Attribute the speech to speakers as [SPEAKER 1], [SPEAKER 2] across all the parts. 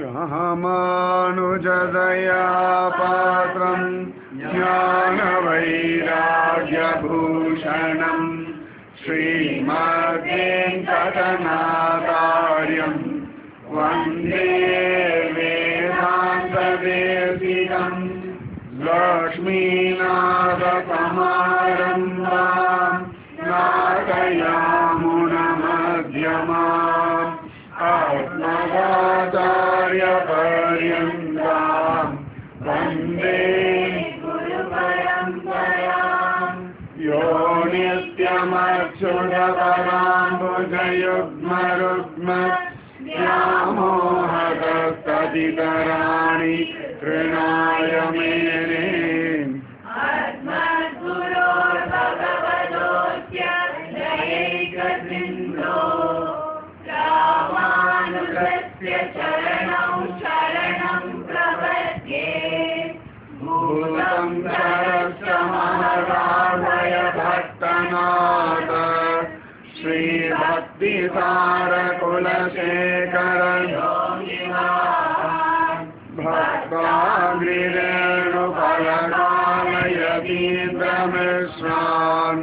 [SPEAKER 1] ராமானுஜதயா பாத்திரம் ஞான வைராகியபூஷணம் ஸ்ரீமத்வேங்கடநாதாரியம் வந்தே வேதாந்ததேசிகம் லக்ஷ்மீநாதசமாரம்பாம் நாதயாமுனமध्यமாம் आत्मवाचार्यपर्यन्ताम् वन्दे यो नित्यमच्युतपराम्बुजयुग्मरुग्म व्यामोहतस्तदितराणि तृणाय मेने
[SPEAKER 2] अस्मद्गुरोर्भगवतोऽस्य दयैकसिन्धो रामानुजस्य चरणौ शरणं प्रपद्ये
[SPEAKER 1] भूतं शरश्च महदाभय भक्तनाथ श्रीभक्तिसारकुलशेखर भक्ताग्रिरेणुफलकालयतीन्द्रमिश्रान्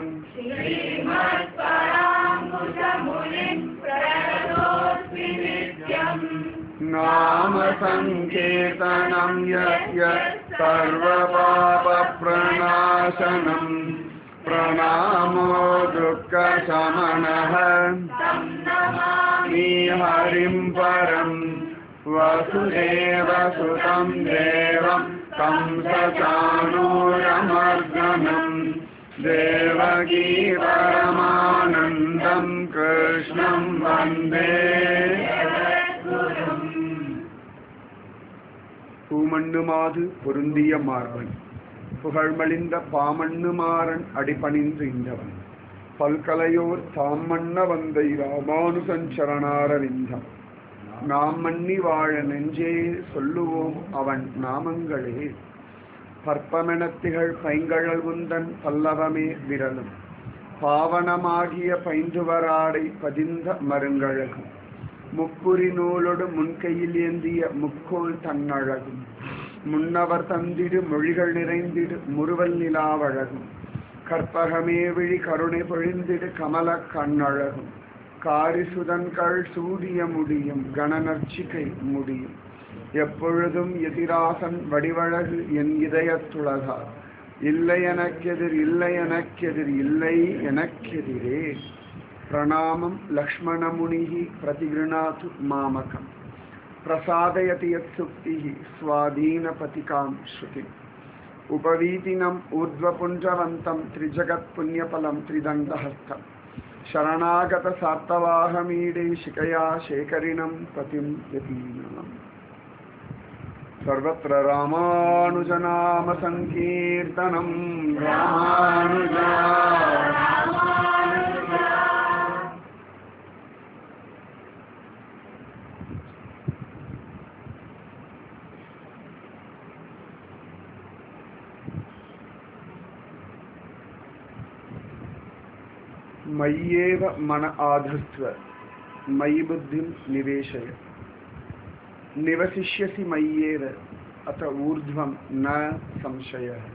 [SPEAKER 2] श्रीमत्पराङ्कुशमुनिं प्रणतोऽस्मि नित्यम्
[SPEAKER 1] नाम सङ्कीर्तनं यस्य सर्वपापप्रणाशनम् प्रणामो दुःखशमनः
[SPEAKER 2] तं नमामि
[SPEAKER 1] हरिं परम् वसुदेवसुतं देवं तं सचाणूरमर्दनम् देवकी परमानन्दं कृष्णं वन्दे பூமண்ணுமாது பொருந்திய மார்பன் புகழ்மலிந்த பாமண்ணுமாறன் அடிபணிந்து இந்தவன் பல்கலையோர் தாம் மன்ன வந்தை ராமானுசஞ்சரணாரவிந்தம் நாம் மன்னி வாழ நெஞ்சே சொல்லுவோம் அவன் நாமங்களே பற்பமெனத்திகள் பைங்கழல் உந்தன் பல்லவமே விரலும் பாவனமாகிய பைந்துவராடை பதிந்த மருங்கழகும் முப்புரி நூலொடு முன்கையில் ஏந்திய முக்கோல் தன்னழகும் முன்னவர் தந்திடு மொழிகள் நிறைந்திடு முறுவல் நிலாவழகும் கற்பகமே விழி கருணை பொழிந்திடு கமல கண்ணழகும் காரிசுதன்கள் சூடிய முடியும் கணநர்ச்சிகை முடியும் எப்பொழுதும் எதிராசன் வடிவழகு என் இதயத்துளகா இல்லை எனக்கெதிர் இல்லை எனக்கெதிர் இல்லை எனக்கெதிரே பிரணாமம் லக்ஷ்மணமுனிः प्रतिगृह्णातु मामकम् प्रसादयति यत्सुक्तिः स्वाधीनपतिकां श्रुतिम् उपवीतिनम् ऊर्ध्वपुञ्जवन्तं त्रिजगत्पुण्यफलं त्रिदण्डहस्तं शरणागतसार्तवाहमीडे शिकया शेखरिणं पतिं यतीनाम् सर्वत्र रामानुजनामसङ्कीर्तनं रामानुजा मय्येव मन आधस्त्व मयि बुद्धिं निवेशय निवसिष्यसि मय्येव अत ऊर्ध्वं न संशयः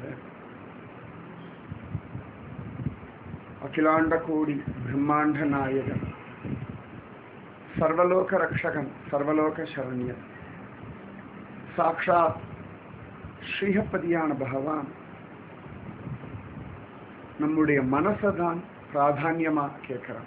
[SPEAKER 1] अखिलाण्डकोडि ब्रह्माण्डनायकन् सर्वलोकरक्षकन् सर्वलोकशरण्यन् சாட்சாத் ஸ்ரீஹப்பதியான பகவான் நம்முடைய மனசை தான் பிராதான்யமா கேட்கிறான்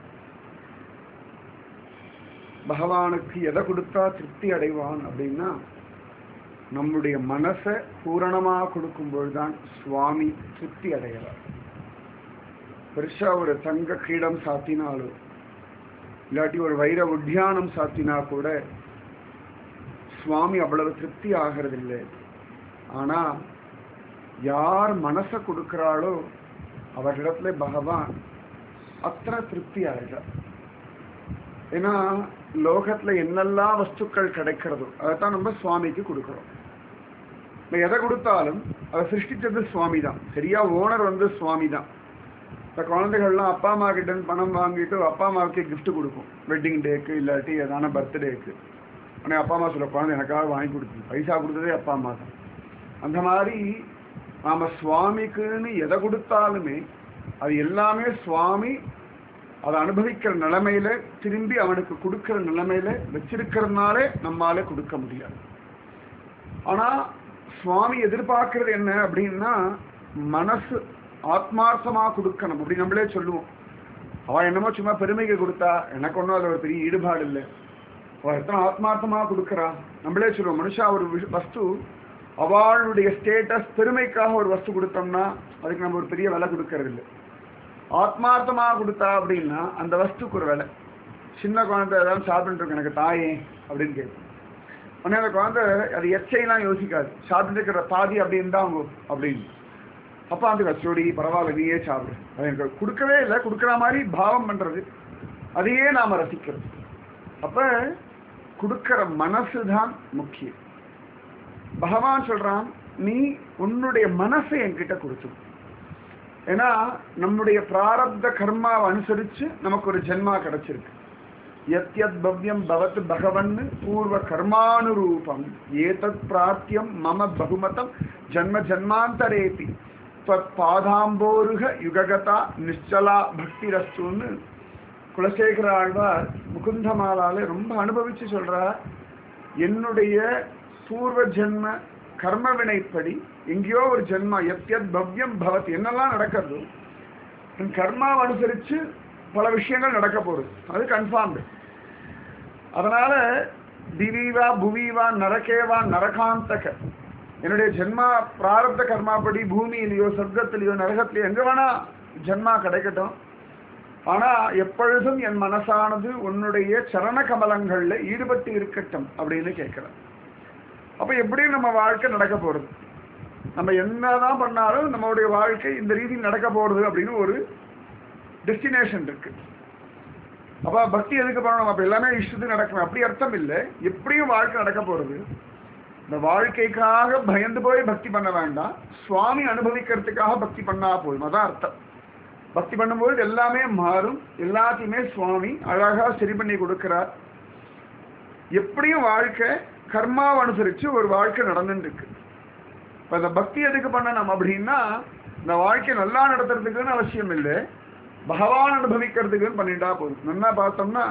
[SPEAKER 1] பகவானுக்கு எதை கொடுத்தா திருப்தி அடைவான் அப்படின்னா நம்முடைய மனசை பூரணமா கொடுக்கும் பொழுதுதான் சுவாமி திருப்தி அடைகிறார் பெருசா ஒரு தங்க கிரீடம் சாத்தினாலோ இல்லாட்டி ஒரு வைர உத்தியானம் சாத்தினா கூட சுவாமி அவ்வளவு திருப்தி ஆகிறதில்லை ஆனா யார் மனசை கொடுக்கிறாளோ அவர்களிடத்துல பகவான் அத்தனை திருப்தி ஆகிறார் ஏன்னா லோகத்துல என்னெல்லாம் வஸ்துக்கள் கிடைக்கிறதோ அதைத்தான் நம்ம சுவாமிக்கு கொடுக்கிறோம் நம்ம எதை கொடுத்தாலும் அதை சிருஷ்டிச்சது சுவாமி தான் சரியா ஓனர் வந்து சுவாமி தான் இந்த குழந்தைகள்லாம் அப்பா அம்மா கிட்ட இருந்து பணம் வாங்கிட்டு அப்பா அம்மாவுக்கு gift கொடுக்கும் வெட்டிங் டேக்கு இல்லாட்டி ஏதான பர்த்டேக்கு ஆனால் அப்பா அம்மா சொல்ல குழந்தை எனக்காக வாங்கி கொடுத்து பைசா கொடுத்ததே அப்பா அம்மா தான் அந்த மாதிரி நாம சுவாமிக்குன்னு எதை கொடுத்தாலுமே அது எல்லாமே சுவாமி அதை அனுபவிக்கிற நிலைமையில திரும்பி அவனுக்கு கொடுக்கிற நிலைமையில வச்சிருக்கிறதுனாலே நம்மால கொடுக்க முடியாது ஆனா சுவாமி எதிர்பார்க்கறது என்ன அப்படின்னா மனசு ஆத்மார்த்தமா கொடுக்கணும் அப்படி நம்மளே சொல்லுவோம் அவ என்னமோ சும்மா பெருமைக்கு கொடுத்தா எனக்கு ஒன்றும் அதில் ஒரு பெரிய ஈடுபாடு இல்லை அவ எத்தனை ஆத்மார்த்தமா கொடுக்கறா நம்மளே சொல்லுவோம் மனுஷா ஒரு விஷ- வஸ்து அவளுடைய ஸ்டேட்டஸ் பெருமைக்காக ஒரு வஸ்து கொடுத்தோம்னா அதுக்கு நம்ம ஒரு பெரிய விலை கொடுக்கறது இல்லை ஆத்மார்த்தமா கொடுத்தா அப்படின்னா அந்த வஸ்துக்கு ஒரு விலை சின்ன குழந்தை ஏதாவது சாப்பிட்டு இருக்கு எனக்கு தாயே அப்படின்னு கேட்கும் உடனே அந்த குழந்தை அது எச்சையெல்லாம் யோசிக்காது சாப்பிட்டு இருக்கிற பாதி அப்படி இருந்தாங்க அப்படின்னு அப்பா அந்த கச்சோடி பரவாயில்ல நீயே சாப்பிடு அது எனக்கு கொடுக்கவே இல்லை கொடுக்குற மாதிரி பாவம் பண்றது அதையே நாம ரசிக்கிறது அப்ப கொடுக்கிற மனசு தான் முக்கியம் பகவான் சொல்றான் நீ உன்னுடைய மனசை என்கிட்ட கொடுத்து ஏன்னா நம்முடைய பிராரப்த கர்மாவை அனுசரிச்சு நமக்கு ஒரு ஜென்மா கிடைச்சிருக்கு யத் யத் பவ்யம் பவத் பகவன் பூர்வ கர்மானுரூபம் ஏதத் பிராப்தியம் மம பகுமதம் ஜன்ம ஜன்மாந்தரேபி त्वत् பாதாம்போருக யுககதா நிச்சலா பக்திரஸ்துன்னு குலசேகர ஆழ்வார் முகுந்தமாலால ரொம்ப அனுபவிச்சு சொல்றார் என்னுடைய பூர்வ ஜென்ம கர்ம வினைப்படி எங்கேயோ ஒரு ஜென்மா எத்யத் பவ்யம் பவத் என்னெல்லாம் நடக்கிறதோ என் கர்மாவை அனுசரிச்சு பல விஷயங்கள் நடக்க போகுது அது கன்ஃபார்ம்டு அதனால திவீவா புவீவா நரகேவா நரகாந்தக என்னுடைய ஜென்மா பிராரப்த கர்மாப்படி பூமியிலேயோ சொர்க்கத்திலேயோ நரகத்திலேயோ எங்க வேணா ஜென்மா கிடைக்கட்டும் ஆனா எப்பொழுதும் என் மனசானது உன்னுடைய சரண கமலங்கள்ல ஈடுபட்டு இருக்கட்டும் அப்படின்னு கேட்கிறேன் அப்ப எப்படி நம்ம வாழ்க்கை நடக்க போறது நம்ம என்னதான் பண்ணாலும் நம்மளுடைய வாழ்க்கை இந்த ரீதியில் நடக்க போறது அப்படின்னு ஒரு டெஸ்டினேஷன் இருக்கு அப்ப பக்தி எதுக்கு பண்ணணும் அப்ப எல்லாமே இஷ்டத்துக்கு நடக்கணும் அப்படி அர்த்தம் இல்லை எப்படியும் வாழ்க்கை நடக்க போறது இந்த வாழ்க்கைக்காக பயந்து போய் பக்தி பண்ண வேண்டாம் சுவாமி அனுபவிக்கிறதுக்காக பக்தி பண்ணா போதும் அதான் அர்த்தம் பக்தி பண்ணும்போது எல்லாமே மாறும் எல்லாத்தையுமே சுவாமி அழகா சரி பண்ணி கொடுக்கிறார் எப்படியும் வாழ்க்கை கர்மாவை அனுசரிச்சு ஒரு வாழ்க்கை நடந்துட்டு இருக்கு இப்ப இந்த பக்தி எதுக்கு பண்ணணும் அப்படின்னா இந்த வாழ்க்கை நல்லா நடத்துறதுக்குன்னு அவசியம் இல்லை பகவான் அனுபவிக்கிறதுக்குன்னு பண்ணிட்டா போதும் நல்லா பார்த்தோம்னா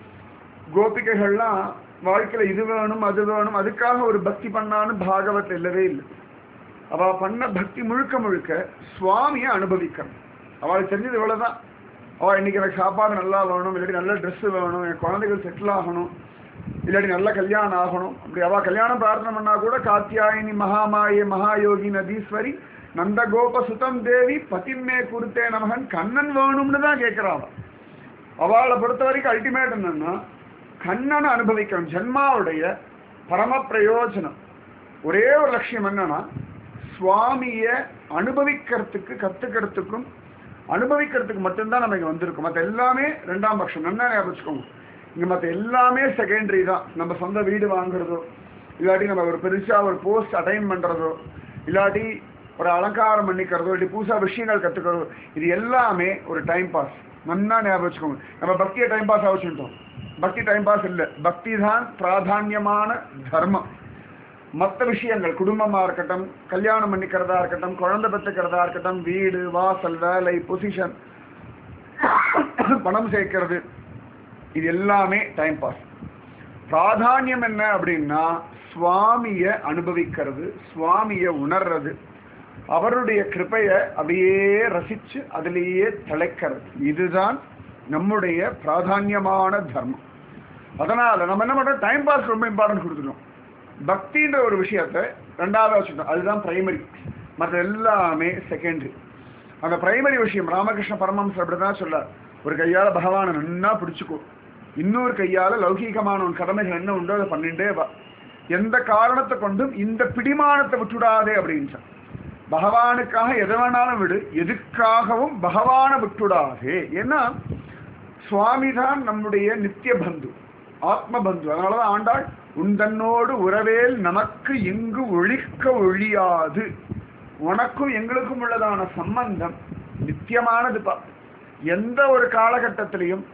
[SPEAKER 1] கோபிகைகள்லாம் வாழ்க்கையில இது வேணும் அது வேணும் அதுக்காக ஒரு பக்தி பண்ணான்னு பாகவத் இல்லவே இல்லை அவ பண்ண பக்தி முழுக்க முழுக்க சுவாமியை அனுபவிக்கணும் அவளுக்கு தெரிஞ்சது இவ்வளவுதான் அவ இன்னைக்கு எனக்கு சாப்பாடு நல்லா வேணும் இல்லாட்டி நல்ல Dress வேணும் என் குழந்தைகள் செட்டில் ஆகணும் இல்லாட்டி நல்ல கல்யாணம் ஆகணும் அப்படி அவ கல்யாணம் பிரார்த்தனை பண்ணா கூட காத்தியாயினி மகாமாயே மகாயோகி நதீஸ்வரி நந்தகோப சுதம் தேவி பதிமே குருத்தே நமகன் கண்ணன் வேணும்னு தான் கேட்கிறாள் அவளை பொறுத்த வரைக்கும் அல்டிமேட் என்னன்னா கண்ணனை அனுபவிக்கணும் ஜென்மாவுடைய பரம பிரயோஜனம் ஒரே ஒரு லட்சியம் என்னன்னா சுவாமிய அனுபவிக்கிறதுக்கு கத்துக்கிறதுக்கும் அனுபவிக்கிறதுக்கு மட்டும்தான் நம்ம இங்க வந்திருக்கோம் மற்ற எல்லாமே ரெண்டாம் பட்சம் நல்லா ஞாபகம் வச்சுக்கோங்க இங்க மற்ற எல்லாமே செகண்டரி தான் நம்ம சொந்த வீடு வாங்குறதோ இல்லாட்டி நம்ம ஒரு பெருசா ஒரு போஸ்ட் அட்டைன் பண்றதோ இல்லாட்டி ஒரு அலங்காரம் பண்ணிக்கிறதோ இல்லாட்டி புதுசா விஷயங்கள் கத்துக்கிறதோ இது எல்லாமே ஒரு டைம் பாஸ் நல்லா ஞாபகம் வச்சுக்கோங்க நம்ம பக்தியை டைம் பாஸ் ஆகிச்சுட்டோம் பக்தி டைம் பாஸ் இல்லை பக்தி தான் பிராதான்யமான தர்மம் மற்ற விஷயங்கள் குடும்பமா இருக்கட்டும் கல்யாணம் பண்ணிக்கிறதா இருக்கட்டும் குழந்தை பெற்றுக்கிறதா இருக்கட்டும் வீடு வாசல் வேலை பொசிஷன் பணம் சேர்க்கிறது இது எல்லாமே டைம் பாஸ் பிராதானியம் என்ன அப்படின்னா சுவாமிய அனுபவிக்கிறது சுவாமிய உணர்றது அவருடைய கிருபைய அப்படியே ரசிச்சு அதிலேயே திளைக்கிறது இதுதான் நம்முடைய பிராதான்யமான தர்மம் அதனால நம்ம என்ன பண்றோம் டைம் பாஸ் ரொம்ப இம்பார்ட்டன்ஸ் கொடுத்துட்டோம் பக்தின்ற ஒரு விஷயத்தை ரெண்டாவது வச்சுட்டோம் அதுதான் பிரைமரி மற்ற எல்லாமே செகண்டரி அந்த பிரைமரி விஷயம் ராமகிருஷ்ண பரமஹம்சர் அப்படிதான் சொல்லார் ஒரு கையால பகவானை நன்னா பிடிச்சுக்கோ இன்னொரு கையால லௌகீகமான உன் கடமைகள் என்ன உண்டோ அதை பண்ணிட்டே வா எந்த காரணத்தை கொண்டும் இந்த பிடிமானத்தை விட்டுடாதே அப்படின்றான் பகவானுக்காக எதை வேணாலும் விடு எதுக்காகவும் பகவானை விட்டுடாதே ஏன்னா சுவாமி தான் நம்முடைய நித்திய பந்து ஆத்ம பந்து அதனாலதான் ஆண்டாள் உந்தன்னோடு உறவேல் நமக்கு எங்கு ஒழிக்க ஒழியாது உனக்கும் எங்களுக்கும் உள்ளதான சம்பந்தம் நித்தியமானதுப்பா எந்த ஒரு காலகட்டத்திலையும்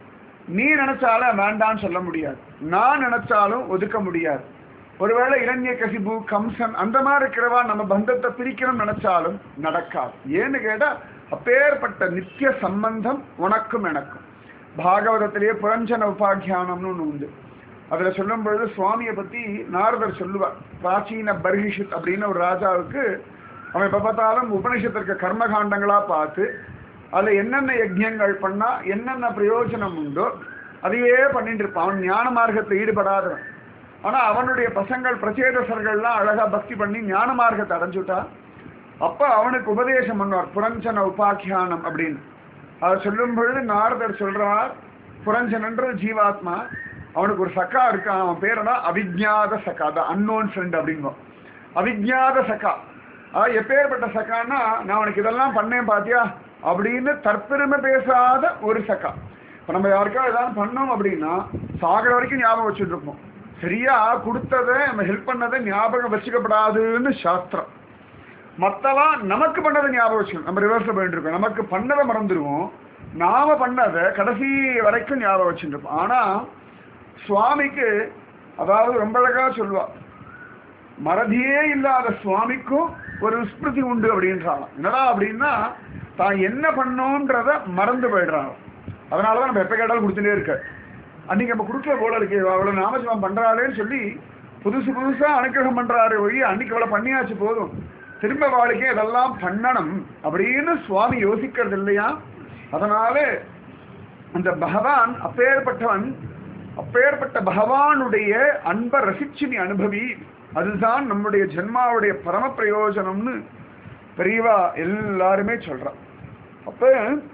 [SPEAKER 1] நீ நினைச்சாலும் வேண்டான்னு சொல்ல முடியாது நான் நினைச்சாலும் ஒதுக்க முடியாது ஒருவேளை இரண்ய கசிபு கம்சன் அந்த மாதிரி இருக்கிறவா நம்ம பந்தத்தை பிரிக்கணும்னு நினைச்சாலும் நடக்காது ஏன்னு கேட்டா அப்பேற்பட்ட நித்திய சம்பந்தம் உனக்கும் எனக்கும் பாகவதத்திலேயே புரஞ்சன உபாக்கியானம்னு ஒன்று உண்டு அதுல சொல்லும் பொழுது சுவாமியை பத்தி நாரதர் சொல்லுவார் பிராச்சீன பர்ஹிஷித் அப்படின்னு ஒரு ராஜாவுக்கு அவன் எப்ப பார்த்தாலும் உபனிஷத்திற்கு கர்மகாண்டங்களா பார்த்து அதுல என்னென்ன யஜ்யங்கள் பண்ணா என்னென்ன பிரயோஜனம் உண்டோ அதையே பண்ணிட்டு இருப்பான் அவன் ஞான மார்க்கத்தில் ஈடுபடாதவன் ஆனா அவனுடைய பசங்கள் பிரச்சேதசர்கள்லாம் அழகா பக்தி பண்ணி ஞான மார்க்கத்தை அடைஞ்சுட்டா அப்ப அவனுக்கு உபதேசம் பண்ணுவார் புரஞ்சன உபாக்கியானம் அப்படின்னு அவர் சொல்லும் பொழுது நாரதர் சொல்றார் புரஞ்சனன்ற ஜீவாத்மா அவனுக்கு ஒரு சக்கா இருக்கான் அவன் பேர் என்ன அவிஜாத சக்கா த அன்னோன் ஃப்ரெண்ட் அப்படிங்கும் அவிஜாத சக்கா அதாவது எப்பேற்பட்ட சக்கான்னா நான் அவனுக்கு இதெல்லாம் பண்ணேன் பாத்தியா அப்படின்னு தற்பெருமை பேசாத ஒரு சக்கா இப்போ நம்ம யாருக்காவது ஏதாவது பண்ணோம் அப்படின்னா சாகிற வரைக்கும் ஞாபகம் வச்சுட்டு இருப்போம் சரியா கொடுத்ததை நம்ம ஹெல்ப் பண்ணதை ஞாபகம் வச்சுக்கப்படாதுன்னு சாஸ்திரம் மத்தவா நமக்கு பண்ணதை ஞாபகம் வச்சுக்கணும் நம்ம ரிவர்ஸ்ல போயிட்டு இருக்கோம் நமக்கு பண்ணதை மறந்துடுவோம் நாம பண்ணதை கடைசி வரைக்கும் ஞாபகம் வச்சுட்டு இருப்போம் ஆனா சுவாமிக்கு அதாவது ரொம்ப அழகா சொல்லுவா மறதியே இல்லாத சுவாமிக்கும் ஒரு விஸ்மிருதி உண்டு அப்படின்றாங்க என்னடா அப்படின்னா தான் என்ன பண்ணோன்றத மறந்து போயிடுறாங்க அதனாலதான் நம்ம எப்ப கேட்டாலும் கொடுத்துட்டே இருக்க அன்னைக்கு நம்ம கொடுக்கல போல இருக்கு அவ்வளவு நாமஜபம் பண்றாளேன்னு சொல்லி புதுசு புதுசா அனுக்கிரகம் பண்றாரு ஒழி அன்னைக்கு அவ்வளவு பண்ணியாச்சு போதும் திரும்ப வாழ்க்கை இதெல்லாம் பண்ணணும் அப்படின்னு சுவாமி யோசிக்கிறது இல்லையா அதனால அந்த பகவான் அப்பேற்பட்டவன் அப்பேற்பட்ட பகவானுடைய அன்பை ரசிச்சு நீ அனுபவி அதுதான் நம்முடைய ஜென்மாவுடைய பரம பிரயோஜனம்னு பெரியவா எல்லாருமே சொல்றான் அப்ப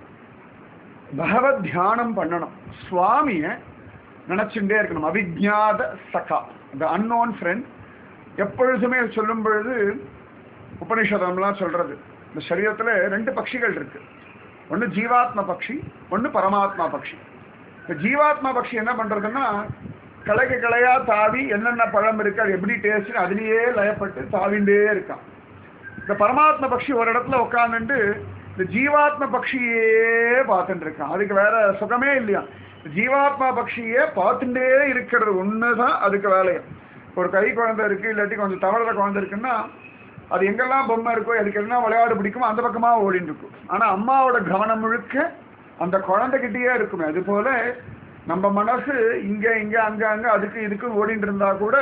[SPEAKER 1] பகவத் தியானம் பண்ணணும் சுவாமிய நினைச்சுட்டே இருக்கணும் அவிஜாத சகா இந்த அன்னோன் ஃப்ரெண்ட் எப்பொழுதுமே சொல்லும் பொழுது உபனிஷதம்லாம் சொல்றது இந்த சரீரத்துல ரெண்டு பட்சிகள் இருக்கு ஒன்று ஜீவாத்ம பக்ஷி ஒன்று பரமாத்மா பக்ஷி இந்த ஜீவாத்மா பக்ஷி என்ன பண்றதுன்னா கிளைக்கு கிளையா தாவி என்னென்ன பழம் இருக்கு அது எப்படி டேஸ்ட் அதுலயே லயப்பட்டு தாவிண்டே இருக்கான் இந்த பரமாத்ம பக்ஷி ஒரு இடத்துல உட்காந்துட்டு இந்த ஜீவாத்ம பக்ஷியே பார்த்துட்டு இருக்கான் அதுக்கு வேற சுகமே இல்லையா ஜீவாத்மா பக்ஷியே பார்த்துட்டே இருக்கிறது ஒண்ணுதான் அதுக்கு வேலையும் ஒரு கை குழந்தை இருக்கு இல்லாட்டி கொஞ்சம் தவறுற குழந்தை இருக்குன்னா அது எங்கெல்லாம் பொம்மை இருக்கோ அதுக்கு எல்லாம் விளையாடு பிடிக்குமோ அந்த பக்கமா ஓடிட்டு இருக்கும் ஆனா அம்மாவோட கவனம் முழுக்க அந்த குழந்தைகிட்டயே இருக்குமே அது போல நம்ம மனசு இங்க இங்க அங்க அங்க அதுக்கு இதுக்கு ஓடிட்டு இருந்தா கூட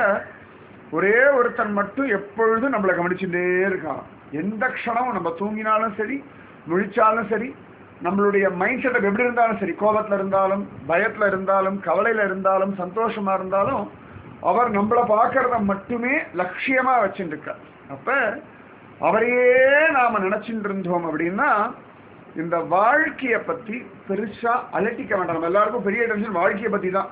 [SPEAKER 1] ஒரே ஒருத்தன் மட்டும் எப்பொழுதும் நம்மளை கவனிச்சுட்டே இருக்கான் எந்த க்ஷணம் நம்ம தூங்கினாலும் சரி முழிச்சாலும் சரி நம்மளுடைய மைண்ட் செட்டப் எப்படி இருந்தாலும் சரி கோபத்துல இருந்தாலும் பயத்துல இருந்தாலும் கவலையில இருந்தாலும் சந்தோஷமா இருந்தாலும் அவர் நம்மளை பார்க்கறத மட்டுமே லட்சியமா வச்சுட்டு இருக்கார் அப்ப அவரையே நாம நினைச்சுட்டு இருந்தோம் அப்படின்னா இந்த வாழ்க்கைய பத்தி பெருசா அலட்டிக்க வேண்டாம் நம்ம எல்லாருக்கும் பெரிய டென்ஷன் வாழ்க்கைய பத்தி தான்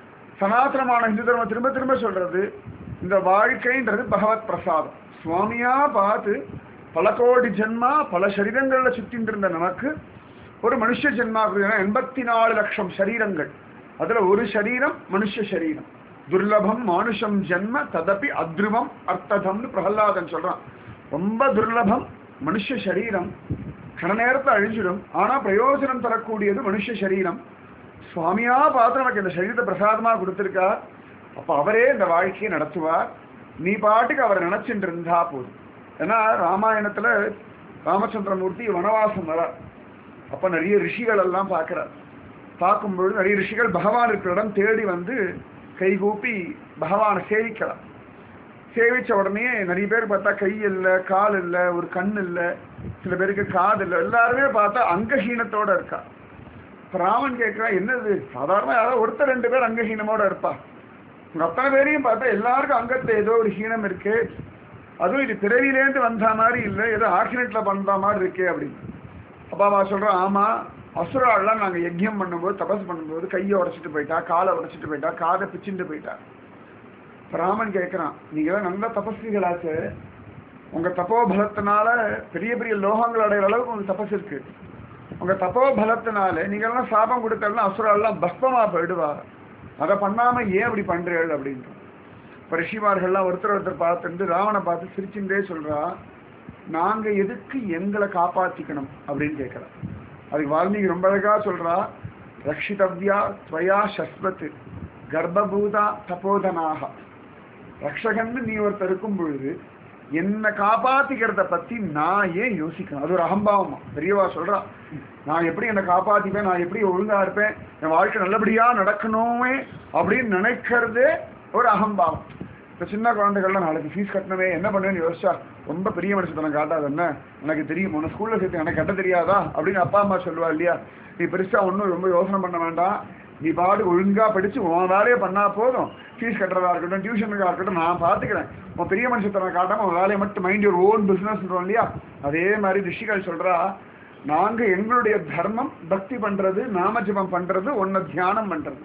[SPEAKER 1] சனாதனமான இந்து தர்மம் திரும்ப திரும்ப சொல்றது இந்த வாழ்க்கைன்றது பகவத் பிரசாதம் சுவாமியா பார்த்து பல கோடி ஜென்மா பல சரீரங்கள்ல சுத்திட்டு இருந்த நமக்கு ஒரு மனுஷ ஜென்மா எண்பத்தி நாலு லட்சம் சரீரங்கள் அதுல ஒரு சரீரம் மனுஷ சரீரம் துர்லபம் மானுஷம் ஜென்ம ததப்பி அத்ருவம் அர்த்ததம்னு பிரகலாதன் சொல்றான் ரொம்ப துர்லபம் மனுஷ சரீரம் கண நேரத்தை அழிஞ்சிடும் ஆனா பிரயோஜனம் தரக்கூடியது மனுஷ சரீரம் சுவாமியா பார்த்து நமக்கு இந்த சரீரத்தை பிரசாதமா கொடுத்திருக்கார் அப்ப அவரே இந்த வாழ்க்கையை நடத்துவார் நீ பாட்டுக்கு அவரை நினைச்சுட்டு இருந்தா போதும் ஏன்னா ராமாயணத்துல ராமச்சந்திரமூர்த்தி வனவாசம் வர அப்ப நிறைய ரிஷிகள் எல்லாம் பார்க்கிறார் பார்க்கும்பொழுது நிறைய ரிஷிகள் பகவான் இருக்கிற இடம் தேடி வந்து கைகூப்பி பகவானை சேவிக்கலாம் சேவிச்ச உடனே நிறைய பேர் பார்த்தா கை இல்லை கால் இல்லை ஒரு கண் இல்லை சில பேருக்கு காது இல்லை எல்லாருமே பார்த்தா அங்கஹீனத்தோட இருக்கா இப்ப ராமன் கேட்கிறா என்னது சாதாரண யாராவது ஒருத்தர் ரெண்டு பேர் அங்கஹீனமோட இருப்பா உங்க அத்தனை பேரையும் பார்த்தா எல்லாருக்கும் அங்கத்துல ஏதோ ஒரு ஹீனம் இருக்கு அதுவும் இது பிறவிலேருந்து வந்த மாதிரி இல்லை ஏதோ ஆக்சிடென்ட்ல பண்ற மாதிரி இருக்கே அப்படின்னு அப்பா அவா சொல்றோம் ஆமா அசுராலாம் நாங்க யஜ்யம் பண்ணும்போது தபஸ் பண்ணும்போது கையை உடைச்சிட்டு போயிட்டா காலை உடைச்சிட்டு போயிட்டா காதை பிச்சுட்டு போயிட்டா இப்ப ராமன் கேட்கிறான் நீங்க எல்லாம் நல்ல தபஸ்விகளாச்சு உங்க தப்போ பலத்தினால பெரிய பெரிய லோகங்கள் அடைகிற அளவுக்கு உங்களுக்கு தபஸ் இருக்கு உங்க தப்போ பலத்தினால நீங்க எல்லாம் சாபம் கொடுத்தா அசுரெல்லாம் பஸ்பமா போயிடுவா அதை பண்ணாம ஏன் அப்படி பண்றீள் அப்படின்ட்டு இப்ப ரிஷிமார்கள்லாம் ஒருத்தர் ஒருத்தர் பார்த்துட்டு ராவனை பார்த்து சிரிச்சுட்டே சொல்றா நாங்க எதுக்கு எங்களை காப்பாத்திக்கணும் அப்படின்னு கேட்கிறா அதுக்கு வால்மீகி ரொம்ப அழகா சொல்றா ரக்ஷிதவ்யா துவயா சஸ்வத் கர்ப்பபூதா தபோதனாக ரக்ஷகன்னு நீ ஒருத்தர் இருக்கும் பொழுது என்னை காப்பாத்திக்கிறத பத்தி நான் ஏன் யோசிக்கணும் அது ஒரு அகம்பாவமா பெரியவா சொல்றா நான் எப்படி என்னை காப்பாத்திப்பேன் நான் எப்படி ஒழுங்கா இருப்பேன் என் வாழ்க்கை நல்லபடியா நடக்கணுமே அப்படின்னு நினைக்கிறதே ஒரு அகம்பாவம் இப்போ சின்ன குழந்தைகள்லாம் நாளைக்கு ஃபீஸ் கட்டணுமே என்ன பண்ணுவேன்னு யோசிச்சா ரொம்ப பெரிய மனுஷத்தனம் காட்டாது என்ன எனக்கு தெரியும் உன்னை ஸ்கூல்ல சேர்த்து எனக்கு கட்ட தெரியாதா அப்படின்னு அப்பா அம்மா சொல்லுவா இல்லையா நீ பெருசா ஒன்றும் ரொம்ப யோசனை பண்ண வேண்டாம் நீ பாடு ஒழுங்கா படிச்சு உன் வேலையை பண்ணா போதும் ஃபீஸ் கட்டுறதா இருக்கட்டும் டியூஷனுக்கா இருக்கட்டும் நான் பார்த்துக்கிறேன் உன் பெரிய மனுஷத்தனை காட்டாம உன் வேலையை மட்டும் மைண்ட் யுவர் ஓன் பிசினஸ் இல்லையா அதே மாதிரி ரிஷிகள் சொல்றா நாங்க எங்களுடைய தர்மம் பக்தி பண்றது நாமஜபம் பண்றது உன்னை தியானம் பண்றது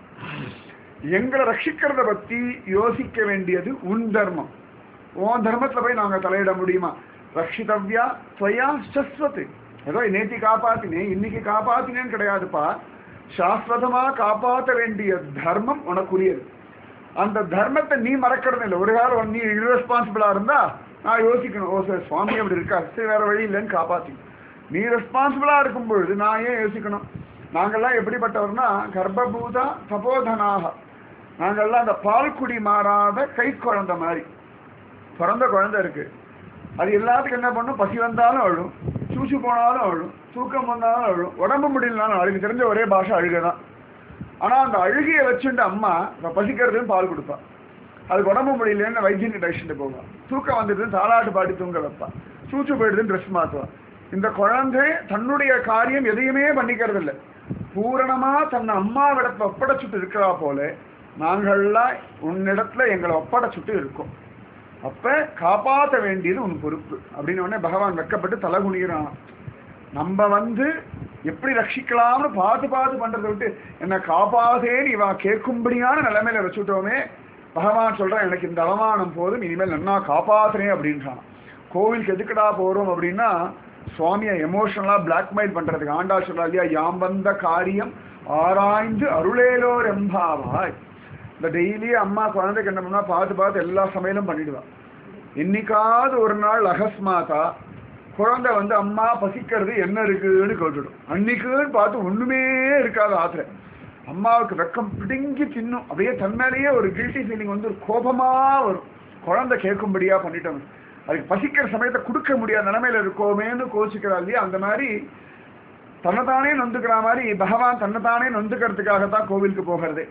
[SPEAKER 1] எங்களை ரட்சிக்கிறத பத்தி யோசிக்க வேண்டியது உன் தர்மம் உன் தர்மத்துல போய் நாங்க தலையிட முடியுமா ரட்சிதவ்யா துவயா சஸ்வத் ஏதோ நேத்தி காப்பாத்தினேன் இன்னைக்கு காப்பாத்தினேன்னு கிடையாதுப்பா சாஸ்வதமா காப்பாற்ற வேண்டிய தர்மம் உனக்குரியது அந்த தர்மத்தை நீ மறக்கிறது இல்லை ஒரு காலம் நீ irresponsible-ஆ இருந்தா நான் யோசிக்கணும் ஓ சார் சுவாமி அப்படி இருக்கா சரி வேற வழி இல்லைன்னு காப்பாத்தி நீ ரெஸ்பான்சிபிளா இருக்கும் பொழுது நான் ஏன் யோசிக்கணும் நாங்கெல்லாம் எப்படிப்பட்டவர்னா கர்ப்பபூதா தபோதனாக நாங்கெல்லாம் அந்த பால்குடி மாறாத கை குழந்தை மாதிரி பிறந்த குழந்தை இருக்கு அது எல்லாத்துக்கும் என்ன பண்ணும் பசி வந்தாலும் அழும் சூச்சு போனாலும் அழும் தூக்கம் வந்தாலும் அழும் உடம்பு முடியலனாலும் அதுக்கு தெரிஞ்ச ஒரே பாஷை அழுகை தான் ஆனா அந்த அழுகையை வச்சுட்டு அம்மா இப்ப பசிக்கிறதுன்னு பால் கொடுப்பா அதுக்கு உடம்பு முடியலன்னு வைத்தியன் டெக்ஷன் போவா தூக்கம் வந்துடுதுன்னு தாலாட்டு பாடி தூங்க வைப்பா சூச்சு போயிடுதுன்னு ட்ரெஸ் மாத்துவா இந்த குழந்தை தன்னுடைய காரியம் எதையுமே பண்ணிக்கிறது இல்லை பூரணமா தன் அம்மாவிடத்துல ஒப்படைச்சுட்டு இருக்கிறா போல நாங்கள்லாம் உன்னிடத்துல எங்களை ஒப்படைச்சுட்டு இருக்கோம் அப்ப காப்பாற்ற வேண்டியது உன் பொறுப்பு அப்படின்னு உடனே பகவான் வெக்கப்பட்டு தலை குனிகிறான் நம்ம வந்து எப்படி ரட்சிக்கலாம்னு பார்த்து பார்த்து பண்றதை விட்டு என்னை காப்பாதேன்னு இவா கேட்கும்படியான நிலைமையில வச்சுட்டோமே பகவான் சொல்றான் எனக்கு இந்த அவமானம் போதும் இனிமேல் நன்னா காப்பாத்துறேன் அப்படின்றான் கோவிலுக்கு எதுக்குடா போறோம் அப்படின்னா சுவாமியை எமோஷனலா பிளாக்மெயில் பண்றதுக்கு ஆண்டா சொல்றா இல்லையா யாம் வந்த காரியம் ஆராய்ந்து அருளேலோ ரெம்பாவாய் இந்த டெய்லி அம்மா குழந்தைக்கு என்ன பண்ணா பார்த்து பார்த்து எல்லா சமையலும் பண்ணிடுவா என்னைக்காவது ஒரு நாள் அகஸ்மாத்தா குழந்தை வந்து அம்மா பசிக்கிறது என்ன இருக்குன்னு கேட்டுடும் அன்னைக்குன்னு பார்த்து ஒண்ணுமே இருக்காது ஆத்திர அம்மாவுக்கு வெக்கம் பிடுங்கி தின்னும் அப்படியே தன்னாலேயே ஒரு கில்ட்டி ஃபீலிங் வந்து ஒரு கோபமா வரும் குழந்தை கேட்கும்படியா பண்ணிட்டோம் அதுக்கு பசிக்கிற சமயத்தை கொடுக்க முடியாத நிலைமையில இருக்கோமேன்னு கோச்சிக்கிறா இல்லையா அந்த மாதிரி தன்னைத்தானே நொந்துக்கிற மாதிரி பகவான் தன்னைத்தானே நொந்துக்கிறதுக்காகத்தான் கோவிலுக்கு போகிறதே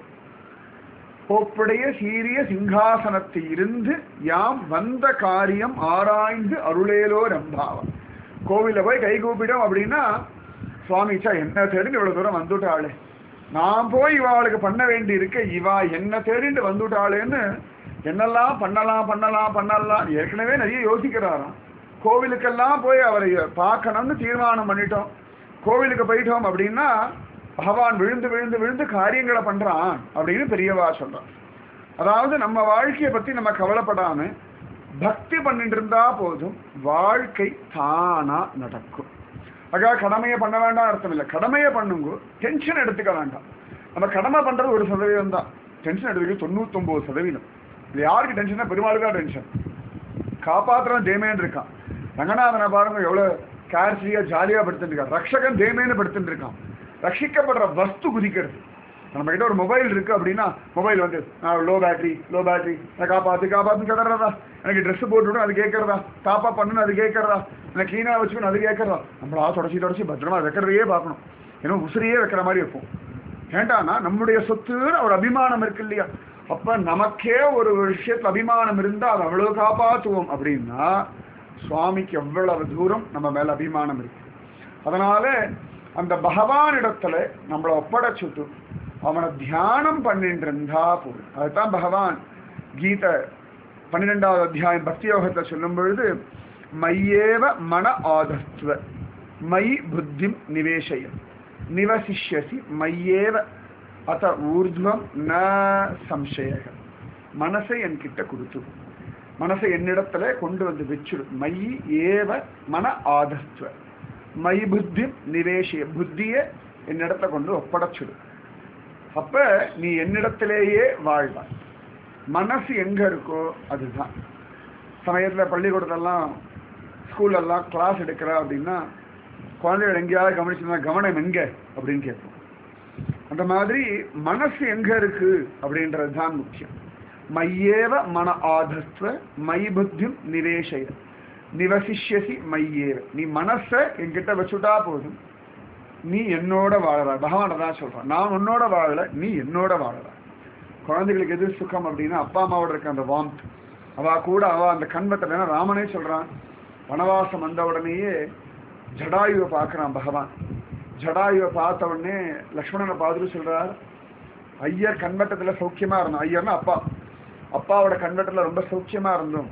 [SPEAKER 1] கோப்புடைய சீரிய சிங்காசனத்தில் இருந்து யாம் வந்த காரியம் ஆராய்ந்து அருளேலோ ரம்பாவம் கோவில போய் கை கூப்பிடும் அப்படின்னா சுவாமிச்சா என்ன தேடின்னு இவ்வளவு தூரம் வந்துட்டாளே நான் போய் இவாளுக்கு பண்ண வேண்டி இருக்க இவா என்ன தேடிட்டு வந்துட்டாளேன்னு என்னெல்லாம் பண்ணலாம் பண்ணலாம் பண்ணலாம் ஏற்கனவே நிறைய யோசிக்கிறாராம் கோவிலுக்கெல்லாம் போய் அவரை பார்க்கணும்னு தீர்மானம் பண்ணிட்டோம் கோவிலுக்கு போயிட்டோம் அப்படின்னா பகவான் விழுந்து விழுந்து விழுந்து காரியங்களை பண்றான் அப்படின்னு பெரியவா சொல்றான் அதாவது நம்ம வாழ்க்கையை பத்தி நம்ம கவலைப்படாம பக்தி பண்ணிட்டு இருந்தா போதும் வாழ்க்கை தானா நடக்கும் ஆகா கடமையை பண்ண வேண்டாம் அர்த்தம் இல்லை கடமையை பண்ணுங்க டென்ஷன் எடுத்துக்க வேண்டாம் நம்ம கடமை பண்றது ஒரு சதவீதம் தான் டென்ஷன் எடுத்துக்க தொண்ணூத்தொன்பது சதவீதம் இது யாருக்கு டென்ஷனா பெருமாளுக்கு தான் டென்ஷன் காப்பாத்துறவன் தேமேன்னு இருக்கான் ரங்கநாதனை பாருங்க எவ்வளவு கேர்ஃப்ரீயா ஜாலியா படுத்துட்டு இருக்கான் ரக்ஷகன் தேமேன்னு படுத்துட்டு இருக்கான் ரட்சிக்கப்படுற வஸ்து குதிக்கிறது நம்ம கிட்ட ஒரு மொபைல் இருக்கு அப்படின்னா மொபைல் வந்து லோ பேட்டரி லோ பேட்டரி நான் காப்பாத்து காப்பாத்து கிடறதா எனக்கு ட்ரெஸ் போட்டு விடும் அது கேட்கறதா தாப்பா பண்ணணும் அது கேட்கறதா எனக்கு க்ளீனா வச்சுக்கணும் அது கேட்கறதா நம்மளா தொடச்சி தொடச்சி பத்திரமா வைக்கிறதையே பார்க்கணும் ஏன்னா உசிரியே வைக்கிற மாதிரி இருக்கும் ஏண்டானா நம்முடைய சொத்துன்னு ஒரு அபிமானம் இருக்கு இல்லையா அப்ப நமக்கே ஒரு விஷயத்துல அபிமானம் இருந்தா அதை அவ்வளவு காப்பாத்துவோம் அப்படின்னா சுவாமிக்கு எவ்வளவு தூரம் நம்ம மேல அபிமானம் இருக்கு அதனால அந்த பகவானிடத்துல நம்மளை ஒப்படைச்சுட்டு அவனை தியானம் பண்ணிட்டு இருந்தா போதும் அதுதான் பகவான் கீதை பன்னிரெண்டாவது அத்தியாயம் பக்தி யோகத்தை சொல்லும் பொழுது மையேவ மன ஆதஸ்துவ மயி புத்திம் நிவேசயம் நிவசிஷ்யசி மையேவ அத ஊர்துவம் ந சம்சய மனசை என்கிட்ட கொடுத்து மனசை என்னிடத்துல கொண்டு வந்து வச்சிடு மையி ஏவ மன ஆதஸ்துவ மை புத்தி நிவேசிய புத்திய என்னிடத்துல கொண்டு ஒப்படைச்சிடு அப்ப நீ என்னிடத்திலேயே வாழ்வாய் மனசு எங்க இருக்கோ அதுதான் சமயத்துல பள்ளிக்கூடத்தெல்லாம் ஸ்கூல்லெல்லாம் கிளாஸ் எடுக்கிறா அப்படின்னா குழந்தைகள் எங்கேயாவது கவனிச்சுனா கவனம் எங்க அப்படின்னு கேட்போம் அந்த மாதிரி மனசு எங்க இருக்கு அப்படின்றது தான் முக்கியம் மையேவ மன ஆதஸ்வ மை புத்தியும் நிவேசய நிவசிஷ்யசி மையேவ நீ மனசை என்கிட்ட வச்சுட்டா போதும் நீ என்னோட வாழற பகவான் தான் சொல்றான் நான் உன்னோட வாழல நீ என்னோட வாழற குழந்தைகளுக்கு எது சுகம் அப்படின்னா அப்பா அம்மாவோட இருக்க அந்த வாம்த் அவ கூட அவ அந்த கண்வத்தை வேணா ராமனே சொல்றான் வனவாசம் வந்த உடனேயே ஜடாயுவை பார்க்கறான் பகவான் ஜடாயுவை பார்த்த உடனே லக்ஷ்மணனை பார்த்துட்டு சொல்றார் ஐயர் கண்வட்டத்துல சௌக்கியமா இருந்தோம் ஐயர்னா அப்பா அப்பாவோட கண்வட்டத்துல ரொம்ப சௌக்கியமா இருந்தோம்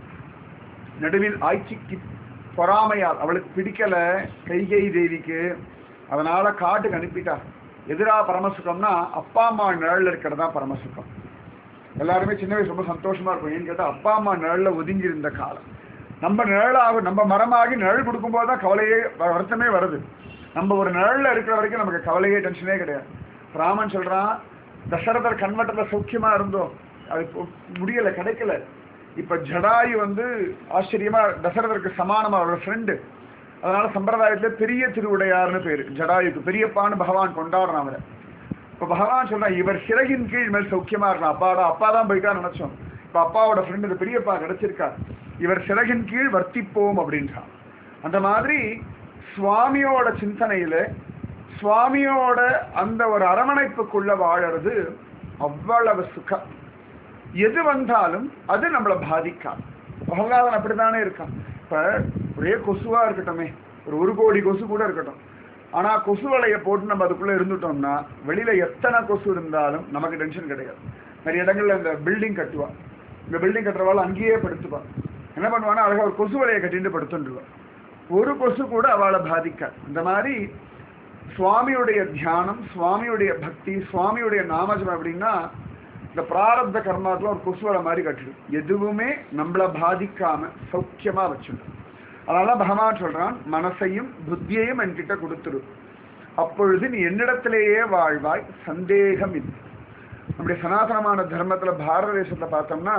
[SPEAKER 1] நடுவில் ஆய்ச்சிக்கு பொறாமையால் அவளுக்கு பிடிக்கல கைகை தேவிக்கு அதனால காட்டுக்கு அனுப்பிட்டா எதிரா பரமசுகம்னா அப்பா அம்மா நிழல் இருக்கிறது தான் பரமசுகம் எல்லாருமே சின்ன வயசு ரொம்ப சந்தோஷமா இருக்கும் ஏன்னு கேட்டா அப்பா அம்மா நிழல்ல ஒதுங்கி இருந்த காலம் நம்ம நிழலாக நம்ம மரமாகி நிழல் கொடுக்கும்போது தான் கவலையே வ- வருத்தமே வருது நம்ம ஒரு நிழல்ல இருக்கிற வரைக்கும் நமக்கு கவலையே டென்ஷனே கிடையாது ராமன் சொல்றான் தசரதர் கண்வட்டத்துல சௌக்கியமா இருந்தோம் அது இப்போ முடியல கிடைக்கல இப்ப ஜடாயு வந்து ஆச்சரியமா தசரதருக்கு சமானமா அவரோட ஃப்ரெண்டு அதனால சம்பிரதாயத்துல பெரிய திருவுடையார்னு பேரு ஜடாயுக்கு பெரியப்பான்னு பகவான் கொண்டாடுறான் அவரை இப்ப பகவான் சொல்றான் இவர் சிறகின் கீழ் மேல் சௌக்கியமா இருக்கலாம் அப்பாடா அப்பா தான் போயிட்டா நினைச்சோம் இப்ப அப்பாவோட ஃப்ரெண்டு இந்த பெரியப்பா கிடைச்சிருக்கார் இவர் சிறகின் கீழ் வர்த்திப்போம் அப்படின்றான் அந்த மாதிரி சுவாமியோட சிந்தனையில சுவாமியோட அந்த ஒரு அரவணைப்புக்குள்ள வாழறது அவ்வளவு சுகம் எது வந்தாலும் அது நம்மளை பாதிக்காது பிரகலாதன் அப்படித்தானே இருக்கான் இப்ப ஒரே கொசுவா இருக்கட்டுமே ஒரு ஒரு கோடி கொசு கூட இருக்கட்டும் ஆனா கொசு வலையை போட்டு நம்ம அதுக்குள்ள இருந்துட்டோம்னா வெளியில எத்தனை கொசு இருந்தாலும் நமக்கு டென்ஷன் கிடையாது நிறைய இடங்கள்ல இந்த பில்டிங் கட்டுவா இந்த பில்டிங் கட்டுறவாள் அங்கேயே படுத்துப்பா என்ன பண்ணுவான்னா அழகா ஒரு கொசு வலையை கட்டிட்டு படுத்துட்டுருவா ஒரு கொசு கூட அவளை பாதிக்காது இந்த மாதிரி சுவாமியுடைய தியானம் சுவாமியுடைய பக்தி சுவாமியுடைய நாமஜம் அப்படின்னா இந்த பிராரப்த கர்மாத்துல ஒரு கொசுவலை மாதிரி கட்டிடும் எதுவுமே நம்மளை பாதிக்காம சௌக்கியமா வச்சிடும் அதனால பகவான் சொல்றான் மனசையும் புத்தியையும் என்கிட்ட கொடுத்துரு அப்பொழுது நீ என்னிடத்திலேயே வாழ்வாய் சந்தேகம் இல்லை நம்முடைய சனாதனமான தர்மத்துல பாரத தேசத்துல பார்த்தோம்னா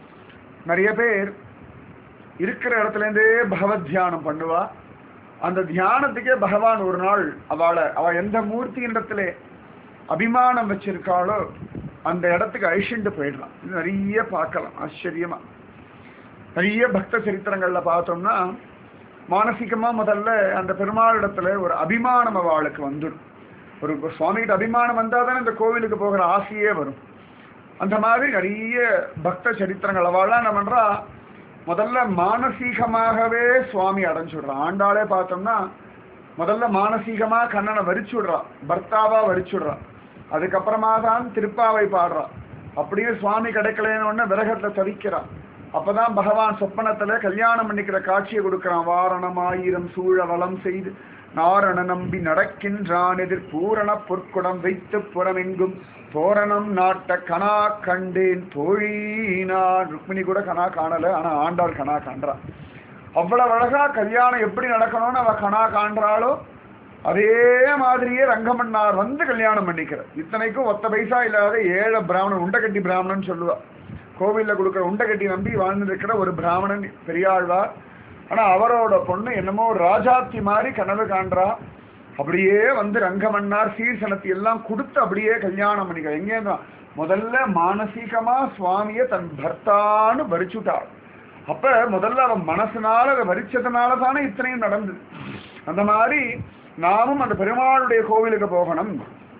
[SPEAKER 1] நிறைய பேர் இருக்கிற இடத்துல இருந்தே பகவத் தியானம் பண்ணுவா அந்த தியானத்துக்கே பகவான் ஒரு நாள் அவளை அவ எந்த மூர்த்தியினிடத்துல அபிமானம் வச்சிருக்காளோ அந்த இடத்துக்கு அழிச்சுட்டு போயிடலாம் இது நிறைய பார்க்கலாம் ஆச்சரியமா நிறைய பக்த சரித்திரங்கள்ல பார்த்தோம்னா மானசீகமா முதல்ல அந்த பெருமாளிடத்துல ஒரு அபிமானம் அவளுக்கு வந்துடும் ஒரு சுவாமிகிட்ட அபிமானம் வந்தா தானே இந்த கோவிலுக்கு போகிற ஆசையே வரும் அந்த மாதிரி நிறைய பக்த சரித்திரங்கள் அவள்லாம் என்ன பண்றா முதல்ல மானசீகமாகவே சுவாமி அடைஞ்சுடுறான் ஆண்டாளே பார்த்தோம்னா முதல்ல மானசீகமா கண்ணனை வரிச்சுடுறா பர்த்தாவா வரிச்சுடுறா அதுக்கப்புறமா தான் திருப்பாவை பாடுறா அப்படியே சுவாமி கிடைக்கலன்னு உடனே விரகத்துல தவிக்கிறா அப்பதான் பகவான் சொப்பனத்துல கல்யாணம் பண்ணிக்கிற காட்சியை கொடுக்கிறான் வாரணம் ஆயிரம் சூழ வலம் செய்து நாரண நம்பி நடக்கின்றான் எதிர் பூரண பொற்குடம் வைத்து புறமெங்கும் தோரணம் நாட்ட கனா கண்டேன் தோழினான் ருக்மிணி கூட கனா காணல ஆனா ஆண்டாள் கனா காண்றா அவ்வளவு அழகா கல்யாணம் எப்படி நடக்கணும்னு அவ கனா காண்றாளோ அதே மாதிரியே ரங்கமன்னார் வந்து கல்யாணம் பண்ணிக்கிறார் இத்தனைக்கும் ஒத்த பைசா இல்லாத ஏழை பிராமணன் உண்டகட்டி பிராமணன் சொல்லுவா கோவில்ல கொடுக்குற உண்டகட்டி நம்பி வாழ்ந்திருக்கிற ஒரு பிராமணன் பெரியாழ்வார் ஆனா அவரோட பொண்ணு என்னமோ ஒரு ராஜாத்தி மாதிரி கனவு காண்றா அப்படியே வந்து ரங்கமன்னார் சீர்சனத்தை எல்லாம் கொடுத்து அப்படியே கல்யாணம் பண்ணிக்க எங்கே முதல்ல மானசீகமா சுவாமிய தன் பர்த்தான்னு வரிச்சுட்டாள் அப்ப முதல்ல அவன் மனசுனால அதை வரிச்சதுனால தானே இத்தனையும் நடந்தது அந்த மாதிரி நாமும் அந்த பெருமாளுடைய கோவிலுக்கு போகணும்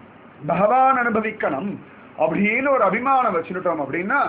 [SPEAKER 1] பகவான் அனுபவிக்கணும் அப்படின்னு ஒரு அபிமானம் வச்சுட்டோம் அப்படின்னா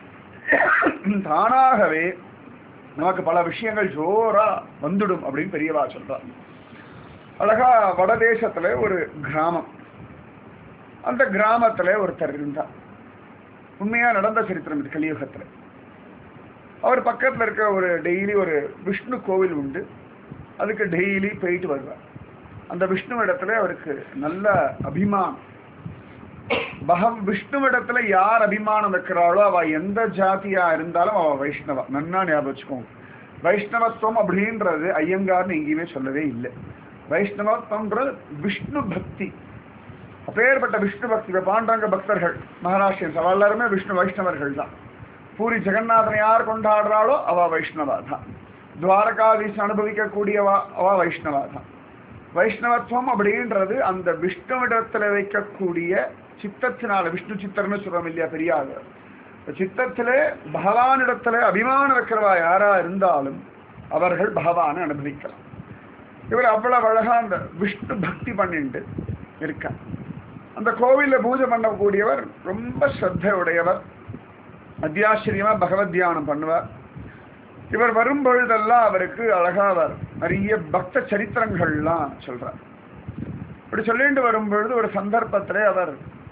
[SPEAKER 1] தானாகவே நமக்கு பல விஷயங்கள் ஜோரா வந்துடும் அப்படின்னு பெரியவா சொல்றா அழகா வடதேசத்துல ஒரு கிராமம் அந்த கிராமத்துல ஒருத்தர் இருந்தார் உண்மையா நடந்த சரித்திரம் இது கலியுகத்துல அவர் பக்கத்துல இருக்க ஒரு டெய்லி ஒரு விஷ்ணு கோவில் உண்டு அதுக்கு டெய்லி போயிட்டு வருவார் அந்த விஷ்ணு இடத்துல அவருக்கு நல்ல அபிமானம் பகம் விஷ்ணுவிடத்துல யார் அபிமானம் வைக்கிறாளோ அவ எந்த ஜாதியா இருந்தாலும் அவ வைஷ்ணவா நன்னா ஞாபகம் வச்சுக்கோங்க வைஷ்ணவத்துவம் அப்படின்றது ஐயங்கார்னு எங்கேயுமே சொல்லவே இல்லை வைஷ்ணவத்துவம்ன்றது விஷ்ணு பக்தி அப்பேற்பட்ட விஷ்ணு பக்தி இப்ப பாண்டங்க பக்தர்கள் மகாராஷ்டிரன்ஸ் அவ எல்லாருமே விஷ்ணு வைஷ்ணவர்கள் தான் பூரி ஜெகநாதனை யார் கொண்டாடுறாளோ அவ வைஷ்ணவா தான் துவாரகாதீஷ் அனுபவிக்கக்கூடியவா அவ வைஷ்ணவா தான் வைஷ்ணவத்துவம் அப்படின்றது அந்த விஷ்ணுவிடத்துல வைக்கக்கூடிய சித்தத்தினால விஷ்ணு சித்தர்னு சொல்றோம் இல்லையா பெரியார் சித்தத்திலே பகவானிடத்துல அபிமானம் வைக்கிறவா யாரா இருந்தாலும் அவர்கள் பகவானை அனுபவிக்கலாம் இவர் அவ்வளவு அழகா அந்த விஷ்ணு பக்தி பண்ணிட்டு இருக்கார் அந்த கோவில்ல பூஜை பண்ணக்கூடியவர் ரொம்ப ஸ்ரத்தையுடையவர் அத்தியாச்சரியமா பகவத் தியானம் பண்ணுவார் இவர் வரும் பொழுதெல்லாம் அவருக்கு அழகா அவர் நிறைய பக்த சரித்திரங்கள்லாம் சொல்றார் இப்படி சொல்லிட்டு வரும் பொழுது ஒரு சந்தர்ப்பத்திலே அவர்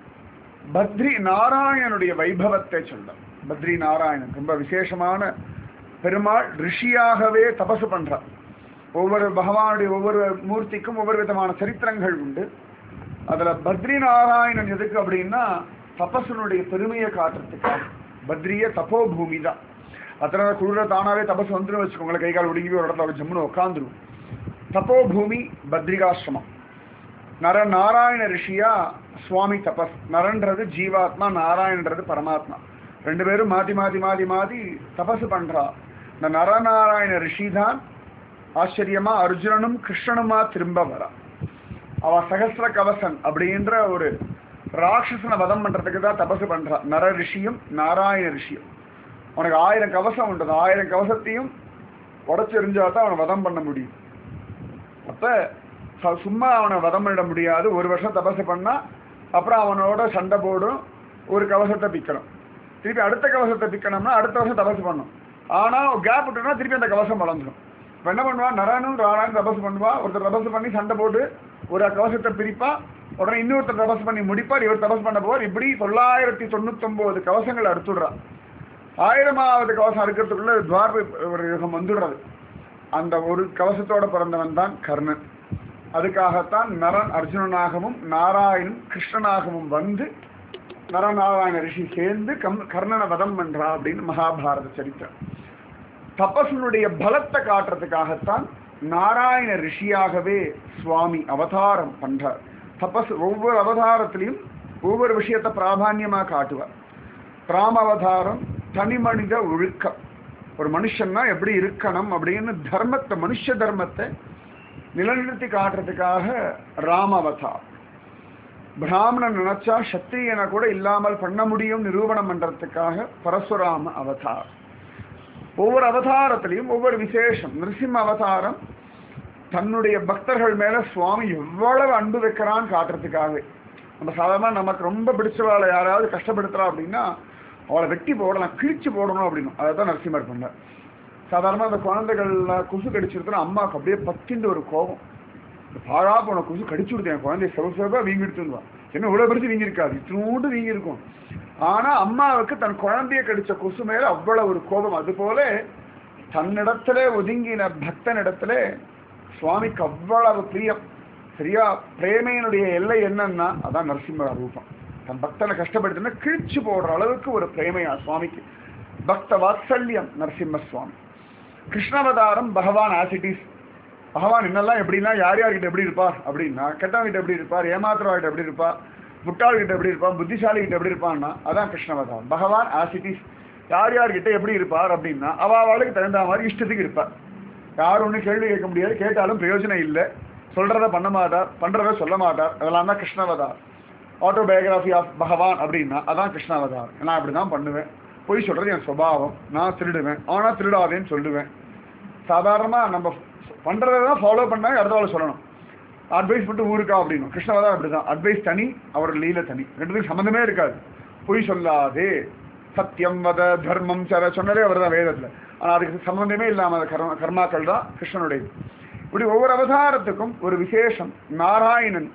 [SPEAKER 1] பத்ரி நாராயணனுடைய வைபவத்தை சொல்றார் பத்ரி நாராயணன் ரொம்ப விசேஷமான பெருமாள் ரிஷியாகவே தபசு பண்றார் ஒவ்வொரு பகவானுடைய ஒவ்வொரு மூர்த்திக்கும் ஒவ்வொரு விதமான சரித்திரங்கள் உண்டு அதுல பத்ரி நாராயணன் எதுக்கு அப்படின்னா தபசனுடைய பெருமையை காட்டுறதுக்காக பத்ரிய தபோ பூமி தான் அத்தனை குளிர தானாவே தபசு வந்துடும் வச்சுக்கோங்களேன் கை கால் ஒடுங்கி ஒரு இடத்துல ஜம்முன்னு உட்காந்துரும் தபோ பூமி பத்ரிகாசிரமம் நர நாராயண ரிஷியா சுவாமி தபஸ் நரன்றது ஜீவாத்மா நாராயணன்றது பரமாத்மா ரெண்டு பேரும் மாத்தி மாத்தி மாத்தி மாத்தி தபசு பண்றா இந்த நரநாராயண ரிஷி தான் ஆச்சரியமா அர்ஜுனனும் கிருஷ்ணனுமா திரும்ப வரா அவ சகசிர கவசன் அப்படின்ற ஒரு ராட்சசனை வதம் பண்றதுக்கு தான் தபசு பண்றா நர ரிஷியும் நாராயண ரிஷியும் அவனுக்கு ஆயிரம் கவசம் உண்டு அந்த ஆயிரம் கவசத்தையும் உடச்சு எரிஞ்சா தான் அவனை வதம் பண்ண முடியும் அப்ப ச- சும்மா அவனை வதம் பண்ணிட முடியாது ஒரு வருஷம் தபசு பண்ணா அப்புறம் அவனோட சண்டை போடும் ஒரு கவசத்தை பிக்கணும் திருப்பி அடுத்த கவசத்தை பிக்கணும்னா அடுத்த வருஷம் தபசு பண்ணும் ஆனா கேப் விட்டுனா திருப்பி அந்த கவசம் வளர்ந்துடும் இப்ப என்ன பண்ணுவா நரனும் ராணான்னு தபசு பண்ணுவா ஒருத்தர் தபசு பண்ணி சண்டை போட்டு ஒரு கவசத்தை பிரிப்பா உடனே இன்னொருத்தர் தபசு பண்ணி முடிப்பார் இவர் தபசு பண்ண போவார் இப்படி தொள்ளாயிரத்தி தொண்ணூத்தொன்பது கவசங்கள் அறுத்துடுறான் ஆயிரமாவது கவசம் அறுக்கிறதுக்குள்ள துவார்ப ஒரு யுகம் வந்துடுறது அந்த ஒரு கவசத்தோட பிறந்தவன் தான் கர்ணன் அதுக்காகத்தான் நரன் அர்ஜுனனாகவும் நாராயணன் கிருஷ்ணனாகவும் வந்து நரநாராயண ரிஷி சேர்ந்து கம் கர்ணனை வதம் பண்றா அப்படின்னு மகாபாரத சரித்திரம் தபசனுடைய பலத்தை காட்டுறதுக்காகத்தான் நாராயண ரிஷியாகவே சுவாமி அவதாரம் பண்றார் தபஸ் ஒவ்வொரு அவதாரத்திலையும் ஒவ்வொரு விஷயத்தை பிராதான்யமா காட்டுவார் ராம அவதாரம் தனி மனித ஒழுக்கம் ஒரு மனுஷன்னா எப்படி இருக்கணும் அப்படின்னு தர்மத்தை மனுஷ தர்மத்தை நிலநிறுத்தி காட்டுறதுக்காக ராம அவதார் பிராமணன் நினைச்சா சத்திரியனை கூட இல்லாமல் பண்ண முடியும் நிரூபணம் பண்றதுக்காக பரசுராம அவதார் ஒவ்வொரு அவதாரத்திலையும் ஒவ்வொரு விசேஷம் நிருசிம்ம அவதாரம் தன்னுடைய பக்தர்கள் மேல சுவாமி எவ்வளவு அன்பு வைக்கிறான்னு காட்டுறதுக்காகவே நம்ம சாதாரண நமக்கு ரொம்ப பிடிச்சவாளை யாராவது கஷ்டப்படுத்துறா அப்படின்னா அவளை வெட்டி போடலாம் கிழிச்சு போடணும் அப்படின்னு அதை தான் நரசிம்மர் பண்ணார் சாதாரணமாக அந்த குழந்தைகள்ல கொசு கடிச்சிருந்தா அம்மாவுக்கு அப்படியே பத்திண்டு ஒரு கோபம் இந்த பாழா போன கொசு கடிச்சு விடுது என் குழந்தைய செவ செவா வீங்கி எடுத்துருவா என்ன இவ்வளோ பெருசு வீங்கி இருக்காது இத்தினூண்டு வீங்கி இருக்கும் ஆனா அம்மாவுக்கு தன் குழந்தைய கடிச்ச கொசு மேல அவ்வளவு ஒரு கோபம் அது போல தன்னிடத்துல ஒதுங்கின பக்தனிடத்துல சுவாமிக்கு அவ்வளவு பிரியம் சரியா பிரேமையினுடைய எல்லை என்னன்னா அதான் நரசிம்ம ரூபம் தன் பக்தனை கஷ்டப்படுத்தினா கிழிச்சு போடுற அளவுக்கு ஒரு பிரேமையா சுவாமிக்கு பக்த வாத்சல்யம் நரசிம்ம சுவாமி கிருஷ்ணாவதாரம் பகவான் ஆசிட்டிஸ் பகவான் என்னெல்லாம் எப்படின்னா யார் யார்கிட்ட எப்படி இருப்பார் அப்படின்னா கெட்டவங்கிட்ட எப்படி இருப்பார் ஏமாத்துறவர்கிட்ட எப்படி இருப்பார் முட்டாள்கிட்ட எப்படி இருப்பான் புத்திசாலி கிட்ட எப்படி இருப்பான்னா அதான் கிருஷ்ணவதாரம் பகவான் ஆசிட்டிஸ் யார் யார்கிட்ட எப்படி இருப்பார் அப்படின்னா அவ அவளுக்கு தகுந்த மாதிரி இஷ்டத்துக்கு இருப்பார் யாரும் ஒன்றும் கேள்வி கேட்க முடியாது கேட்டாலும் பிரயோஜனம் இல்லை சொல்றத பண்ண மாட்டார் பண்றத சொல்ல மாட்டார் அதெல்லாம் தான் கிருஷ்ணவதார் ஆட்டோபயோகிராஃபி ஆஃப் பகவான் அப்படின்னா அதான் கிருஷ்ணாவதார் நான் அப்படி தான் பண்ணுவேன் பொய் சொல்றது என் சுபாவம் நான் திருடுவேன் ஆனா திருடாதேன்னு சொல்லுவேன் சாதாரணமாக நம்ம பண்றதை தான் ஃபாலோ பண்ணா அடுத்தவாளை சொல்லணும் அட்வைஸ் மட்டும் ஊருக்கா அப்படின்னு கிருஷ்ணவதார் அப்படிதான் அட்வைஸ் தனி அவர் லீல தனி ரெண்டுத்துக்கும் சம்மந்தமே இருக்காது பொய் சொல்லாதே சத்தியம் வத தர்மம் சர சொன்னதே அவர் தான் வேதத்தில் ஆனால் அதுக்கு சம்மந்தமே இல்லாமல் கர்ம கர்மாக்கள் தான் கிருஷ்ணனுடையது இப்படி ஒவ்வொரு அவதாரத்துக்கும் ஒரு விசேஷம் நாராயணன்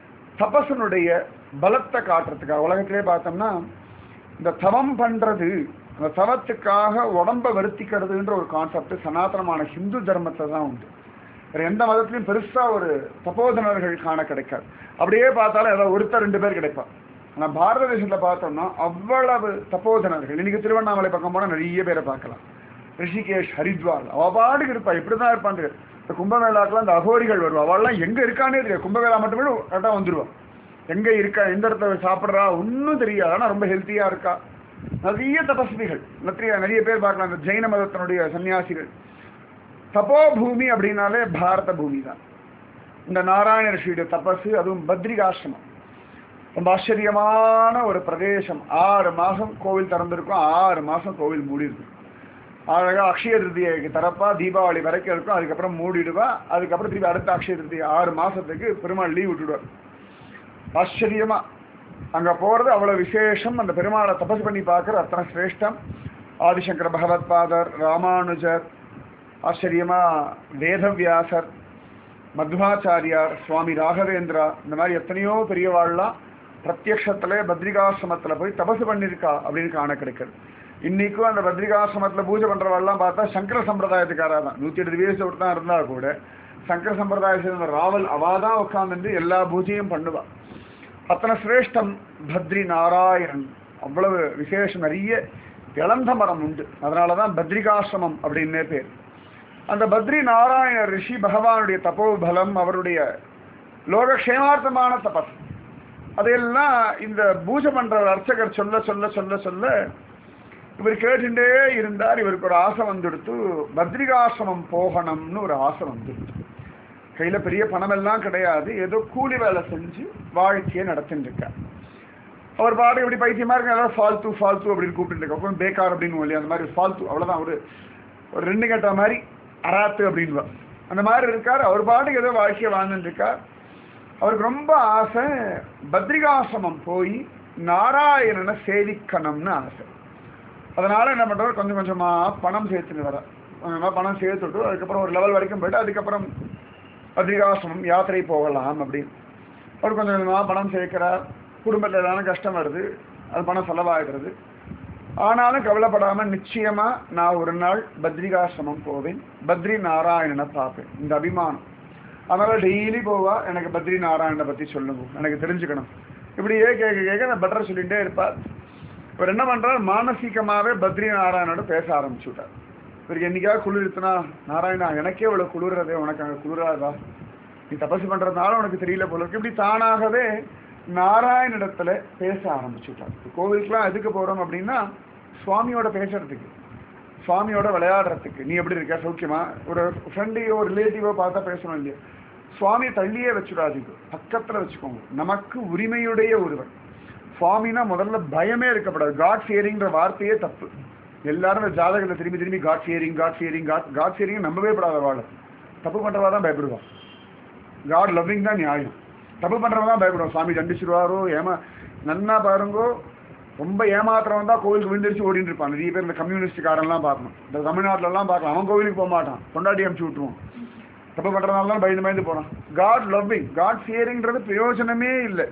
[SPEAKER 1] தபசனுடைய பலத்தை காட்டுறதுக்காக உலகத்திலே பார்த்தோம்னா இந்த தவம் பண்றது அந்த தவத்துக்காக உடம்ப வருத்திக்கிறதுன்ற ஒரு கான்செப்ட் சனாதனமான ஹிந்து தர்மத்தை தான் உண்டு வேற எந்த மதத்திலையும் பெருசா ஒரு தபோதனர்கள் காண கிடைக்காது அப்படியே பார்த்தாலும் ஏதாவது ஒருத்தர் ரெண்டு பேர் கிடைப்பா ஆனா பாரத தேசத்துல பார்த்தோம்னா அவ்வளவு தபோதனர்கள் இன்னைக்கு திருவண்ணாமலை பக்கம் போனா நிறைய பேரை பார்க்கலாம் ரிஷிகேஷ் ஹரித்வார் அவ பாட்டுக்கு இருப்பா இப்படிதான் இருப்பான் தெரியாது. இந்த கும்பமேளாக்கெல்லாம் இந்த அகோரிகள் வருவா அவள்லாம் எங்க இருக்கானே தெரியாது கும்பமேளா மட்டுமே கரெக்டாக வந்துருவா எங்க இருக்கா எந்த இடத்துல சாப்பிட்றா ஒன்றும் தெரியாது ஆனா ரொம்ப ஹெல்த்தியா இருக்கா நிறைய தபஸ்விகள் நிறைய நிறைய பேர் பார்க்கலாம் இந்த ஜெயின மதத்தினுடைய சன்னியாசிகள் தபோபூமி அப்படின்னாலே பாரத பூமி தான் இந்த நாராயண ரிஷியுடைய தபசு அதுவும் பத்ரிகாசிரமம் ரொம்ப ஆச்சரியமான ஒரு பிரதேசம் ஆறு மாசம் கோவில் திறந்திருக்கும் ஆறு மாசம் கோவில் மூடி இருக்கும் அழகா அக்ஷய திருத்தியைக்கு தரப்பா தீபாவளி வரைக்கும் இருக்கும் அதுக்கப்புறம் மூடிடுவா அதுக்கப்புறம் திருப்பி அடுத்த அக்ஷய திருத்தியை ஆறு மாசத்துக்கு பெருமாள் லீவ் விட்டுடுவார் ஆச்சரியமா அங்க போறது அவ்வளவு விசேஷம் அந்த பெருமாளை தபஸ் பண்ணி பார்க்கறது அத்தனை சிரேஷ்டம் ஆதிசங்கர பகவத் பாதர் ராமானுஜர் ஆச்சரியமா வேதவியாசர் மத்வாச்சாரியார் சுவாமி ராகவேந்திரா இந்த மாதிரி எத்தனையோ பெரியவாள்லாம் பிரத்யக்ஷத்துல பத்ரிகாசிரமத்துல போய் தபசு பண்ணியிருக்கா அப்படின்னு காண கிடைக்கிறது இன்னைக்கும் அந்த பத்ரிகாசிரமத்துல பூஜை பண்றவாள்லாம் பார்த்தா சங்கர சம்பிரதாயத்துக்காரா தான் நூத்தி எட்டு வயசு தான் இருந்தா கூட சங்கர சம்பிரதாயத்தை சேர்ந்த ராவல் அவாதான் உட்கார்ந்து எல்லா பூஜையும் பண்ணுவா அத்தனை சிரேஷ்டம் பத்ரி நாராயணன் அவ்வளவு விசேஷம் நிறைய இளந்த மரம் உண்டு அதனாலதான் பத்ரிகாசிரமம் அப்படின்னே பேர் அந்த பத்ரி நாராயண ரிஷி பகவானுடைய தபோபலம் அவருடைய லோகக்ஷேமார்த்தமான தபஸ் அதையெல்லாம் இந்த பூஜை பண்ற அர்ச்சகர் சொல்ல சொல்ல சொல்ல சொல்ல இவர் கேட்டுட்டே இருந்தார் இவருக்கு ஒரு ஆசை வந்துடுத்து பத்ரிகாசிரமம் போகணும்னு ஒரு ஆசை வந்துடுத்து கையில பெரிய பணம் எல்லாம் கிடையாது ஏதோ கூலி வேலை செஞ்சு வாழ்க்கையை நடத்திட்டு இருக்கார் அவர் பாடு எப்படி பைத்தியமா இருக்க ஏதாவது ஃபால்த்து ஃபால்த்து அப்படின்னு கூப்பிட்டு இருக்க அப்புறம் பேக்கார் அப்படின்னு இல்லையா அந்த மாதிரி ஃபால்த்து அவ்வளவுதான் ஒரு ஒரு ரெண்டு கட்ட மாதிரி அராத்து அப்படின்வா அந்த மாதிரி இருக்கார் அவர் பாட்டுக்கு ஏதோ வாழ்க்கையை வாழ்ந்துட்டு இருக்கார் அவருக்கு ரொம்ப ஆசை பத்ரிகாசிரமம் போய் நாராயணனை சேவிக்கணும்னு ஆசை அதனால என்ன பண்றாரு கொஞ்சம் கொஞ்சமா பணம் சேர்த்துன்னு வர கொஞ்சமா பணம் சேர்த்துட்டு அதுக்கப்புறம் ஒரு லெவல் வரைக்கும் போயிட்டு அதுக்கப்புறம் பத்ரிகாசிரமம் யாத்திரை போகலாம் அப்படின்னு அவர் கொஞ்சம் கொஞ்சமா பணம் சேர்க்கிறார் குடும்பத்தில் ஏதாவது கஷ்டம் வருது அது பணம் செலவாகிடுறது ஆனாலும் கவலைப்படாம நிச்சயமா நான் ஒரு நாள் பத்ரிகாசிரமம் போவேன் பத்ரி நாராயணனை பார்ப்பேன் இந்த அபிமானம் அதனால டெய்லி போவா எனக்கு பத்ரி நாராயணனை பத்தி சொல்லுங்க எனக்கு தெரிஞ்சுக்கணும் இப்படியே கேட்க கேட்க நான் பெட்டர் சொல்லிட்டே இருப்பார் இவர் என்ன பண்றார் மானசீகமாவே பத்ரி நாராயணோட பேச ஆரம்பிச்சு விட்டார் இவருக்கு என்னைக்காவது குளிர்த்துனா நாராயணா எனக்கே இவ்வளவு குளிர்றதே உனக்கு அங்க குளிராதா நீ தபசு பண்றதுனால உனக்கு தெரியல போல இருக்கு இப்படி தானாகவே நாராயணிடத்துல பேச ஆரம்பிச்சு விட்டார் இப்ப கோவிலுக்குலாம் எதுக்கு போறோம் அப்படின்னா சுவாமியோட பேசுறதுக்கு சுவாமியோட விளையாடுறதுக்கு நீ எப்படி இருக்க சௌக்கியமா ஒரு ஃப்ரெண்டையோ ரிலேட்டிவோ பார்த்தா பேசணும் இல்லையா சுவாமி தள்ளியே வச்சுடாதீங்க பக்கத்துல வச்சுக்கோங்க நமக்கு உரிமையுடைய ஒருவன் சுவாமினா முதல்ல பயமே இருக்கப்படாது காட் ஃபியரிங்கிற வார்த்தையே தப்பு எல்லாரும் இந்த ஜாதகத்தை திரும்பி திரும்பி God fearing God fearing God God fearing நம்பவே படாத வாழ தப்பு பண்றவா தான் பயப்படுவான் காட் லவ்விங் தான் நியாயம் தப்பு பண்றவங்க தான் பயப்படுவான் சுவாமி தண்டிச்சிருவாரோ ஏமா நன்னா பாருங்கோ ரொம்ப ஏமாத்துறவன் தான் கோவிலுக்கு விழுந்துருச்சு ஓடிட்டு இருப்பான் நிறைய பேர் இந்த கம்யூனிஸ்ட்காரெல்லாம் பார்க்கணும் இந்த தமிழ்நாட்டிலலாம் பார்க்கலாம் அவன் கோவிலுக்கு போக மாட்டான் கொண்டாடி அமுச்சு விட்டுருவான் தப்பு பண்றதுனால தான் பயந்து பயந்து போனான் காட் லவ்விங் காட் ஃபியரிங்கிறது பிரயோஜனமே இல்லை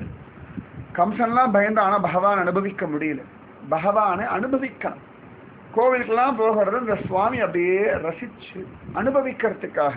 [SPEAKER 1] கம்சன்லாம் பயந்து ஆனா பகவான் அனுபவிக்க முடியல பகவானை அனுபவிக்கணும் கோவிலுக்கெல்லாம் போகிறது இந்த சுவாமி அப்படியே ரசிச்சு அனுபவிக்கிறதுக்காக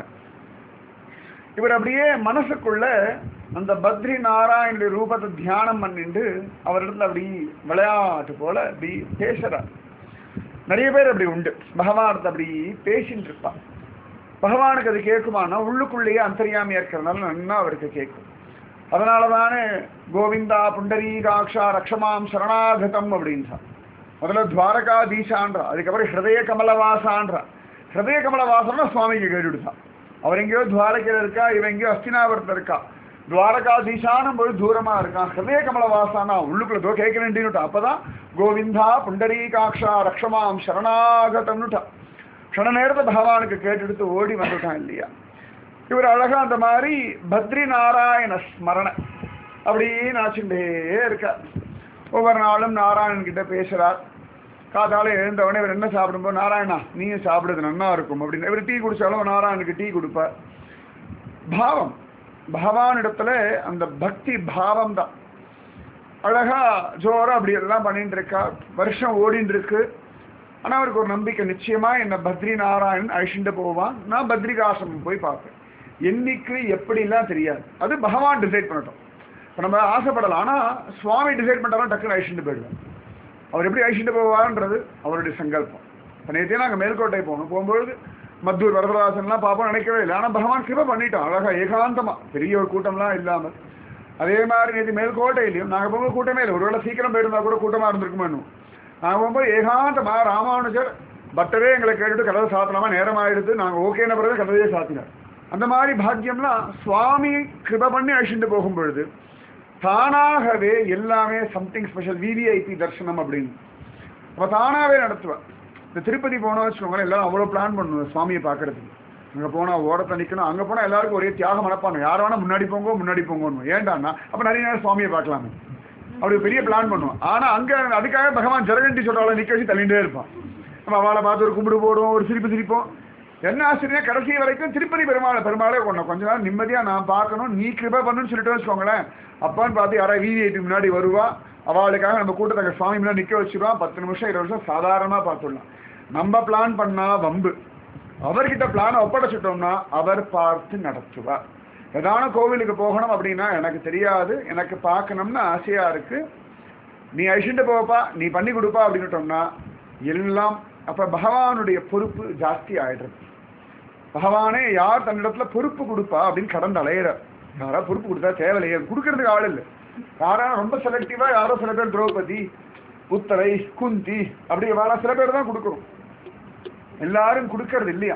[SPEAKER 1] இவர் அப்படியே மனசுக்குள்ள அந்த பத்ரி நாராயணுடைய ரூபத்தை தியானம் பண்ணிட்டு அவரிடத்துல அப்படி விளையாட்டு போல அப்படி பேசுறார் நிறைய பேர் அப்படி உண்டு பகவானத்தை அப்படி பேசிட்டு இருப்பான் பகவானுக்கு அது கேட்குமானா உள்ளுக்குள்ளேயே அந்தரியாமையா இருக்கிறதுனால நன்னா அவருக்கு கேட்கும் அதனால தானே கோவிந்தா புண்டரீகாட்சா ரக்ஷமாம் சரணாகதம் அப்படின்றா முதல்ல துவாரகாதீசான்றா அதுக்கப்புறம் ஹிருதய கமலவாசான்றா ஹிருதய கமலவாசம்னா சுவாமிக்கு கேட்டுடுதான் அவர் எங்கேயோ துவாரகையில் இருக்கா இவன் எங்கேயோ அஸ்தினாபுரத்தில் இருக்கா துவாரகாதீசானும் போது தூரமா இருக்கான் ஹிருதய கமலவாசானா உள்ளுக்குள்ள தோ கேட்க வேண்டியனுட்டா அப்பதான் கோவிந்தா புண்டரீகாட்சா ரக்ஷமாம் சரணாகதம்னுட்டா க்ஷண நேரத்தை பகவானுக்கு கேட்டெடுத்து ஓடி வந்துட்டான் இல்லையா இவர் அழகா அந்த மாதிரி பத்ரி நாராயண ஸ்மரண அப்படி நாச்சுட்டே இருக்கார் ஒவ்வொரு நாளும் நாராயணன் கிட்ட பேசுறார் காத்தால எழுந்தவொடனே இவர் என்ன சாப்பிடும்போது நாராயணா நீயும் சாப்பிடுறது நன்னா இருக்கும் அப்படின்னு இவர் டீ குடிச்சாலும் நாராயணுக்கு டீ கொடுப்பார் பாவம் பகவானிடத்துல அந்த பக்தி பாவம் தான் அழகா ஜோரா அப்படி எல்லாம் பண்ணிட்டு இருக்கா வருஷம் ஓடிட்டு இருக்கு ஆனா அவருக்கு ஒரு நம்பிக்கை நிச்சயமா என்ன பத்ரி நாராயணன் அழிச்சுட்டு போவான் நான் பத்ரிகாசிரமம் போய் பார்ப்பேன் என்னைக்கு எப்படிலாம் தெரியாது அது பகவான் டிசைட் பண்ணட்டும் இப்போ நம்ம ஆசைப்படலாம் ஆனா சுவாமி டிசைட் பண்ணாலும் டக்குன்னு அழிச்சுட்டு போயிடுவேன் அவர் எப்படி அழிச்சுட்டு போவார்ன்றது அவருடைய சங்கல்பம் இப்போ நேற்றே நாங்கள் மேல்கோட்டை போகணும் போகும்பொழுது மத்தூர் வரதராசன்லாம் பார்ப்போம் நினைக்கவே இல்லை ஆனால் பகவான் கிருப பண்ணிட்டோம் அழகா ஏகாந்தமா பெரிய ஒரு கூட்டம்லாம் இல்லாமல் அதே மாதிரி நேற்று மேல்கோட்டையிலையும் நாங்கள் போகும்போது கூட்டமே இல்லை ஒருவேளை சீக்கிரம் போயிருந்தா கூட கூட்டமாக இருந்திருக்குமோ இன்னும் நாங்கள் போகும்போது ஏகாந்தமா ராமானுஜர் பட்டரே எங்களை கேட்டுட்டு கதவை சாத்தலாமா நேரம் ஆயிடுது நாங்கள் ஓகேன பிறகு கதவையே சாத்தினார் அந்த மாதிரி பாக்கியம்லாம் சுவாமி கிருப பண்ணி அழிச்சுட்டு போகும் பொழுது தானாகவே எல்லாமே சம்திங் ஸ்பெஷல் விவிஐபி தர்சனம் அப்படின்னு அப்ப தானாவே நடத்துவேன் இந்த திருப்பதி போனோம் வச்சுக்கோங்களேன் எல்லாரும் அவ்வளோ பிளான் பண்ணுவேன் சுவாமியை பார்க்கறதுக்கு அங்கே போனால் ஓரத்தை நிற்கணும் அங்கே போனால் எல்லாருக்கும் ஒரே தியாக மனப்பாங்க யார் வேணா முன்னாடி போங்க முன்னாடி போங்கன்னு ஏன்டான்னா அப்போ நிறைய நேரம் சுவாமியை பார்க்கலாமே அப்படி ஒரு பெரிய பிளான் பண்ணுவோம் ஆனால் அங்கே அதுக்காக பகவான் ஜரகண்டி சொல்கிறாள் நிற்க வச்சு தள்ளிகிட்டே இருப்பான் நம்ம அவளை பார்த்து ஒரு கும்பிடு போடுவோம் ஒரு சிரிப்பு சிரிப்போம் என்ன ஆசிரியர் கடைசி வரைக்கும் திருப்பதி பெருமாளை பெருமாளே கொண்டோம் கொஞ்ச நேரம் நிம்மதியாக நான் பார்க்கணும் நீ கிருபை பண்ணுன்னு சொல்லிட்டு வச்சுக்கோங்களேன் அப்பான்னு பார்த்து யாராவது விவிஐபி முன்னாடி வருவா அவளுக்காக நம்ம கூட்டத்தை அங்கே சுவாமி முன்னாடி நிற்க வச்சிருவோம் பத்து நிமிஷம் இருபது நிமிஷம் சாதாரணமாக பார்த்துடலாம் நம்ம பிளான் பண்ணா வம்பு அவர்கிட்ட பிளானை ஒப்படைச்சிட்டோம்னா அவர் பார்த்து நடத்துவார் ஏதான கோவிலுக்கு போகணும் அப்படின்னா எனக்கு தெரியாது எனக்கு பார்க்கணும்னு ஆசையா இருக்கு நீ அழிச்சுட்டு போப்பா நீ பண்ணி கொடுப்பா அப்படின்னுட்டோம்னா எல்லாம் அப்ப பகவானுடைய பொறுப்பு ஜாஸ்தி ஆயிடுறது பகவானே யார் தன்னிடத்துல பொறுப்பு கொடுப்பா அப்படின்னு கடந்து அலையிற யாரா பொறுப்பு கொடுத்தா தேவையில்லையே கொடுக்கறதுக்கு ஆள் இல்லை யாரா ரொம்ப செலக்டிவா யாரோ சில பேர் திரௌபதி உத்தரை குந்தி அப்படி வேற சில பேர் தான் கொடுக்குறோம் எல்லாரும் கொடுக்கறது இல்லையா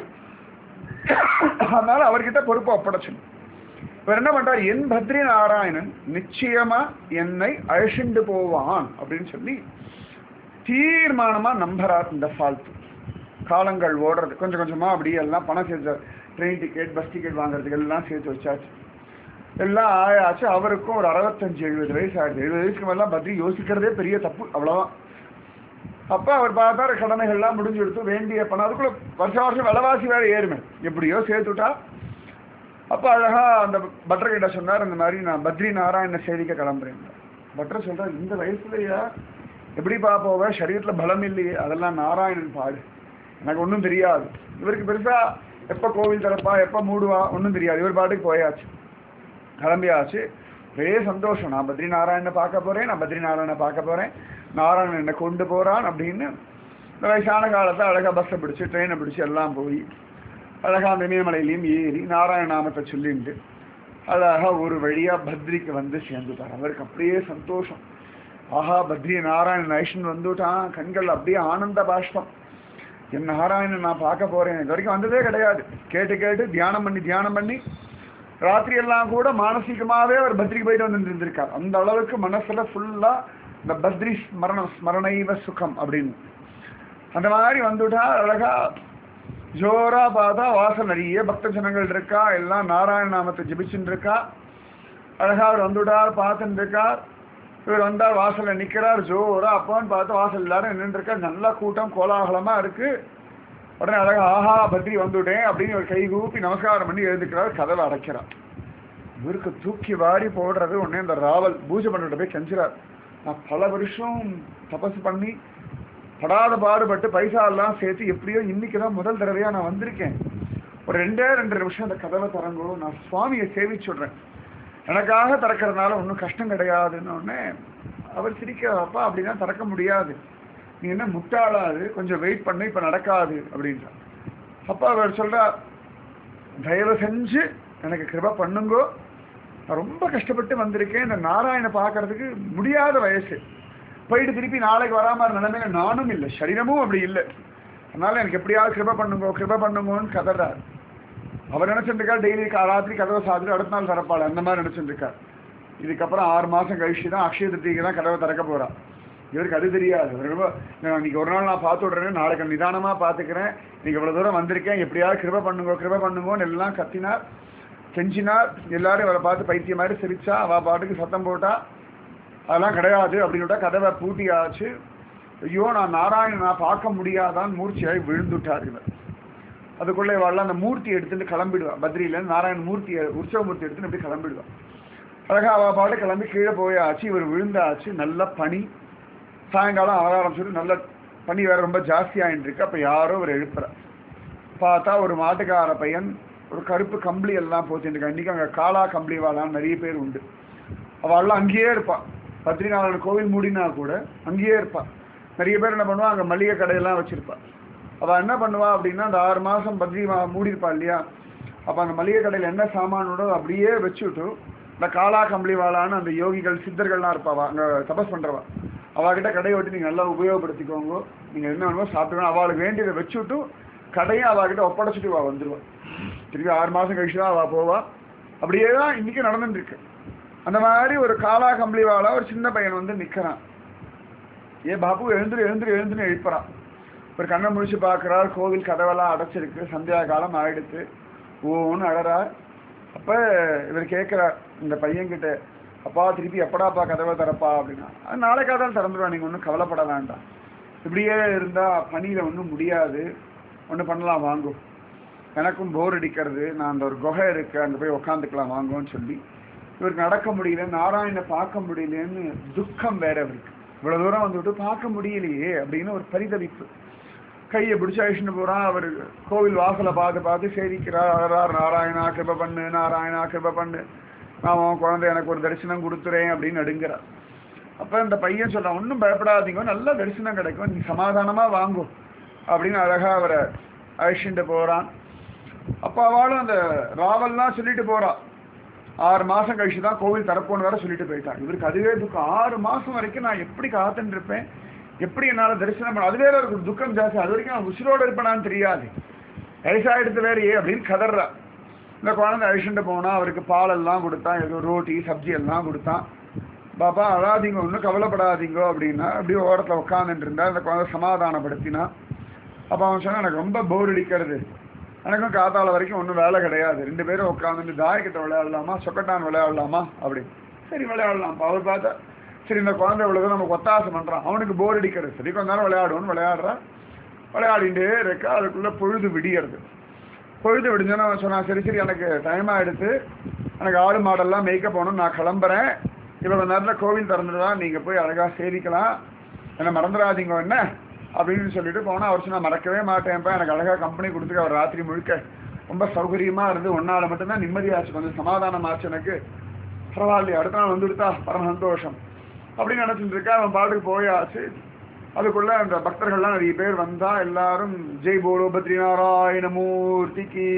[SPEAKER 1] அதனால அவர்கிட்ட பொறுப்பை ஒப்படைச்சணும் இவர் என்ன பண்றார் என் பத்ரி நாராயணன் நிச்சயமா என்னை அழிச்சுண்டு போவான் அப்படின்னு சொல்லி தீர்மானமா நம்புறார் இந்த ஃபால்த்து காலங்கள் ஓடுறது கொஞ்சம் கொஞ்சமா அப்படியே எல்லாம் பணம் சேர்த்து ட்ரெயின் டிக்கெட் பஸ் டிக்கெட் வாங்குறதுக்கு எல்லாம் சேர்த்து வச்சாச்சு எல்லாம் ஆயாச்சு அவருக்கும் ஒரு அறுபத்தஞ்சு எழுபது வயசு ஆயிடுது எழுபது வயசுக்கு மேலாம் பத்ரி யோசிக்கிறதே பெரிய தப்பு அவ்வளவுதான் அப்ப அவர் பார்த்தாரு கடமைகள்லாம் முடிஞ்சு எடுத்து வேண்டிய பணம் அதுக்குள்ள வருஷம் வருஷம் விலைவாசி வேற ஏறுமே எப்படியோ சேர்த்துட்டா அப்ப அழகா அந்த பட்டர் கிட்ட சொன்னார் இந்த மாதிரி நான் பத்ரி நாராயண சேவிக்க கிளம்புறேன் பட்டர் சொல்றார் இந்த வயசுலயா எப்படிப்பா போவ சரீரத்துல பலம் இல்லையே அதெல்லாம் நாராயணன் பாடு எனக்கு ஒன்றும் தெரியாது இவருக்கு பெருசா எப்ப கோவில் திறப்பா எப்ப மூடுவா ஒன்றும் தெரியாது இவர் பாட்டுக்கு போயாச்சு கிளம்பியாச்சு ஒரே சந்தோஷம் நான் பத்ரி நாராயணனை பார்க்க போறேன் நான் பத்ரி நாராயணனை பார்க்க போறேன் நாராயணன் என்னை கொண்டு போறான் அப்படின்னு இந்த வயசான காலத்தை அழகா பஸ்ஸை பிடிச்சு ட்ரெயினை பிடிச்சு எல்லாம் போய் அழகா அந்த இமயமலையிலையும் ஏறி நாராயண நாமத்தை சொல்லிட்டு அழகா ஒரு வழியா பத்ரிக்கு வந்து சேர்ந்துட்டார் அவருக்கு அப்படியே சந்தோஷம் ஆஹா பத்ரி நாராயணன் ஐஷன் வந்துட்டான் கண்கள் அப்படியே ஆனந்த பாஷ்பம் என் நாராயணன் நான் பார்க்க போறேன் இது வரைக்கும் வந்ததே கிடையாது கேட்டு கேட்டு தியானம் பண்ணி தியானம் பண்ணி ராத்திரி எல்லாம் கூட மானசீகமாவே அவர் பத்ரிக்கு போயிட்டு வந்து இருந்திருக்கார் அந்த அளவுக்கு மனசுல ஃபுல்லா இந்த பத்ரி ஸ்மரணம் ஸ்மரணைவ சுகம் அப்படின்னு அந்த மாதிரி வந்துட்டா அழகா ஜோரா பார்த்தா வாசல் நிறைய பக்த ஜனங்கள் இருக்கா எல்லாம் நாராயண நாமத்தை ஜபிச்சுட்டு இருக்கா அழகா அவர் வந்துட்டார் பார்த்துட்டு இருக்கார் இவர் வந்தார் வாசல்ல நிக்கிறார் ஜோரா அப்பான்னு பார்த்து வாசல் எல்லாரும் நின்று இருக்கா நல்ல கூட்டம் கோலாகலமா இருக்கு உடனே அழகா ஆஹா பத்ரி வந்துட்டேன் அப்படின்னு ஒரு கை கூப்பி நமஸ்காரம் பண்ணி எழுந்துக்கிறார் கதவை அடைக்கிறார் இவருக்கு தூக்கி வாரி போடுறது உடனே இந்த ராவல் பூஜை பண்ணிட்டு போய் கெஞ்சுறார் நான் பல வருஷம் தபசு பண்ணி படாத பாடுபட்டு பைசா எல்லாம் சேர்த்து எப்படியோ இன்னைக்கு தான் முதல் தடவையா நான் வந்திருக்கேன் ஒரு ரெண்டே ரெண்டு நிமிஷம் அந்த கதவை திறங்கோ நான் சுவாமியை சேவிச்சுடுறேன் எனக்காக திறக்கிறதுனால ஒன்றும் கஷ்டம் கிடையாதுன்னு உடனே அவர் சிரிக்கிறப்பா அப்படின்னா திறக்க முடியாது நீ என்ன முட்டாளாது கொஞ்சம் வெயிட் பண்ணு இப்ப நடக்காது அப்படின்றார் அப்ப அவர் சொல்றார் தயவு செஞ்சு எனக்கு கிருப பண்ணுங்கோ நான் ரொம்ப கஷ்டப்பட்டு வந்திருக்கேன் இந்த நாராயண பார்க்கறதுக்கு முடியாத வயசு போயிட்டு திருப்பி நாளைக்கு வராம நிலைமையில நானும் இல்லை சரீரமும் அப்படி இல்லை அதனால எனக்கு எப்படியாவது கிருப பண்ணுங்கோ கிருப பண்ணுங்கோன்னு கதறார் அவர் நினைச்சிட்டு இருக்கார் டெய்லி ராத்திரி கதவை சாத்திட்டு அடுத்த நாள் திறப்பாள் அந்த மாதிரி நினைச்சிட்டு இருக்கார் இதுக்கப்புறம் ஆறு மாசம் கழிச்சு தான் அக்ஷய திருப்திக்கு தான் கதவை திறக்க போறா இவருக்கு அது தெரியாது இவர் ரொம்ப நான் இன்னைக்கு ஒரு நாள் நான் பார்த்து விடுறேன் நாளைக்கு நான் நிதானமா பாத்துக்கிறேன் இன்னைக்கு இவ்வளவு தூரம் வந்திருக்கேன் எப்படியாவது கிருப பண்ணுங்க கிருப பண்ணுங்கன்னு எல்லாம் கத்தினார் கெஞ்சினார் எல்லாரும் இவரை பார்த்து பைத்தியம் மாதிரி சிரிச்சா அவ பாட்டுக்கு சத்தம் போட்டா அதெல்லாம் கிடையாது அப்படின்னு கதவை பூட்டியாச்சு ஐயோ நான் நாராயணன் நான் பார்க்க முடியாதான்னு மூர்ச்சியாகி விழுந்துட்டார் இவர் அதுக்குள்ளே இவாள் அந்த மூர்த்தி எடுத்துட்டு கிளம்பிடுவா பத்ரியில நாராயண மூர்த்தி உற்சவ மூர்த்தி எடுத்துட்டு அப்படி கிளம்பிடுவா அழகா அவ பாட்டு கிளம்பி கீழே போயாச்சு இவர் விழுந்தாச்சு நல்ல பனி சாயங்காலம் ஆக ஆரம்பிச்சுட்டு நல்ல பனி வேற ரொம்ப ஜாஸ்தி ஆயிட்டு இருக்கு அப்ப யாரோ ஒரு எழுப்புற பார்த்தா ஒரு மாட்டுக்கார பையன் ஒரு கருப்பு கம்பளி எல்லாம் போச்சுட்டு இன்னைக்கு அங்க காலா கம்பளி வாழான்னு நிறைய பேர் உண்டு அவள்லாம் அங்கேயே இருப்பா பத்ரிநாராயண கோவில் மூடினா கூட அங்கேயே இருப்பா நிறைய பேர் என்ன பண்ணுவா அங்க மளிகை கடையெல்லாம் வச்சிருப்பா அவ என்ன பண்ணுவா அப்படின்னா அந்த ஆறு மாசம் பத்ரி மா- மூடியிருப்பா இல்லையா அப்ப அந்த மளிகை கடையில என்ன சாமானோட அப்படியே வச்சுட்டு இந்த காலா கம்பளி வாழான்னு அந்த யோகிகள் சித்தர்கள்லாம் இருப்பாவா அங்க தபஸ் பண்றவா அவகிட்ட கடையை விட்டு நீங்க நல்லா உபயோகப்படுத்திக்கோங்க நீங்க என்ன வேணுமோ சாப்பிட்டுக்கணும் அவளுக்கு வேண்டியதை வச்சுட்டு கடையை அவகிட்ட ஒப்படைச்சிட்டு வா வந்துருவா திருப்பி ஆறு மாசம் கழிச்சு தான் அவ போவா அப்படியே தான் இன்னைக்கு நடந்துட்டு இருக்கு அந்த மாதிரி ஒரு காலா கம்பளிவால ஒரு சின்ன பையன் வந்து நிக்கிறான் ஏ பாபு எழுந்துரு எழுந்துரு எழுந்துன்னு எழுப்புறான் ஒரு கண்ணை முழிச்சு பார்க்கறார் கோவில் கதவெல்லாம் அடைச்சிருக்கு சந்தியா காலம் ஆயிடுச்சு ஓன்னு அழறார் அப்ப இவர் கேட்கிறார் இந்த பையன்கிட்ட அப்பா திருப்பி எப்படாப்பா கதவை திறப்பா அப்படின்னா அது நாளைக்காக தான் திறந்துருவா நீங்க ஒன்றும் கவலைப்பட வேண்டாம் இப்படியே இருந்தா பணியில ஒன்றும் முடியாது ஒன்று பண்ணலாம் வாங்கும் எனக்கும் போர் அடிக்கிறது நான் அந்த ஒரு குகை இருக்கு அங்கே போய் உக்காந்துக்கலாம் வாங்குவோன்னு சொல்லி இவருக்கு நடக்க முடியல நாராயணனை பார்க்க முடியலன்னு துக்கம் வேற இருக்கு இவ்வளவு தூரம் வந்துவிட்டு பார்க்க முடியலையே அப்படின்னு ஒரு பரிதவிப்பு கையை பிடிச்சு அழிச்சுட்டு போறான் அவர் கோவில் வாசலை பார்த்து பார்த்து சேவிக்கிறார் அழறார் நாராயணா கிருப பண்ணு நாராயணா கிருப பண்ணு நான் உன் குழந்தை எனக்கு ஒரு தரிசனம் கொடுத்துறேன் அப்படின்னு நடுங்கிறார் அப்ப இந்த பையன் சொல்றான் ஒன்றும் பயப்படாதீங்க நல்ல தரிசனம் கிடைக்கும் நீ சமாதானமா வாங்கும் அப்படின்னு அழகா அவரை அழிச்சுட்டு போறான் அப்ப அவளும் அந்த ராவல்லாம் சொல்லிட்டு போறா ஆறு மாசம் கழிச்சு தான் கோவில் திறப்போன்னு வேற சொல்லிட்டு போயிட்டான் இவருக்கு அதுவே துக்கம் ஆறு மாசம் வரைக்கும் நான் எப்படி காத்துட்டு இருப்பேன் எப்படி என்னால தரிசனம் பண்ண அது வேற ஒரு துக்கம் ஜாஸ்தி அது வரைக்கும் நான் உசிரோட இருப்பேனான்னு தெரியாது வயசாயிடுத்து வேறையே அப்படின்னு கதறா இந்த குழந்தை அழிச்சுட்டு போனா அவருக்கு பால் எல்லாம் கொடுத்தான் ஏதோ ரோட்டி சப்ஜி எல்லாம் கொடுத்தான் பாப்பா அழாதீங்க ஒன்றும் கவலைப்படாதீங்க அப்படின்னா அப்படியே ஓரத்தில் உட்காந்துட்டு இருந்தா அந்த குழந்தை சமாதானப்படுத்தினா அப்போ அவன் சொன்னா எனக்கு ரொம்ப போர் அடிக்கிறது எனக்கும் காத்தால வரைக்கும் ஒன்றும் வேலை கிடையாது ரெண்டு பேரும் உட்காந்துட்டு தாயக்கட்டை விளையாடலாமா சொக்கட்டான் விளையாடலாமா அப்படி சரி விளையாடலாம் அவர் பார்த்தா சரி இந்த குழந்தை இவ்வளவு நம்ம ஒத்தாசை பண்றான் அவனுக்கு போர் அடிக்கிறது சரி கொஞ்ச நேரம் விளையாடுவோன்னு விளையாடுறான் விளையாடிட்டே இருக்கா அதுக்குள்ள பொழுது விடியறது பொழுது விடிஞ்சோன்னு அவன் சொன்னான் சரி சரி எனக்கு டைம் ஆயிடுத்து எனக்கு ஆடு மாடெல்லாம் மேய்க்க போகணும் நான் கிளம்புறேன் இப்போ கொஞ்ச நேரத்தில் கோவில் திறந்துதான் நீங்கள் போய் அழகாக சேவிக்கலாம் என்ன மறந்துடாதீங்க என்ன அப்படின்னு சொல்லிட்டு போனால் அவர் சொன்னா மறக்கவே மாட்டேன்ப்பா எனக்கு அழகாக கம்பெனி கொடுத்துக்க அவர் ராத்திரி முழுக்க ரொம்ப சௌகரியமாக இருந்து ஒன்னால மட்டும்தான் நிம்மதியாச்சு கொஞ்சம் சமாதானமாச்சு எனக்கு பரவாயில்லையே அடுத்த நாள் வந்துடுத்தா பரம சந்தோஷம் அப்படின்னு நினைச்சிட்டு இருக்கா அவன் பாட்டுக்கு போயாச்சு அதுக்குள்ள அந்த பக்தர்கள்லாம் நிறைய பேர் வந்தா எல்லாரும் ஜெய் போலோ பத்ரிநாராயண மூர்த்திக்கு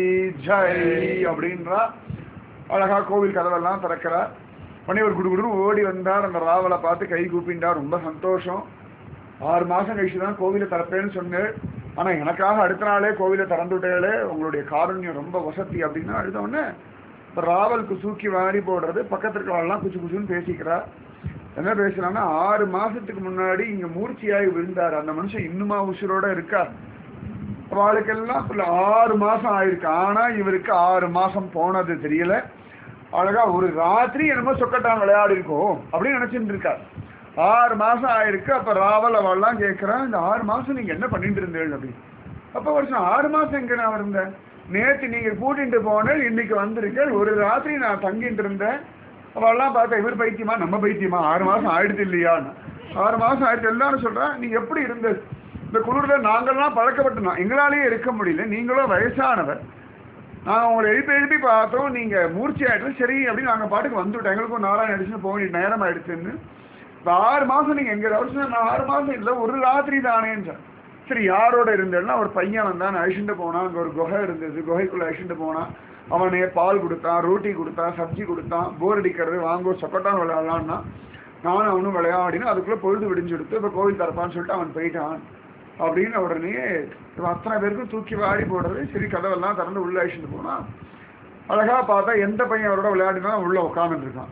[SPEAKER 1] ஜெய் அப்படின்றா அழகா கோவில் கதவெல்லாம் திறக்கிறா உடனே ஒரு குடுகுடு ஓடி வந்தார் அந்த ராவலை பார்த்து கை கூப்பிண்டார் ரொம்ப சந்தோஷம் ஆறு மாசம் கழிச்சு தான் கோவிலை திறப்பேன்னு சொன்னேன் ஆனா எனக்காக அடுத்த நாளே கோவிலை திறந்துட்டே உங்களுடைய காருண்யம் ரொம்ப வசதி அப்படின்னு அழுத உடனே இப்ப ராவலுக்கு தூக்கி வாரி போடுறது பக்கத்துல இருக்கவெல்லாம் குச்சு குச்சுன்னு பேசிக்கிறா என்ன பேசுறான்னா ஆறு மாசத்துக்கு முன்னாடி இங்க மூர்ச்சியாகி விழுந்தாரு அந்த மனுஷன் இன்னுமா உசுரோட இருக்கா அவளுக்கெல்லாம் இப்ப ஆறு மாசம் ஆயிருக்கு ஆனா இவருக்கு ஆறு மாசம் போனது தெரியல அழகா ஒரு ராத்திரி என்னமோ சொக்கட்டான் விளையாடி இருக்கோம் அப்படின்னு நினைச்சிட்டு இருக்கார் ஆறு மாசம் ஆயிருக்கு அப்ப ராவல் அவள்லாம் கேட்கிறான் இந்த ஆறு மாசம் நீங்க என்ன பண்ணிட்டு இருந்தீங்க அப்படின்னு அப்ப வருஷம் ஆறு மாசம் எங்க நான் இருந்தேன் நேத்து நீங்க கூட்டிட்டு போனேன் இன்னைக்கு வந்திருக்கேன் ஒரு ராத்திரி நான் தங்கிட்டு இருந்தேன் அவெல்லாம் பார்த்தா இவர் பைத்தியமா நம்ம பைத்தியமா ஆறு மாசம் ஆயிடுது இல்லையான்னு ஆறு மாசம் ஆயிடுச்சு எல்லாரும் சொல்றேன் நீங்க எப்படி இருந்தது இந்த குளிர்ல நாங்கள்லாம் பழக்கப்பட்டோம் எங்களாலேயே இருக்க முடியல நீங்களும் வயசானவர் நாங்கள் உங்களை எழுப்பி எழுப்பி பார்த்தோம் நீங்க மூர்ச்சி ஆயிட்டு சரி அப்படின்னு நாங்க பாட்டுக்கு வந்துவிட்டோம் எங்களுக்கும் நாராயண அடிச்சுன்னு போக வேண்டிய நேரம் ஆயிடுச்சுன்னு இப்போ ஆறு மாசம் நீங்க எங்க வருஷம் நான் ஆறு மாசம் இல்லை ஒரு ராத்திரி தானேன்னு சொன்னேன். சரி யாரோட இருந்தேன்னா ஒரு பையன் வந்தான் அழிச்சுட்டு போனான் அங்க ஒரு குகை இருந்தது குகைக்குள்ள அழிச்சுட்டு போனான் அவனே பால் கொடுத்தான் ரோட்டி கொடுத்தான் சப்ஜி கொடுத்தான் போர் அடிக்கிறது வாங்கோ சொக்கட்டான் விளையாடலான்னா நானும் அவனும் விளையாடினா அதுக்குள்ள பொழுது விடிஞ்சு எடுத்து இப்போ கோவில் தரப்பான்னு சொல்லிட்டு அவன் போயிட்டான் அப்படின்னு உடனே இவன் அத்தனை பேருக்கும் தூக்கி வாரி போடுறது சரி கதவெல்லாம் திறந்து உள்ள அழிச்சுட்டு போனான் அழகா பார்த்தா எந்த பையன் அவரோட விளையாடினாலும் உள்ள உட்காந்துட்டு இருக்கான்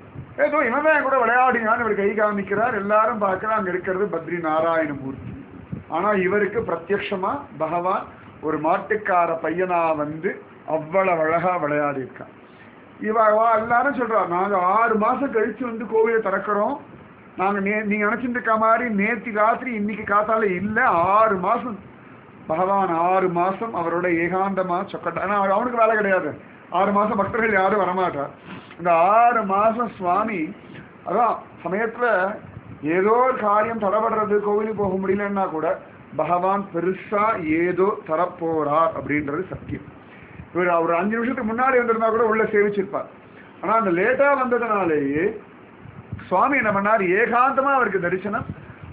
[SPEAKER 1] ஏதோ இவன் தான் என் கூட விளையாடினான்னு இவர் கை காமிக்கிறார் எல்லாரும் பார்க்கற அங்க இருக்கிறது பத்ரி நாராயணமூர்த்தி ஆனா இவருக்கு பிரத்யக்ஷமா பகவான் ஒரு மாட்டுக்கார பையனா வந்து அவ்வளவு அழகா விளையாடி இருக்கான் இவ வா எல்லாரும் சொல்றா நாங்க ஆறு மாசம் கழிச்சு வந்து கோவிலை திறக்கிறோம் நாங்க நே நீங்க நினைச்சிட்டு இருக்க மாதிரி நேத்தி ராத்திரி இன்னைக்கு காத்தால இல்ல ஆறு மாசம் பகவான் ஆறு மாசம் அவரோட ஏகாந்தமா சொக்கட்டா ஆனா அவனுக்கு வேலை கிடையாது ஆறு மாசம் பக்தர்கள் யாரும் வரமாட்டார் இந்த ஆறு மாசம் சுவாமி அதான் சமயத்துல ஏதோ ஒரு காரியம் தடபடுறது கோவிலுக்கு போக முடியலன்னா கூட பகவான் பெருசா ஏதோ தரப்போறார் அப்படின்றது சத்தியம் இவர் ஒரு அஞ்சு நிமிஷத்துக்கு முன்னாடி வந்திருந்தா கூட உள்ள சேவிச்சிருப்பார் ஆனா அந்த லேட்டா வந்ததுனாலேயே சுவாமி என்ன பண்ணார் ஏகாந்தமா அவருக்கு தரிசனம்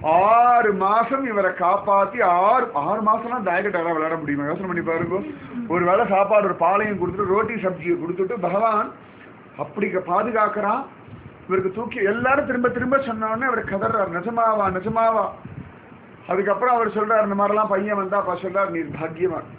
[SPEAKER 1] ஆறு மாசம் இவரை காப்பாத்தி ஆறு ஆறு மாசம்லாம் டயகட் யாராவது விளையாட முடியுமா யோசனை பண்ணி பாருங்க ஒரு வேளை சாப்பாடு ஒரு பாலையும் கொடுத்துட்டு ரோட்டி சப்ஜியை கொடுத்துட்டு பகவான் அப்படி பாதுகாக்கிறான் இவருக்கு தூக்கி எல்லாரும் திரும்ப திரும்ப சொன்னோடனே அவர் கதறார் நிஜமாவா நிஜமாவா அதுக்கப்புறம் அவர் சொல்றார் இந்த மாதிரிலாம் பையன் வந்தா அப்ப சொல்றார் நீர் பாக்கியவான்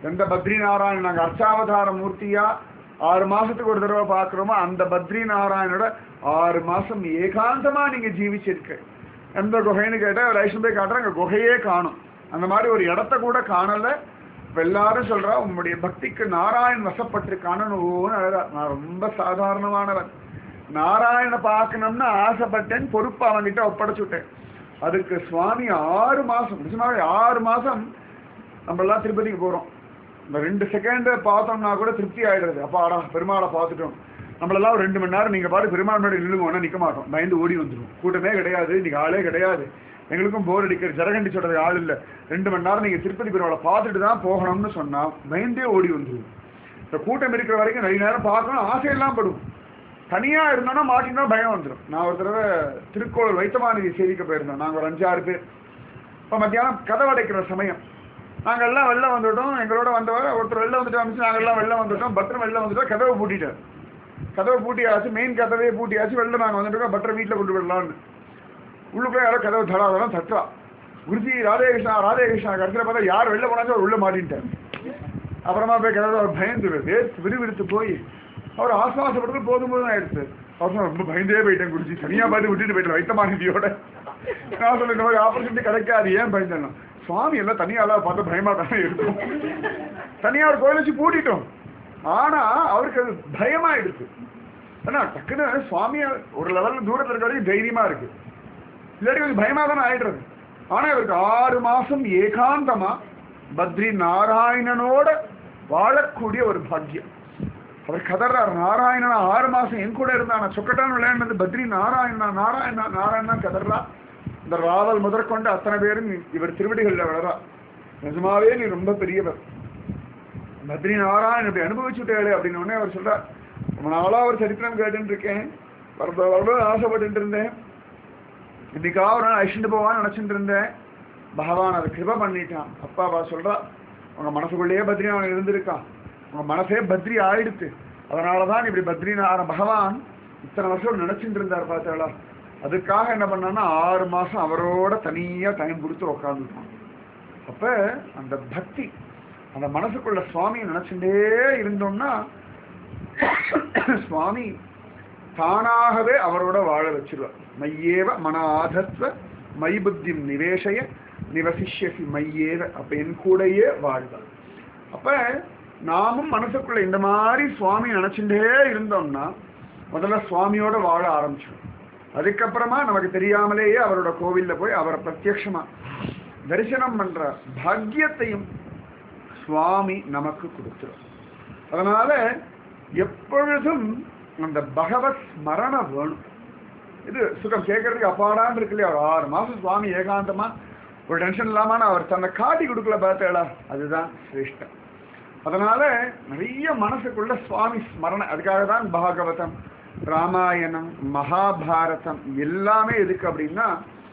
[SPEAKER 1] எந்த பத்ரி நாராயணன் நாங்கள் அர்ச்சாவதார மூர்த்தியா ஆறு மாசத்துக்கு ஒரு தடவை பார்க்குறோமோ அந்த பத்ரி நாராயணோட ஆறு மாசம் ஏகாந்தமா நீங்க ஜீவிச்சிருக்கு எந்த குகைன்னு கேட்டால் ஒரு ஐஸ்வன் போய் காட்டுறேன் அங்கே குகையே காணும் அந்த மாதிரி ஒரு இடத்த கூட காணல இப்ப எல்லாரும் சொல்றா உம்முடைய பக்திக்கு நாராயண் வசப்பட்டிருக்கானு ஓன்னு அழறா நான் ரொம்ப சாதாரணமானவன் நாராயண பார்க்கணும்னு ஆசைப்பட்டேன் பொறுப்பு அவன்கிட்ட ஒப்படைச்சுட்டேன் அதுக்கு சுவாமி ஆறு மாசம் நிஜமாவே ஆறு மாசம் நம்ம எல்லாம் திருப்பதிக்கு போறோம் இந்த ரெண்டு செகண்ட் பார்த்தோம்னா கூட திருப்தி ஆயிடுறது அப்பாடா பெருமாளை பார்த்துட்டோம் நம்மளெல்லாம் ஒரு ரெண்டு மணி நேரம் நீங்க பாட்டு பெருமாள் முன்னாடி நில்லுவோம்னா நிக்க மாட்டோம் பயந்து ஓடி வந்துடும் கூட்டமே கிடையாது இன்னைக்கு ஆளே கிடையாது எங்களுக்கும் போர் அடிக்கிற ஜரகண்டி சொல்றது ஆள் இல்ல ரெண்டு மணி நேரம் நீங்க திருப்பதி பெருமாளை பார்த்துட்டு தான் போகணும்னு சொன்னா பயந்தே ஓடி வந்துடும் இந்த கூட்டம் இருக்கிற வரைக்கும் நிறைய நேரம் பார்க்கணும் ஆசையெல்லாம் படும் தனியா இருந்தோம்னா மாட்டினா பயம் வந்துடும் நான் ஒரு தடவை திருக்கோளூர் வைத்தமாநிதி சேவிக்க போயிருந்தோம் நாங்க ஒரு அஞ்சாறு பேர் இப்போ மத்தியானம் கதவு அடைக்கிற சமயம் நாங்க எல்லாம் வெளில வந்துட்டோம் எங்களோட வந்தவர் ஒருத்தர் வெளில வந்துட்டு அமைச்சு நாங்க எல்லாம் வெளில வந்துட்டோம் பத்திரம் வெளில வந்துட்டோம் கதவை பூட்டிட்டார் கதவை பூட்டியாச்சு மெயின் கதவே பூட்டியாச்சு வெளில நாங்க வந்துட்டோம் பத்திரம் வீட்டில் கொண்டு விடலாம்னு உள்ளுக்குள்ள யாரோ கதவை தடாதெல்லாம் தட்டுறா குருஜி ராதே கிருஷ்ணா ராதே கிருஷ்ணா கடைசியில் பார்த்தா யார் வெளில போனாச்சும் அவர் உள்ள மாட்டின்ட்டார் அப்புறமா போய் கதவை அவர் பயந்து வேர்த்து விறுவிறுத்து போய் அவர் ஆசுவாசப்படுறது போதும் போதும் ஆயிடுச்சு அவர் சொன்னார், ரொம்ப பயந்தே போயிட்டேன் குருஜி தனியா பார்த்து விட்டுட்டு போயிட்டேன் வைத்தமானதியோட நான் சொல்ல இந்த மாதிரி ஆப்பர்ச்சுனிட்டி கிடைக்காது ஏன் பயந்தேன் சுவாமி எல்லாம் தனியாலாம் பார்த்து பயமா தானே இருக்கும் தனியா ஒரு கோயில் வச்சு பூட்டிட்டோம் ஆனா அவருக்கு அது பயமாயிடுச்சு ஏன்னா டக்குன்னு சுவாமிய ஒரு லெவல்ல தூரத்துல இருக்க வரைக்கும் தைரியமா இருக்கு இல்லாட்டி கொஞ்சம் பயமா தானே ஆயிடுறது ஆனா இவருக்கு ஆறு மாசம் ஏகாந்தமா பத்ரி நாராயணனோட வாழக்கூடிய ஒரு பாக்கியம் அவர் கதறார் நாராயணனா ஆறு மாசம் என் கூட இருந்தானா சொக்கட்டான் விளையாடுனது பத்ரி நாராயணா நாராயணா நாராயணா கதறா இந்த ராவல் முதற்கொண்டு அத்தனை பேரும் இவர் திருவடிகளில் வளரா நிஜமாவே நீ ரொம்ப பெரியவர் பத்ரி நாராயணன் இப்படி அனுபவிச்சுட்டே அப்படின்னு உடனே அவர் சொல்றார் ரொம்ப நாளா ஒரு சரித்திரம் கேட்டுட்டு இருக்கேன் வரத வரத ஆசைப்பட்டு இருந்தேன் இன்னைக்கா ஒரு நாள் அழிச்சுட்டு போவான்னு நினைச்சிட்டு இருந்தேன் பகவான் அதை கிருப பண்ணிட்டான் அப்பா அவ சொல்றா உங்க மனசுக்குள்ளேயே பத்ரி அவன் இருந்திருக்கான் உங்க மனசே பத்ரி ஆயிடுத்து அதனாலதான் இப்படி பத்ரிநாராயண பகவான் இத்தனை வருஷம் நினைச்சிட்டு இருந்தார் பார்த்தாளா அதுக்காக என்ன பண்ணான்னா ஆறு மாசம் அவரோட தனியா டைம் கொடுத்து உட்காந்துட்டான் அப்ப அந்த பக்தி அந்த மனசுக்குள்ள சுவாமியை நினைச்சுட்டே இருந்தோம்னா சுவாமி தானாகவே அவரோட வாழ வச்சிருவார் மையேவ மன ஆதத்வ மை புத்தி நிவேசய நிவசிஷ்யசி மையேவ அப்ப என் கூடயே வாழ்வார் அப்ப நாமும் மனசுக்குள்ள இந்த மாதிரி சுவாமி நினைச்சுட்டே இருந்தோம்னா முதல்ல சுவாமியோட வாழ ஆரம்பிச்சோம் அதுக்கப்புறமா நமக்கு தெரியாமலேயே அவரோட கோவில்ல போய் அவரை பிரத்யக்ஷமா தரிசனம் பண்ற பாக்கியத்தையும் சுவாமி நமக்கு கொடுத்துரும் அதனால எப்பொழுதும் அந்த பகவத் ஸ்மரண வேணும் இது சுகம் கேட்கறதுக்கு அப்பாடான்னு இருக்கு இல்லையா ஒரு ஆறு மாசம் சுவாமி ஏகாந்தமா ஒரு டென்ஷன் இல்லாம அவர் தன்னை காட்டி கொடுக்கல பார்த்தேடா அதுதான் சிரேஷ்டம் அதனால நிறைய மனசுக்குள்ள சுவாமி ஸ்மரணை அதுக்காக தான் பாகவதம் ராமாயணம் மகாபாரதம் எல்லாமே எதுக்கு அப்படின்னா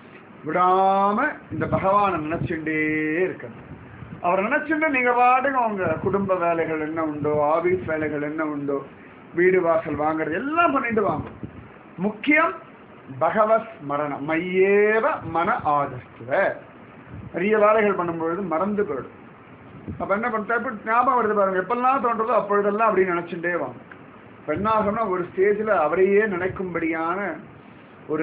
[SPEAKER 1] விடாம இந்த பகவானை நினைச்சுட்டே இருக்கணும் அவர் நினைச்சுட்டு நீங்க பாட்டுங்க உங்க குடும்ப வேலைகள் என்ன உண்டோ ஆபீஸ் வேலைகள் என்ன உண்டோ வீடு வாசல் வாங்குறது எல்லாம் பண்ணிட்டு வாங்க முக்கியம் பகவத் ஸ்மரணம் மையேவ மன ஆதஸ்துவ நிறைய வேலைகள் பண்ணும்பொழுது மறந்து போயிடும் அப்ப என்ன பண்ண இப்ப ஞாபகம் வருது பாருங்க எப்பெல்லாம் தோன்றதோ அப்பொழுதெல்லாம் அப்படி நினைச்சுட்டே வாங்க இப்ப என்ன ஆகும்னா ஒரு ஸ்டேஜ்ல அவரையே நினைக்கும்படியான ஒரு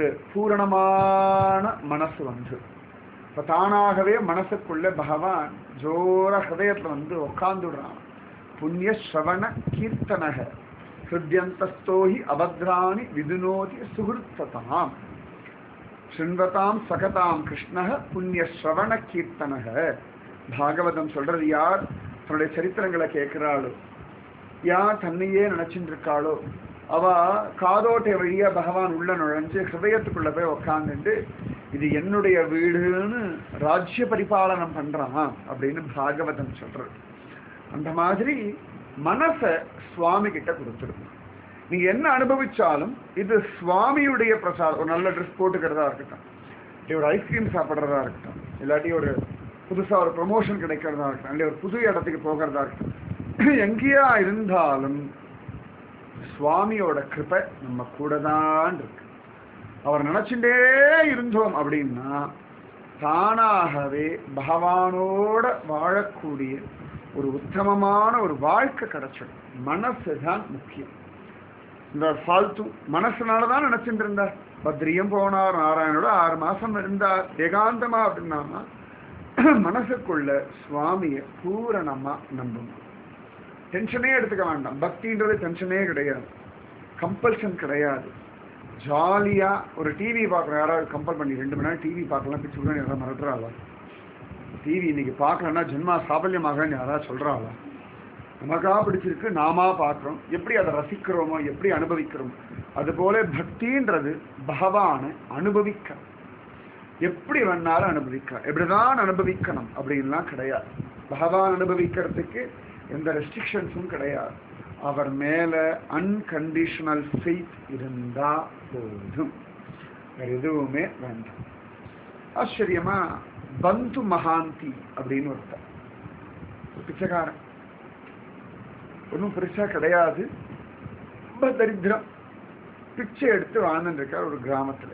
[SPEAKER 1] பூரணமான மனசு வந்து இப்ப தானாகவே மனசுக்குள்ள பகவான் ஜோர ஹதயத்துல வந்து உட்காந்துடுறான் புண்ணிய ஸ்ரவண கீர்த்தனக ஹிருத்யந்தஸ்தோஹி அபத்ராணி விதுனோதி சுகிருத்ததாம் சிண்வதாம் சகதாம் கிருஷ்ணக புண்ணிய ஸ்ரவண கீர்த்தனக பாகவதம் சொல்றது யார் தன்னுடைய சரித்திரங்களை கேட்கிறாளோ யார் தன்னையே நினைச்சுட்டு இருக்காளோ அவ காதோட்டை வழியா பகவான் உள்ள நுழைஞ்சு ஹிருதயத்துக்குள்ள போய் உக்காந்துட்டு இது என்னுடைய வீடுன்னு ராஜ்ய பரிபாலனம் பண்றான் அப்படின்னு பாகவதம் சொல்றது அந்த மாதிரி மனச சுவாமி கிட்ட கொடுத்துடும் நீங்க என்ன அனுபவிச்சாலும் இது சுவாமியுடைய பிரசாதம் ஒரு நல்ல ட்ரெஸ் போட்டுக்கிறதா இருக்கட்டும் இல்லை ஒரு ஐஸ்கிரீம் சாப்பிட்றதா இருக்கட்டும் இல்லாட்டி ஒரு புதுசா ஒரு ப்ரமோஷன் கிடைக்கிறதா இருக்கட்டும் இல்லை ஒரு புது இடத்துக்கு போகிறதா இருக்கட்டும் எங்கேயா இருந்தாலும் சுவாமியோட கிருபை நம்ம கூட தான் இருக்கு அவர் நினைச்சுட்டே இருந்தோம் அப்படின்னா தானாகவே பகவானோட வாழக்கூடிய ஒரு உத்தமமான ஒரு வாழ்க்கை கிடைச்சிடும் மனசு தான் முக்கியம் இந்த ஃபால்த்து மனசுனால தான் நினைச்சிட்டு இருந்தார் பத்ரியம் போனார் நாராயணோட ஆறு மாசம் இருந்தார் ஏகாந்தமா அப்படின்னா மனசுக்குள்ள சுவாமிய பூரணமா நம்பணும் டென்ஷனே எடுத்துக்க வேண்டாம் பக்தின்றது டென்ஷனே கிடையாது கம்பல்ஷன் கிடையாது ஜாலியா ஒரு டிவி பார்க்குறோம் யாராவது கம்பல் பண்ணி ரெண்டு மணி நேரம் டிவி பார்க்கலாம் பிச்சு விடுவேன் யாராவது மிரட்டுறாளா டிவி இன்னைக்கு பார்க்கலன்னா ஜென்மா சாபல்யமாகன்னு யாராவது சொல்றாளா நமக்கா பிடிச்சிருக்கு நாமா பார்க்குறோம் எப்படி அதை ரசிக்கிறோமோ எப்படி அனுபவிக்கிறோம் அதுபோல பக்தின்றது பகவானை அனுபவிக்க எப்படி வேணாலும் அனுபவிக்க எப்படிதான் அனுபவிக்கணும் அப்படின்லாம் கிடையாது பகவான் அனுபவிக்கிறதுக்கு எந்த ரெஸ்ட்ரிக்ஷன்ஸும் கிடையாது அவர் மேல அன்கண்டிஷனல் ஃபெய்த் இருந்தா போதும் வேற எதுவுமே வேண்டாம் ஆச்சரியமா பந்து மகாந்தி அப்படின்னு ஒருத்தர் ஒரு பிச்சைக்காரன் ஒன்றும் பெருசா கிடையாது ரொம்ப தரித்திரம் பிச்சை எடுத்து வாழ்ந்துட்டு இருக்கார் ஒரு கிராமத்துல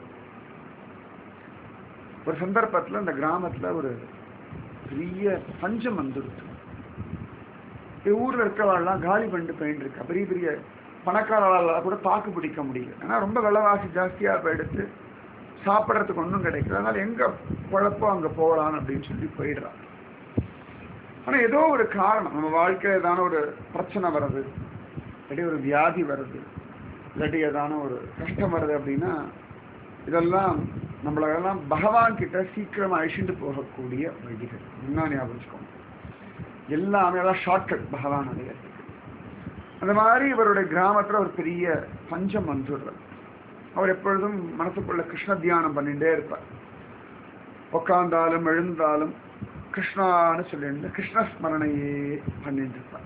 [SPEAKER 1] ஒரு சந்தர்ப்பத்துல அந்த கிராமத்துல ஒரு பெரிய பஞ்சம் வந்துடுச்சு இப்ப ஊர்ல இருக்கிறவாள்லாம் காலி பண்ணிட்டு போயிட்டு இருக்கா பெரிய பெரிய பணக்காரர்களால் கூட தாக்கு பிடிக்க முடியல ஏன்னா ரொம்ப விலைவாசி ஜாஸ்தியா போயிடுத்து சாப்பிட்றதுக்கு ஒன்றும் கிடைக்கல அதனால எங்க குழப்போ அங்க போகலாம் அப்படின்னு சொல்லி போயிடுறான் ஆனா ஏதோ ஒரு காரணம் நம்ம வாழ்க்கையில ஏதான ஒரு பிரச்சனை வருது இல்லாட்டி ஒரு வியாதி வருது இல்லாட்டி ஏதான ஒரு கஷ்டம் வருது அப்படின்னா இதெல்லாம் நம்மளெல்லாம் பகவான் கிட்ட சீக்கிரம் அழிச்சுட்டு போகக்கூடிய வழிகள் என்ன ஞாபகம் வச்சுக்கோங்க எல்லாமே எல்லாம் ஷார்ட்கட் பகவான் அடையிறதுக்கு அந்த மாதிரி இவருடைய கிராமத்துல ஒரு பெரிய பஞ்சம் வந்துடுறது அவர் எப்பொழுதும் மனசுக்குள்ள கிருஷ்ண தியானம் பண்ணிட்டே இருப்பார் உட்கார்ந்தாலும் எழுந்தாலும் கிருஷ்ணான்னு சொல்லிட்டு கிருஷ்ண ஸ்மரணையே பண்ணிட்டு இருப்பார்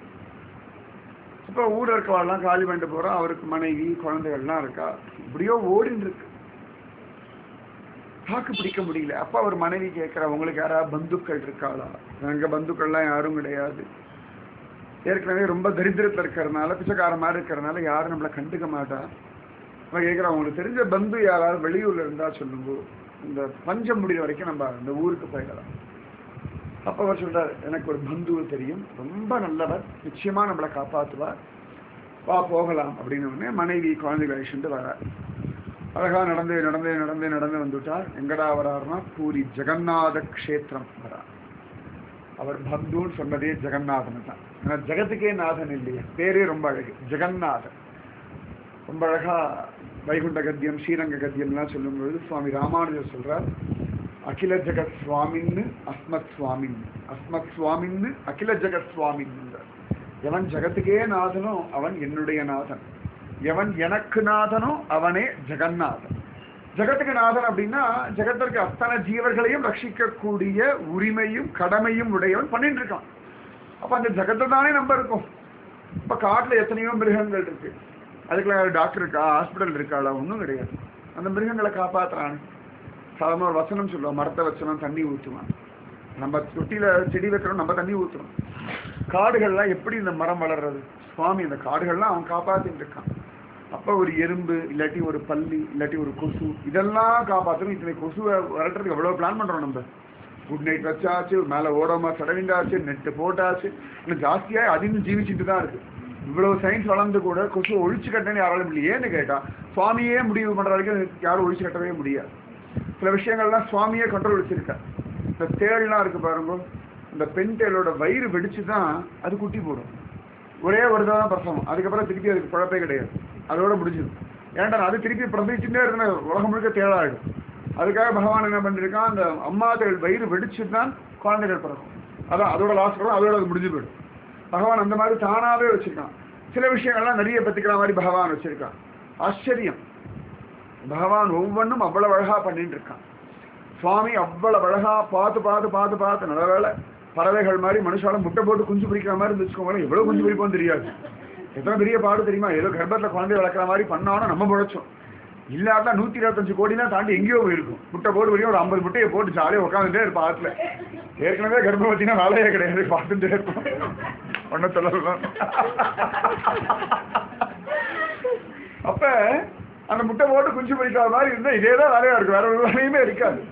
[SPEAKER 1] இப்போ ஊர்ல இருக்கவாள்லாம் காலி பண்ணிட்டு போறோம் அவருக்கு மனைவி குழந்தைகள்லாம் இருக்கா இப்படியோ ஓடின்னு இருக்கு தாக்கு பிடிக்க முடியல அப்ப அவர் மனைவி கேட்கிறா உங்களுக்கு யாராவது பந்துக்கள் இருக்காளா எங்க பந்துக்கள்லாம் யாரும் கிடையாது ஏற்கனவே ரொம்ப தரித்திரத்துல இருக்கிறதுனால பிச்சைக்கார மாதிரி இருக்கிறதுனால யாரும் நம்மளை கண்டுக்க மாட்டா அவன் கேட்குறான் உங்களுக்கு தெரிஞ்ச பந்து யாராவது வெளியூர்ல இருந்தா சொல்லுங்க இந்த பஞ்சம் முடிகிற வரைக்கும் நம்ம இந்த ஊருக்கு போயிடலாம் அப்ப அவர் சொல்றாரு எனக்கு ஒரு பந்து தெரியும் ரொம்ப நல்லவர் நிச்சயமா நம்மளை காப்பாத்துவார் வா போகலாம் அப்படின்னு உடனே மனைவி குழந்தைகளை அழிச்சுட்டு வரார் அழகா நடந்து நடந்து நடந்து நடந்து வந்துட்டார் எங்கடா வராருன்னா பூரி ஜெகநாத க்ஷேத்திரம் வரார் அவர் பந்துன்னு சொன்னதே ஜெகநாதன் தான் ஏன்னா ஜெகத்துக்கே நாதன் இல்லையா பேரே ரொம்ப அழகு ஜெகநாதன் ரொம்ப அழகா வைகுண்ட கத்தியம் ஸ்ரீரங்க கத்தியம்லாம் சொல்லும்பொழுது சுவாமி ராமானுஜர் சொல்றார் அகில ஜெகத் சுவாமின்னு அஸ்மத் சுவாமின் அஸ்மத் சுவாமின்னு அகில ஜெகத் சுவாமின்னு எவன் ஜெகத்துக்கே நாதனோ அவன் என்னுடைய நாதன் எவன் எனக்கு நாதனோ அவனே ஜெகநாதன் ஜெகத்துக்கு நாதன் அப்படின்னா ஜெகத்திற்கு அத்தனை ஜீவர்களையும் ரட்சிக்கக்கூடிய உரிமையும் கடமையும் உடையவன் பண்ணிட்டு இருக்கான் அப்ப அந்த ஜெகத்தை தானே நம்ம இருக்கோம் இப்ப காட்டுல எத்தனையோ மிருகங்கள் இருக்கு அதுக்குள்ள டாக்டர் இருக்கா ஹாஸ்பிட்டல் இருக்காளா ஒன்றும் கிடையாது அந்த மிருகங்களை காப்பாத்துறானு சாதாரண ஒரு வசனம் சொல்லுவோம் மரத்தை வச்சவன் தண்ணி ஊற்றுவான் நம்ம தொட்டியில செடி வைக்கிறோம் நம்ம தண்ணி ஊற்றுறோம் காடுகள்லாம் எப்படி இந்த மரம் வளர்றது சுவாமி இந்த காடுகள்லாம் அவன் காப்பாத்திட்டு இருக்கான் அப்ப ஒரு எறும்பு இல்லாட்டி ஒரு பல்லி இல்லாட்டி ஒரு கொசு இதெல்லாம் காப்பாற்றணும் இத்தனை கொசுவை வளர்த்துறதுக்கு எவ்வளவு பிளான் பண்றோம் நம்ம குட் நைட் வச்சாச்சு மேல ஓடாம சடவிண்டாச்சு நெட்டு போட்டாச்சு இன்னும் ஜாஸ்தியா அதிகம் ஜீவிச்சுட்டு தான் இருக்கு இவ்வளவு சயின்ஸ் வளர்ந்து கூட கொசு ஒழிச்சு கட்டணும்னு யாராலும் முடியல ஏன்னு கேட்டா சுவாமியே முடிவு பண்ற வரைக்கும் யாரும் ஒழிச்சு கட்டவே முடியாது சில விஷயங்கள்லாம் சுவாமியே கண்ட்ரோல் வச்சிருக்கார் இந்த தேள்லாம் இருக்கு பாருங்க இந்த பெண் தேளோட வயிறு வெடிச்சு தான் அது குட்டி போடும் ஒரே ஒரு தான் பிரசவம் அதுக்கப்புறம் திருப்பி அதுக்கு குழப்பே கிடையாது அதோட முடிஞ்சுது ஏன்டா அது திருப்பி பிரசவிச்சுட்டே இருந்தா உலகம் முழுக்க தேளாயிடும் அதுக்காக பகவான் என்ன பண்ணிருக்கான் அந்த அம்மா தேள் வயிறு வெடிச்சு தான் குழந்தைகள் பிறக்கும் அதான் அதோட லாஸ்ட் அதோட அது முடிஞ்சு போயிடும் பகவான் அந்த மாதிரி தானாவே வச்சிருக்கான் சில விஷயங்கள்லாம் நிறைய பத்திக்கிற மாதிரி பகவான் வச்சிருக்கான் ஆச்சரியம் பகவான் ஒவ்வொன்றும் அவ்வளவு அழகா பண்ணிட்டு இருக்கான் சுவாமி அவ்வளவு அழகா பார்த்து பார்த்து பார்த்து பார்த்து நல்ல வேளை பறவைகள் மாதிரி மனுஷால முட்டை போட்டு குஞ்சு பிடிக்கிற மாதிரி இருந்துச்சுக்கோங்களேன் எவ்வளவு குஞ்சு பிடிப்போம் தெரியாது எத்தனை பெரிய பாடு தெரியுமா ஏதோ கர்ப்பத்துல குழந்தை வளர்க்குற மாதிரி பண்ணாலும் நம்ம முழைச்சோம் இல்லாட்டா நூத்தி இருபத்தஞ்சு கோடிலாம் தாண்டி எங்கேயோ போயிருக்கும் முட்டை போட்டு வரையும் ஒரு ஐம்பது முட்டையை போட்டு ஜாலியாக உட்காந்துட்டே இருப்பா ஆத்துல ஏற்கனவே கர்ப்பவத்தினா வேலையே கிடையாது பார்த்துட்டே இருப்போம் ஒன்னும் சொல்லலாம் அப்ப அந்த முட்டை போட்டு குஞ்சு பிடிக்காத மாதிரி இருந்தா இதே தான் வேலையா இருக்கு வேற ஒரு வேலையுமே இருக்காது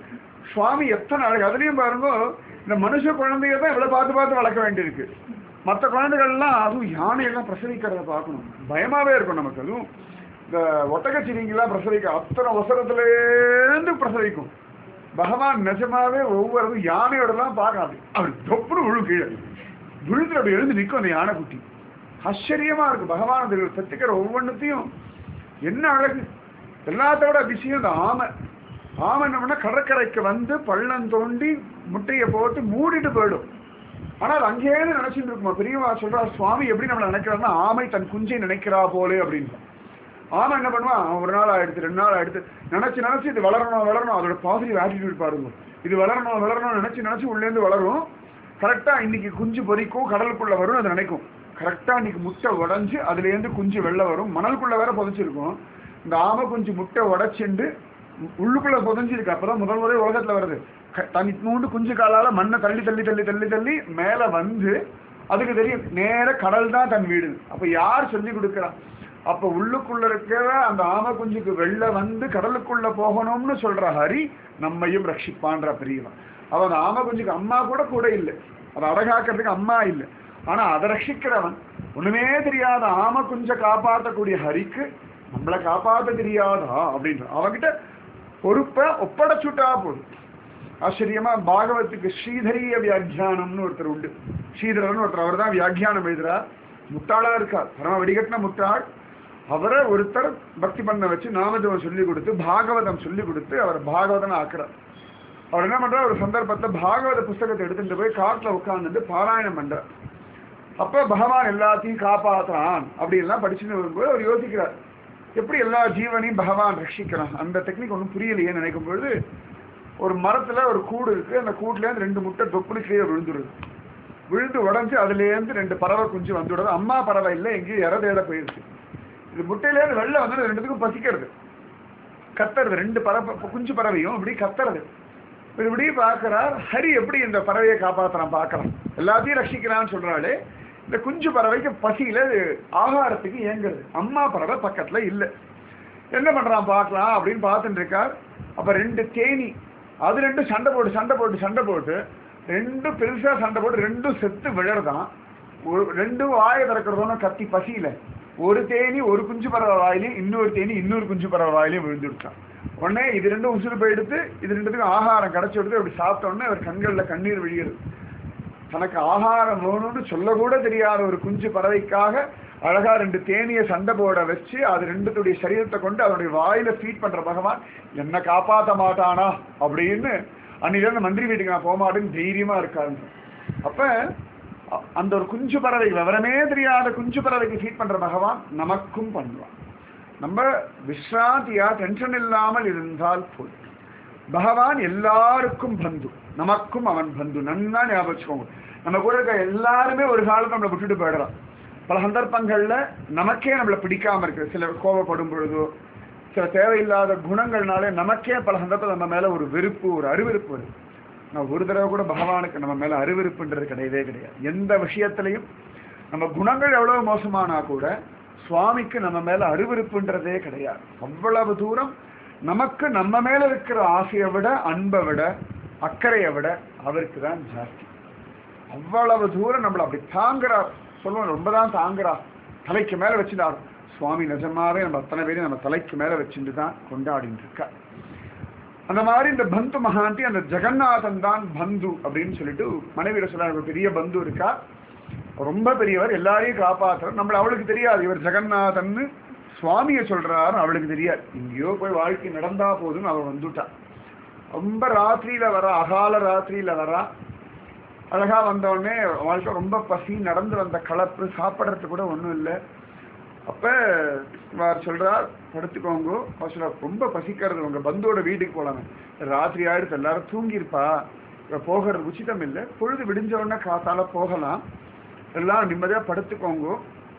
[SPEAKER 1] சுவாமி எத்தனை அழகு அதுலயும் பாருங்க இந்த மனுஷ குழந்தைய தான் இவ்வளவு பார்த்து பார்த்து வளர்க்க வேண்டியிருக்கு மற்ற குழந்தைகள்லாம் அதுவும் யானையெல்லாம் பிரசவிக்கிறத பார்க்கணும் பயமாவே இருக்கும் நமக்கு அதுவும் இந்த ஒட்டகச்சிவிங்கெல்லாம் பிரசவிக்க அத்தனை அவசரத்துலேருந்து பிரசவிக்கும் பகவான் நிஜமாவே ஒவ்வொரு யானையோடலாம் பார்க்காது அவர் தொப்புன்னு விழு கீழே விழுந்து அப்படி எழுந்து நிற்கும் அந்த யானைக்குட்டி ஆச்சரியமா இருக்கு பகவான் அது பெற்றுக்கிற ஒவ்வொன்றுத்தையும் என்ன அழகு எல்லாத்தோட அதிசயம் இந்த ஆமை ஆமை என்ன பண்ணா கடற்கரைக்கு வந்து பள்ளம் தோண்டி முட்டையை போட்டு மூடிட்டு போயிடும் ஆனால் அங்கேயே நினைச்சிட்டு இருக்குமா பெரியவா சொல்றா சுவாமி எப்படி நம்மளை நினைக்கிறாருன்னா ஆமை தன் குஞ்சை நினைக்கிறா போலே அப்படின்னு ஆமை என்ன பண்ணுவான் அவன் ஒரு நாள் ஆயிடுச்சு ரெண்டு நாள் ஆயிடுச்சு நினைச்சு நினைச்சு இது வளரணும் வளரணும் அதோட பாசிட்டிவ் ஆட்டிடியூட் பாருங்க இது வளரணும் வளரணும் நினைச்சு நினைச்சு உள்ளேருந்து வளரும் கரெக்டா இன்னைக்கு குஞ்சு பொறிக்கும் கடலுக்குள்ள வரும் அது நினைக்கும் கரெக்டா இன்னைக்கு முட்டை உடைஞ்சு அதுல இருந்து குஞ்சு வெளில வரும் மணலுக்குள்ள வேற புதைச்சிருக்கும் இந்த ஆமை குஞ்சு முட்டை உடைச்சுண்டு உள்ளுக்குள்ள புதைஞ்சிருக்கு அப்பதான் முதல் முறை உலகத்துல வருது க- தனி நூண்டு குஞ்சு காலால மண்ணை தள்ளி தள்ளி தள்ளி தள்ளி தள்ளி மேல வந்து அதுக்கு தெரியும் நேர கடல் தான் தன் வீடு அப்ப யார் சொல்லி கொடுக்கிறா அப்ப உள்ளுக்குள்ள இருக்கிற அந்த ஆமை குஞ்சுக்கு வெளில வந்து கடலுக்குள்ள போகணும்னு சொல்ற ஹரி நம்மையும் ரட்சிப்பான்ற பெரியவன் அவன் அந்த ஆமை குஞ்சுக்கு அம்மா கூட கூட இல்லை அதை அடகாக்கிறதுக்கு அம்மா இல்லை ஆனா அதை ரட்சிக்கிறவன் ஒண்ணுமே தெரியாத ஆமை குஞ்ச காப்பாற்றக்கூடிய ஹரிக்கு நம்மளை காப்பாற்ற தெரியாதா அப்படின்ற அவகிட்ட பொறுப்பை ஒப்படைச்சுட்டா போதும் ஆச்சரியமா பாகவத்துக்கு ஸ்ரீதரிய வியாக்கியானம்னு ஒருத்தர் உண்டு ஸ்ரீதரன் ஒருத்தர் அவர் தான் வியாக்கியானம் எழுதுறார் முட்டாளா இருக்கார் பரம வெடிகட்டின முட்டாள் அவரை ஒருத்தர் பக்தி பண்ண வச்சு நாமஜபம் சொல்லி கொடுத்து பாகவதம் சொல்லி கொடுத்து அவர் பாகவதன் ஆக்குறார் அவர் என்ன பண்றார் ஒரு சந்தர்ப்பத்தை பாகவத புஸ்தகத்தை எடுத்துட்டு போய் காட்டுல உட்கார்ந்துட்டு பாராயணம் பண்றார் அப்ப பகவான் எல்லாத்தையும் காப்பாத்துறான் அப்படி எல்லாம் படிச்சுன்னு வரும்போது அவர் யோசிக்கிறார் எப்படி எல்லா ஜீவனையும் பகவான் ரட்சிக்கிறான் அந்த டெக்னிக் ஒன்றும் புரியலையே நினைக்கும் பொழுது ஒரு மரத்துல ஒரு கூடு இருக்கு அந்த கூட்டுல இருந்து ரெண்டு முட்டை தொப்புனு கீழே விழுந்துருது விழுந்து உடஞ்சு அதுல இருந்து ரெண்டு பறவை குஞ்சு வந்துடுது அம்மா பறவை இல்லை எங்கேயும் இற தேட போயிருக்கு இது முட்டையில இருந்து வெளில வந்து ரெண்டுத்துக்கும் பசிக்கிறது கத்துறது ரெண்டு பறவை குஞ்சு பறவையும் இப்படி கத்துறது இவர் இப்படி பார்க்கிறார் ஹரி எப்படி இந்த பறவையை காப்பாத்துறான் பார்க்கறான் எல்லாத்தையும் ரட்சிக்கிறான்னு சொல்றாளே இந்த குஞ்சு பறவைக்கு பசியில ஆகாரத்துக்கு ஏங்குறது அம்மா பறவை பக்கத்துல இல்லை என்ன பண்றான் பார்க்கலாம் அப்படின்னு பார்த்துட்டு இருக்கார் அப்ப ரெண்டு தேனி அது ரெண்டும் சண்டை போட்டு சண்டை போட்டு சண்டை போட்டு ரெண்டும் பெருசா சண்டை போட்டு ரெண்டும் செத்து விழறதான் ஒரு ரெண்டும் வாயை திறக்கிறதோன்னு கத்தி பசியில ஒரு தேனி ஒரு குஞ்சு பறவை வாயிலையும் இன்னொரு தேனி இன்னொரு குஞ்சு பறவை வாயிலையும் விழுந்துருச்சான் உடனே இது ரெண்டும் உசுறு போயிடுத்து இது ரெண்டுத்துக்கும் ஆகாரம் கிடைச்சி விடுத்து அப்படி சாப்பிட்ட உடனே அவர் கண்கள்ல கண்ணீர் விழியுது தனக்கு ஆகாரம் வேணும்னு சொல்லக்கூட தெரியாத ஒரு குஞ்சு பறவைக்காக அழகா ரெண்டு தேனியை சண்டை போட வச்சு அது ரெண்டுத்துடைய சரீரத்தை கொண்டு அதனுடைய வாயில ஃபீட் பண்ற பகவான் என்ன காப்பாத்த மாட்டானா அப்படின்னு அன்னிலிருந்து மந்திரி வீட்டுக்கு நான் போக மாட்டேன்னு தைரியமா இருக்காருங்க அப்ப அ- அந்த ஒரு குஞ்சு பறவை விவரமே தெரியாத குஞ்சு பறவைக்கு ஃபீட் பண்ற பகவான் நமக்கும் பண்ணுவான் நம்ம விஸ்ராந்தியா டென்ஷன் இல்லாமல் இருந்தால் போதும் பகவான் எல்லாருக்கும் பந்து நமக்கும் அவன் பந்து நன்னா ஞாபகம் வச்சுக்கோங்க நம்ம கூட இருக்க எல்லாருமே ஒரு காலத்துல நம்மளை விட்டுட்டு போயிடலாம் பல சந்தர்ப்பங்கள்ல நமக்கே நம்மளை பிடிக்காம இருக்கு சில கோபப்படும் பொழுதோ சில தேவையில்லாத குணங்கள்னாலே நமக்கே பல சந்தர்ப்பம் நம்ம மேல ஒரு வெறுப்பு ஒரு அருவருப்பு வருது நான் ஒரு தடவை கூட பகவானுக்கு நம்ம மேல அருவருப்புன்றது கிடையவே கிடையாது எந்த விஷயத்திலையும் நம்ம குணங்கள் எவ்வளவு மோசமானா கூட சுவாமிக்கு நம்ம மேல அருவருப்புன்றதே கிடையாது அவ்வளவு தூரம் நமக்கு நம்ம மேல இருக்கிற ஆசையை விட அன்பை விட அக்கறையை விட அவருக்கு தான் ஜாஸ்தி அவ்வளவு தூரம் நம்மளை அப்படி தாங்குறா சொல்லுவோம் ரொம்ப தான் தாங்குறா தலைக்கு மேல வச்சுட்டாரு சுவாமி நிஜமாவே நம்ம அத்தனை பேரையும் நம்ம தலைக்கு மேல வச்சுட்டு தான் கொண்டாடிட்டு இருக்கா அந்த மாதிரி இந்த பந்து மகாந்தி அந்த ஜெகநாதன் தான் பந்து அப்படின்னு சொல்லிட்டு மனைவியில சொல்றாரு ஒரு பெரிய பந்து இருக்கா ரொம்ப பெரியவர் எல்லாரையும் காப்பாத்துறார் நம்மள அவளுக்கு தெரியாது இவர் ஜெகநாதன்னு சுவாமியை சொல்றாரு அவளுக்கு தெரியாது எங்கேயோ போய் வாழ்க்கை நடந்தா போதும்னு அவள் வந்துட்டா ரொம்ப ராத்திரியில வரா அகால ராத்திரியில வரா அழகா வந்த உடனே வாழ்க்கை ரொம்ப பசி நடந்து வந்த கலப்பு சாப்பிட்றதுக்கு கூட ஒண்ணும் இல்லை அப்ப இவர் சொல்றார் படுத்துக்கோங்க அவர் சொல்றார் ரொம்ப பசிக்கிறது உங்க பந்தோட வீட்டுக்கு போலாமே ராத்திரி ஆயிடுத்து எல்லாரும் தூங்கியிருப்பா இவ போகிறது உச்சிதம் இல்லை பொழுது விடிஞ்ச உடனே காத்தால போகலாம் எல்லாம் நிம்மதியா படுத்துக்கோங்க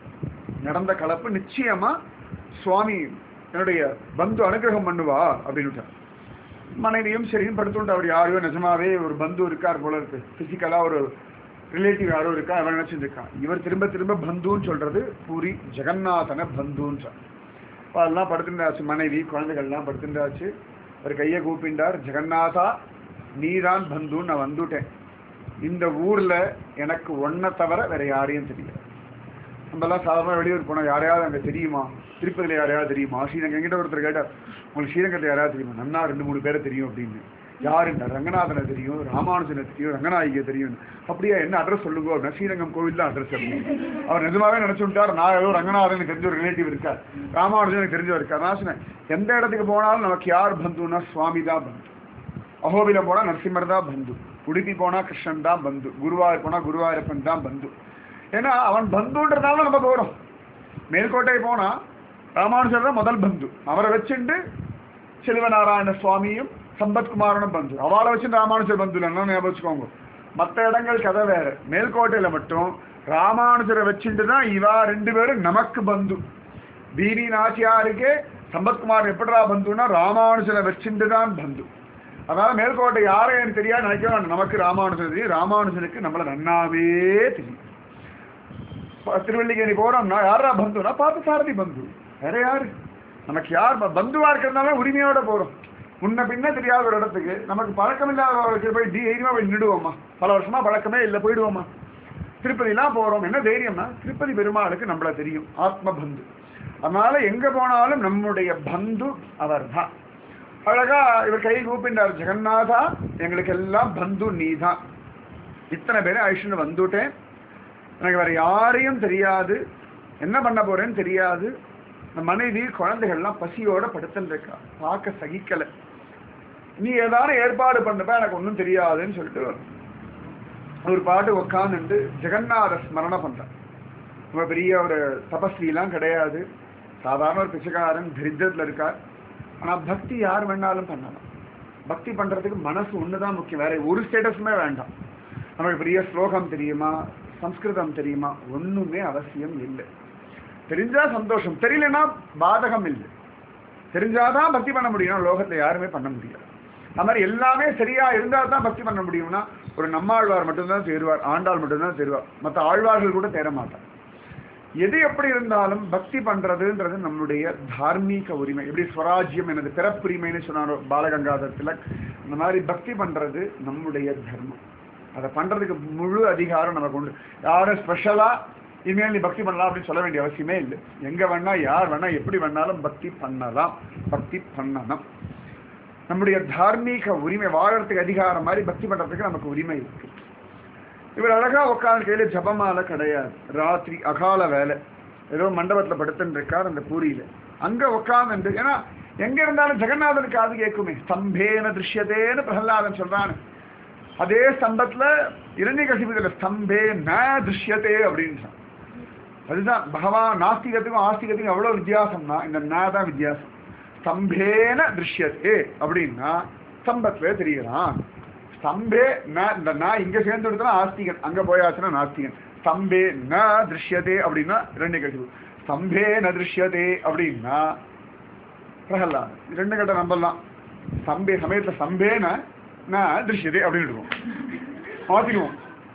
[SPEAKER 1] நடந்த கலப்பு நிச்சயமா சுவாமி என்னுடைய பந்து அனுகிரகம் பண்ணுவா அப்படின்னு மனைவியும் சரின்னு படுத்துட்டு அவர் யாரையோ நிஜமாவே ஒரு பந்து இருக்கார் போல இருக்கு பிசிக்கலா ஒரு ரிலேட்டிவ் யாரோ இருக்கா அவன் நினைச்சிட்டு இருக்கான் இவர் திரும்ப திரும்ப பந்துன்னு சொல்றது பூரி ஜெகநாதன பந்துன்னு சொல்ற அப்ப அதெல்லாம் படுத்துட்டாச்சு மனைவி குழந்தைகள்லாம் படுத்துட்டாச்சு அவர் கையை கூப்பிண்டார் ஜெகநாதா நீதான் பந்துன்னு நான் வந்துட்டேன் இந்த ஊர்ல எனக்கு ஒன்றை தவிர வேற யாரையும் தெரியாது நம்மலாம் சாதாரண வெளியூர் போனா யாரையாவது அங்க தெரியுமா திருப்பதியில யாரையாவது தெரியுமா ஸ்ரீரங்கம் எங்கிட்ட ஒருத்தர் கேட்டார் உங்களுக்கு ஸ்ரீரங்கத்தில் யாராவது தெரியுமா நன்னா ரெண்டு மூணு பேரை தெரியும் அப்படின்னு யாருன்னா ரங்கநாதனை தெரியும் ராமானுஜனை தெரியும் ரங்கநாயகியை தெரியும் அப்படியா என்ன அட்ரஸ் சொல்லுங்க அப்படின்னா ஸ்ரீரங்கம் கோவில் தான் அட்ரஸ் அப்படின்னு அவர் நிஜமாவே நினைச்சு விட்டார் நான் ஏதோ ரங்கநாதனுக்கு தெரிஞ்ச ஒரு ரிலேட்டிவ் இருக்கார் ராமானுஜனுக்கு தெரிஞ்சவர் இருக்கார் நான் சொன்னேன் எந்த இடத்துக்கு போனாலும் நமக்கு யார் பந்துன்னா சுவாமி தான் பந்து அஹோபிலம் போனா நரசிம்மர் தான் பந்து உடுப்பி போனா கிருஷ்ணன் தான் பந்து குருவாயூர் போனா குருவாயூரப்பன் தான் பந்து ஏன்னா அவன் பந்துன்றதால நம்ம போறோம் மேல்கோட்டை போனா ராமானுஜர் தான் முதல் பந்து அவரை வச்சுட்டு செல்வநாராயண சுவாமியும் சம்பத்குமாரனும் பந்து அவளை வச்சு ராமானுஜர் பந்து இல்லைன்னா ஞாபகம் வச்சுக்கோங்க மற்ற இடங்கள் கதை வேற மேல்கோட்டையில மட்டும் ராமானுஜரை வச்சுட்டு தான் இவா ரெண்டு பேரும் நமக்கு பந்து பிவி நாச்சியாருக்கே சம்பத்குமார் எப்படிடா பந்துன்னா ராமானுஜனை வச்சுட்டு தான் பந்து அதனால மேல்கோட்டை யாரும் எனக்கு தெரியாது நினைக்கிறோம் நமக்கு ராமானுஜன் தெரியும் ராமானுஜனுக்கு நம்மள நன்னாவே தெரியும் ப- திருவல்லிக்கேணி போறோம்னா யாரா பந்துனா பார்த்து சாரதி பந்து வேற யாரு நமக்கு யார் ப- பந்துவா இருக்கிறதுனால உரிமையோட போறோம் முன்ன பின்ன தெரியாத ஒரு இடத்துக்கு நமக்கு பழக்கம் இல்லாதவர்களுக்கு போய் தைரியமா போய் நிடுவோமா பல வருஷமா பழக்கமே இல்லை போயிடுவோமா திருப்பதிலாம் போறோம் என்ன தைரியம்னா திருப்பதி பெருமாளுக்கு நம்மள தெரியும் ஆத்ம பந்து அதனால எங்க போனாலும் நம்முடைய பந்து அவர்தான் அழகா இவர் கை கூப்பிட்டார் ஜெகநாதா எங்களுக்கு எல்லாம் பந்து நீதான் இத்தனை பேரும் அழிச்சுன்னு வந்துட்டேன் எனக்கு வேற யாரையும் தெரியாது என்ன பண்ண போறேன்னு தெரியாது இந்த மனைவி குழந்தைகள்லாம் பசியோட படுத்துன்னு இருக்கா பார்க்க சகிக்கல நீ ஏதாவது ஏற்பாடு பண்ணப்ப எனக்கு ஒன்றும் தெரியாதுன்னு சொல்லிட்டு ஒரு பாட்டு உட்காந்துட்டு ஜெகநாத ஸ்மரணை பண்றான் ரொம்ப பெரிய ஒரு தபஸ்விலாம் கிடையாது சாதாரண ஒரு பிச்சைக்காரன் தரித்திரத்தில் இருக்கார் ஆனா பக்தி யார் வேணாலும் பண்ணலாம் பக்தி பண்றதுக்கு மனசு ஒண்ணுதான் முக்கியம் வேற ஒரு ஸ்டேட்டஸுமே வேண்டாம் நமக்கு பெரிய ஸ்லோகம் தெரியுமா சம்ஸ்கிருதம் தெரியுமா ஒண்ணுமே அவசியம் இல்லை தெரிஞ்சா சந்தோஷம் தெரியலனா பாதகம் இல்லை தெரிஞ்சாதான் பக்தி பண்ண முடியும் லோகத்துல யாருமே பண்ண முடியாது அது மாதிரி எல்லாமே சரியா இருந்தா தான் பக்தி பண்ண முடியும்னா ஒரு நம்மாழ்வார் மட்டும்தான் தேர்வார் ஆண்டாள் மட்டும்தான் தேர்வார் மற்ற ஆழ்வார்கள் கூட தேர மாட்டார் எது எப்படி இருந்தாலும் பக்தி பண்றதுன்றது நம்முடைய தார்மீக உரிமை எப்படி ஸ்வராஜ்யம் எனது பிறப்புரிமைன்னு சொன்னாரோ பாலகங்காதர் திலக் இந்த மாதிரி பக்தி பண்றது நம்முடைய தர்மம் அதை பண்றதுக்கு முழு அதிகாரம் நமக்கு உண்டு யாரும் ஸ்பெஷலா இனிமேல் நீ பக்தி பண்ணலாம் அப்படின்னு சொல்ல வேண்டிய அவசியமே இல்லை எங்க வேணா யார் வேணா எப்படி வேணாலும் பக்தி பண்ணலாம் பக்தி பண்ணணும் நம்முடைய தார்மீக உரிமை வாழறதுக்கு அதிகாரம் மாதிரி பக்தி பண்றதுக்கு நமக்கு உரிமை இருக்கு இவர் அழகா உட்காந்து கையில ஜபமால கிடையாது ராத்திரி அகால வேலை ஏதோ மண்டபத்துல படுத்துட்டு இருக்கார் அந்த பூரியில அங்க உட்கார்ந்து ஏன்னா எங்க இருந்தாலும் ஜெகநாதனுக்கு காது கேட்குமே ஸ்தம்பேன திருஷ்யதேன்னு பிரகலாதன் சொல்றான் அதே ஸ்தம்பத்துல இரண்ய கசிபுல ஸ்தம்பே ந திருஷ்யதே அப்படின்னு அதுதான் பகவான் நாஸ்திகத்துக்கும் ஆஸ்திகத்துக்கும் எவ்வளவு வித்தியாசம்னா இந்த ந தான் வித்தியாசம் ஸ்தம்பேன திருஷ்யதே அப்படின்னா ஸ்தம்பத்துல தெரியறான் ஸ்தம்பே ந இந்த ந இங்க சேர்ந்து எடுத்தா ஆஸ்திகன் அங்க போயாச்சுன்னா நாஸ்திகன் ஸ்தம்பே ந திருஷ்யதே அப்படின்னா இரண்டு கட்சி ஸ்தம்பே ந திருஷ்யதே அப்படின்னா பிரகலாத் ரெண்டு கட்ட நம்பலாம் ஸ்தம்பே சமயத்துல ஸ்தம்பேன ந திருஷ்யதே அப்படின்னு இருக்கும் மாத்திடுவோம்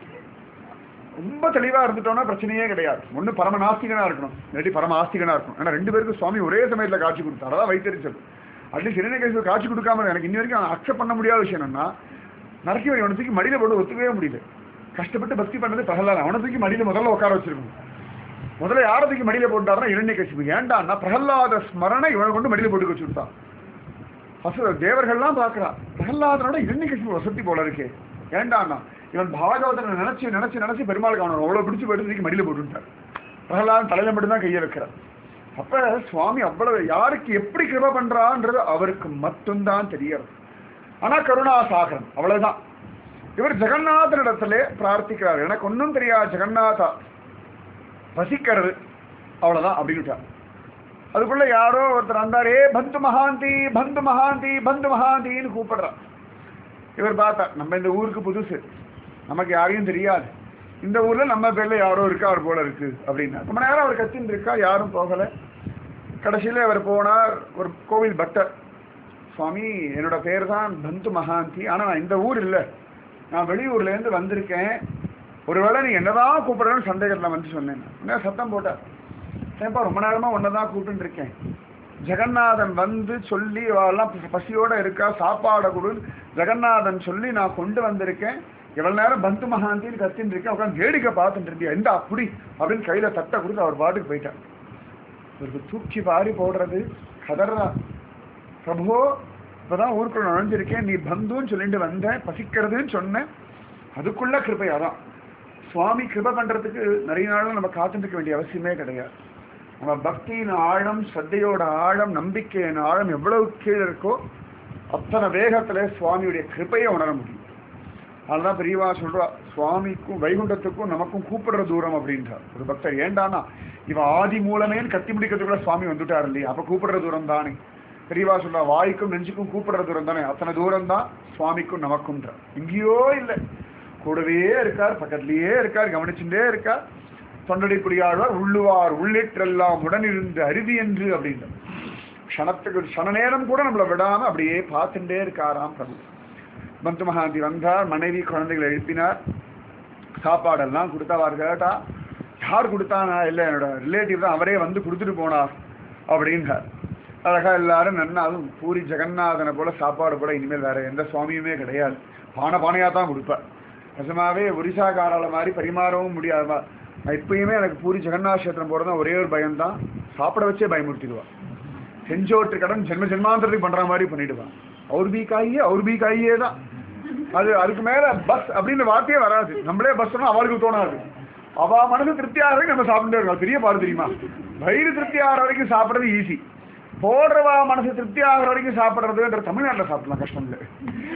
[SPEAKER 1] ரொம்ப தெளிவா இருந்துட்டோம்னா பிரச்சனையே கிடையாது ஒண்ணு பரம நாஸ்திகனா இருக்கணும் இல்லாட்டி பரம ஆஸ்திகனா இருக்கணும் ஏன்னா ரெண்டு பேருக்கும் சுவாமி ஒரே சமயத்துல காட்சி கொடுத்தாரு அதான் வைத்தறிச்சல் அட்லீஸ்ட் என்ன கேஸ் காட்சி கொடுக்காம எனக்கு இன்ன வரைக்கும் அக்செப்ட் பண்ண முடியாத விஷயம் என்னன்னா நரசிம்மர் அவனை தூக்கி மடியில போட்டு ஒத்துக்கவே முடியல கஷ்டப்பட்டு பக்தி பண்ணது பிரகலாதன் அவனை தூக்கி மடியில முதல்ல உட்கார வச்சிருக்கணும் முதல்ல யாரை தூக்கி மடியில போட்டாருன்னா இரண்ய கட்சி ஏண்டான்னா பிரகலாத ஸ்மரணை இவனை கொண்டு மடியில போட்டு வச்சு விட்டான் அசுர தேவர்கள்லாம் பார்க்கறா பிரகலாதனோட இரண்ய கட்சி வசதி போல இருக்கே ஏண்டான்னா இவன் பாகவதனை நினைச்சு நினைச்சு நினைச்சு பெருமாளுக்கு அவனை அவ்வளவு பிடிச்சு போயிட்டு தூக்கி மடியில போட்டுட்டார் பிரகலாதன் தலையில மட்டும்தான் கையை வைக்கிறார் அப்ப சுவாமி அவ்வளவு யாருக்கு எப்படி கிருப பண்றான்றது அவருக்கு மட்டும்தான் தெரியறது ஆனா கருணா சாகரன் அவ்வளவுதான் இவர் ஜெகநாதனிடத்திலே பிரார்த்திக்கிறார் எனக்கு ஒன்றும் தெரியாது ஜெகநாதா பசிக்கிறது அவ்வளவுதான் அப்படின்னுட்டார் அதுக்குள்ள யாரோ ஒருத்தர் வந்தார் ஏ பந்து மகாந்தி பந்து மகாந்தி பந்து மகாந்தின்னு கூப்பிடுறார் இவர் பார்த்தா நம்ம இந்த ஊருக்கு புதுசு நமக்கு யாரையும் தெரியாது இந்த ஊர்ல நம்ம பேர்ல யாரோ இருக்கா அவர் போல இருக்கு அப்படின்னா ரொம்ப நேரம் அவர் கத்தின்னு இருக்கா யாரும் போகல கடைசியில அவர் போனார் ஒரு கோவில் பக்தர் சுவாமி என்னோட பேர் தான் பந்து மகாந்தி ஆனா நான் இந்த ஊர் இல்லை நான் வெளியூர்ல இருந்து வந்திருக்கேன் ஒருவேளை நீ என்னதான் கூப்பிடுறேன்னு சந்தேகத்துல வந்து சொன்னேன் என்ன சத்தம் போட்டார் ஏன்பா ரொம்ப நேரமா ஒன்னதான் கூப்பிட்டு இருக்கேன் ஜெகநாதன் வந்து சொல்லி அவெல்லாம் பசியோட இருக்கா சாப்பாடை கொடு ஜெகநாதன் சொல்லி நான் கொண்டு வந்திருக்கேன் இவ்வளவு நேரம் பந்து மகாந்தின்னு கத்தின்னு இருக்கேன் உட்காந்து வேடிக்கை பார்த்துட்டு இருந்தியா எந்த அப்படி அப்படின்னு கையில தட்டை கொடுத்து அவர் பாட்டுக்கு போயிட்டார் இவருக்கு தூக்கி வாரி போடுறது கதறா பிரபு இப்பதான் ஊருக்குள்ள நுழைஞ்சிருக்கேன் நீ பந்துன்னு சொல்லிட்டு வந்த பசிக்கிறதுன்னு சொன்னேன் அதுக்குள்ள கிருபை அதான் சுவாமி கிருபை பண்றதுக்கு நிறைய நாளும் நம்ம காத்துட்டு இருக்க வேண்டிய அவசியமே கிடையாது நம்ம பக்தியின் ஆழம் ஸ்ரத்தையோட ஆழம் நம்பிக்கையின் ஆழம் எவ்வளவு கீழே இருக்கோ அத்தனை வேகத்துல சுவாமியுடைய கிருபையை உணர முடியும் அதனால பெரியவா சொல்றா சுவாமிக்கும் வைகுண்டத்துக்கும் நமக்கும் கூப்பிடுற தூரம் அப்படின்றார் ஒரு பக்தர் ஏண்டானா இவன் ஆதி மூலமேன்னு கத்தி முடிக்கிறதுக்குள்ள சுவாமி வந்துட்டார் இல்லையா அப்ப கூப்பிடுற தூரம் தானே பெரியவா சொல்றா வாய்க்கும் நெஞ்சுக்கும் கூப்பிடுற தூரம் தானே அத்தனை தூரம் தான் சுவாமிக்கும் நமக்கும்ன்றார் எங்கேயோ இல்லை கூடவே இருக்கார் பக்கத்திலேயே இருக்கார் கவனிச்சுட்டே இருக்கார் தொண்டடி புரியாழ்வார் உள்ளுவார் உள்ளிட்டெல்லாம் உடனிருந்து அருவி என்று அப்படின்ற க்ஷணத்துக்கு ஒரு க்ஷண நேரம் கூட நம்மளை விடாம அப்படியே பார்த்துட்டே இருக்காராம் பிரபு பந்து மகாந்தி வந்தார் மனைவி குழந்தைகளை எழுப்பினார் சாப்பாடெல்லாம் கொடுத்தவார் கேட்டா யார் கொடுத்தானா இல்லை என்னோட ரிலேட்டிவ் தான் அவரே வந்து கொடுத்துட்டு போனார் அப்படின்னார் அழகா எல்லாரும் நன்னாலும் பூரி ஜெகநாதனை போல சாப்பாடு போல இனிமேல் வேற எந்த சுவாமியுமே கிடையாது பானை பானையா தான் கொடுப்பார் நிஜமாவே ஒரிசாக்காரால மாதிரி பரிமாறவும் முடியாது நான் இப்பயுமே எனக்கு பூரி ஜெகநாத கஷேத்திரம் போறது ஒரே ஒரு பயம் தான் சாப்பிட வச்சே பயமுறுத்திடுவா செஞ்சோட்டு கடன் ஜென்ம ஜென்மாந்திரத்துக்கு பண்ற மாதிரி பண்ணிடுவான் அவர் பீ காயே அவர் பீ காயே தான் அது அதுக்கு மேல பஸ் அப்படின்னு வார்த்தையே வராது நம்மளே பஸ் அவளுக்கு தோணாது அவ மனசு திருப்தி ஆகிற வரைக்கும் நம்ம சாப்பிட்டே இருக்கோம் பெரிய பாடு தெரியுமா வயிறு திருப்தி ஆகிற வரைக்கும் சாப்பிடுறது ஈஸி போடுறவா மனசு திருப்தி ஆகிற வரைக்கும் சாப்பிடுறதுன்ற தமிழ்நாட்டில் சாப்பிடலாம் கஷ்டம் இல்லை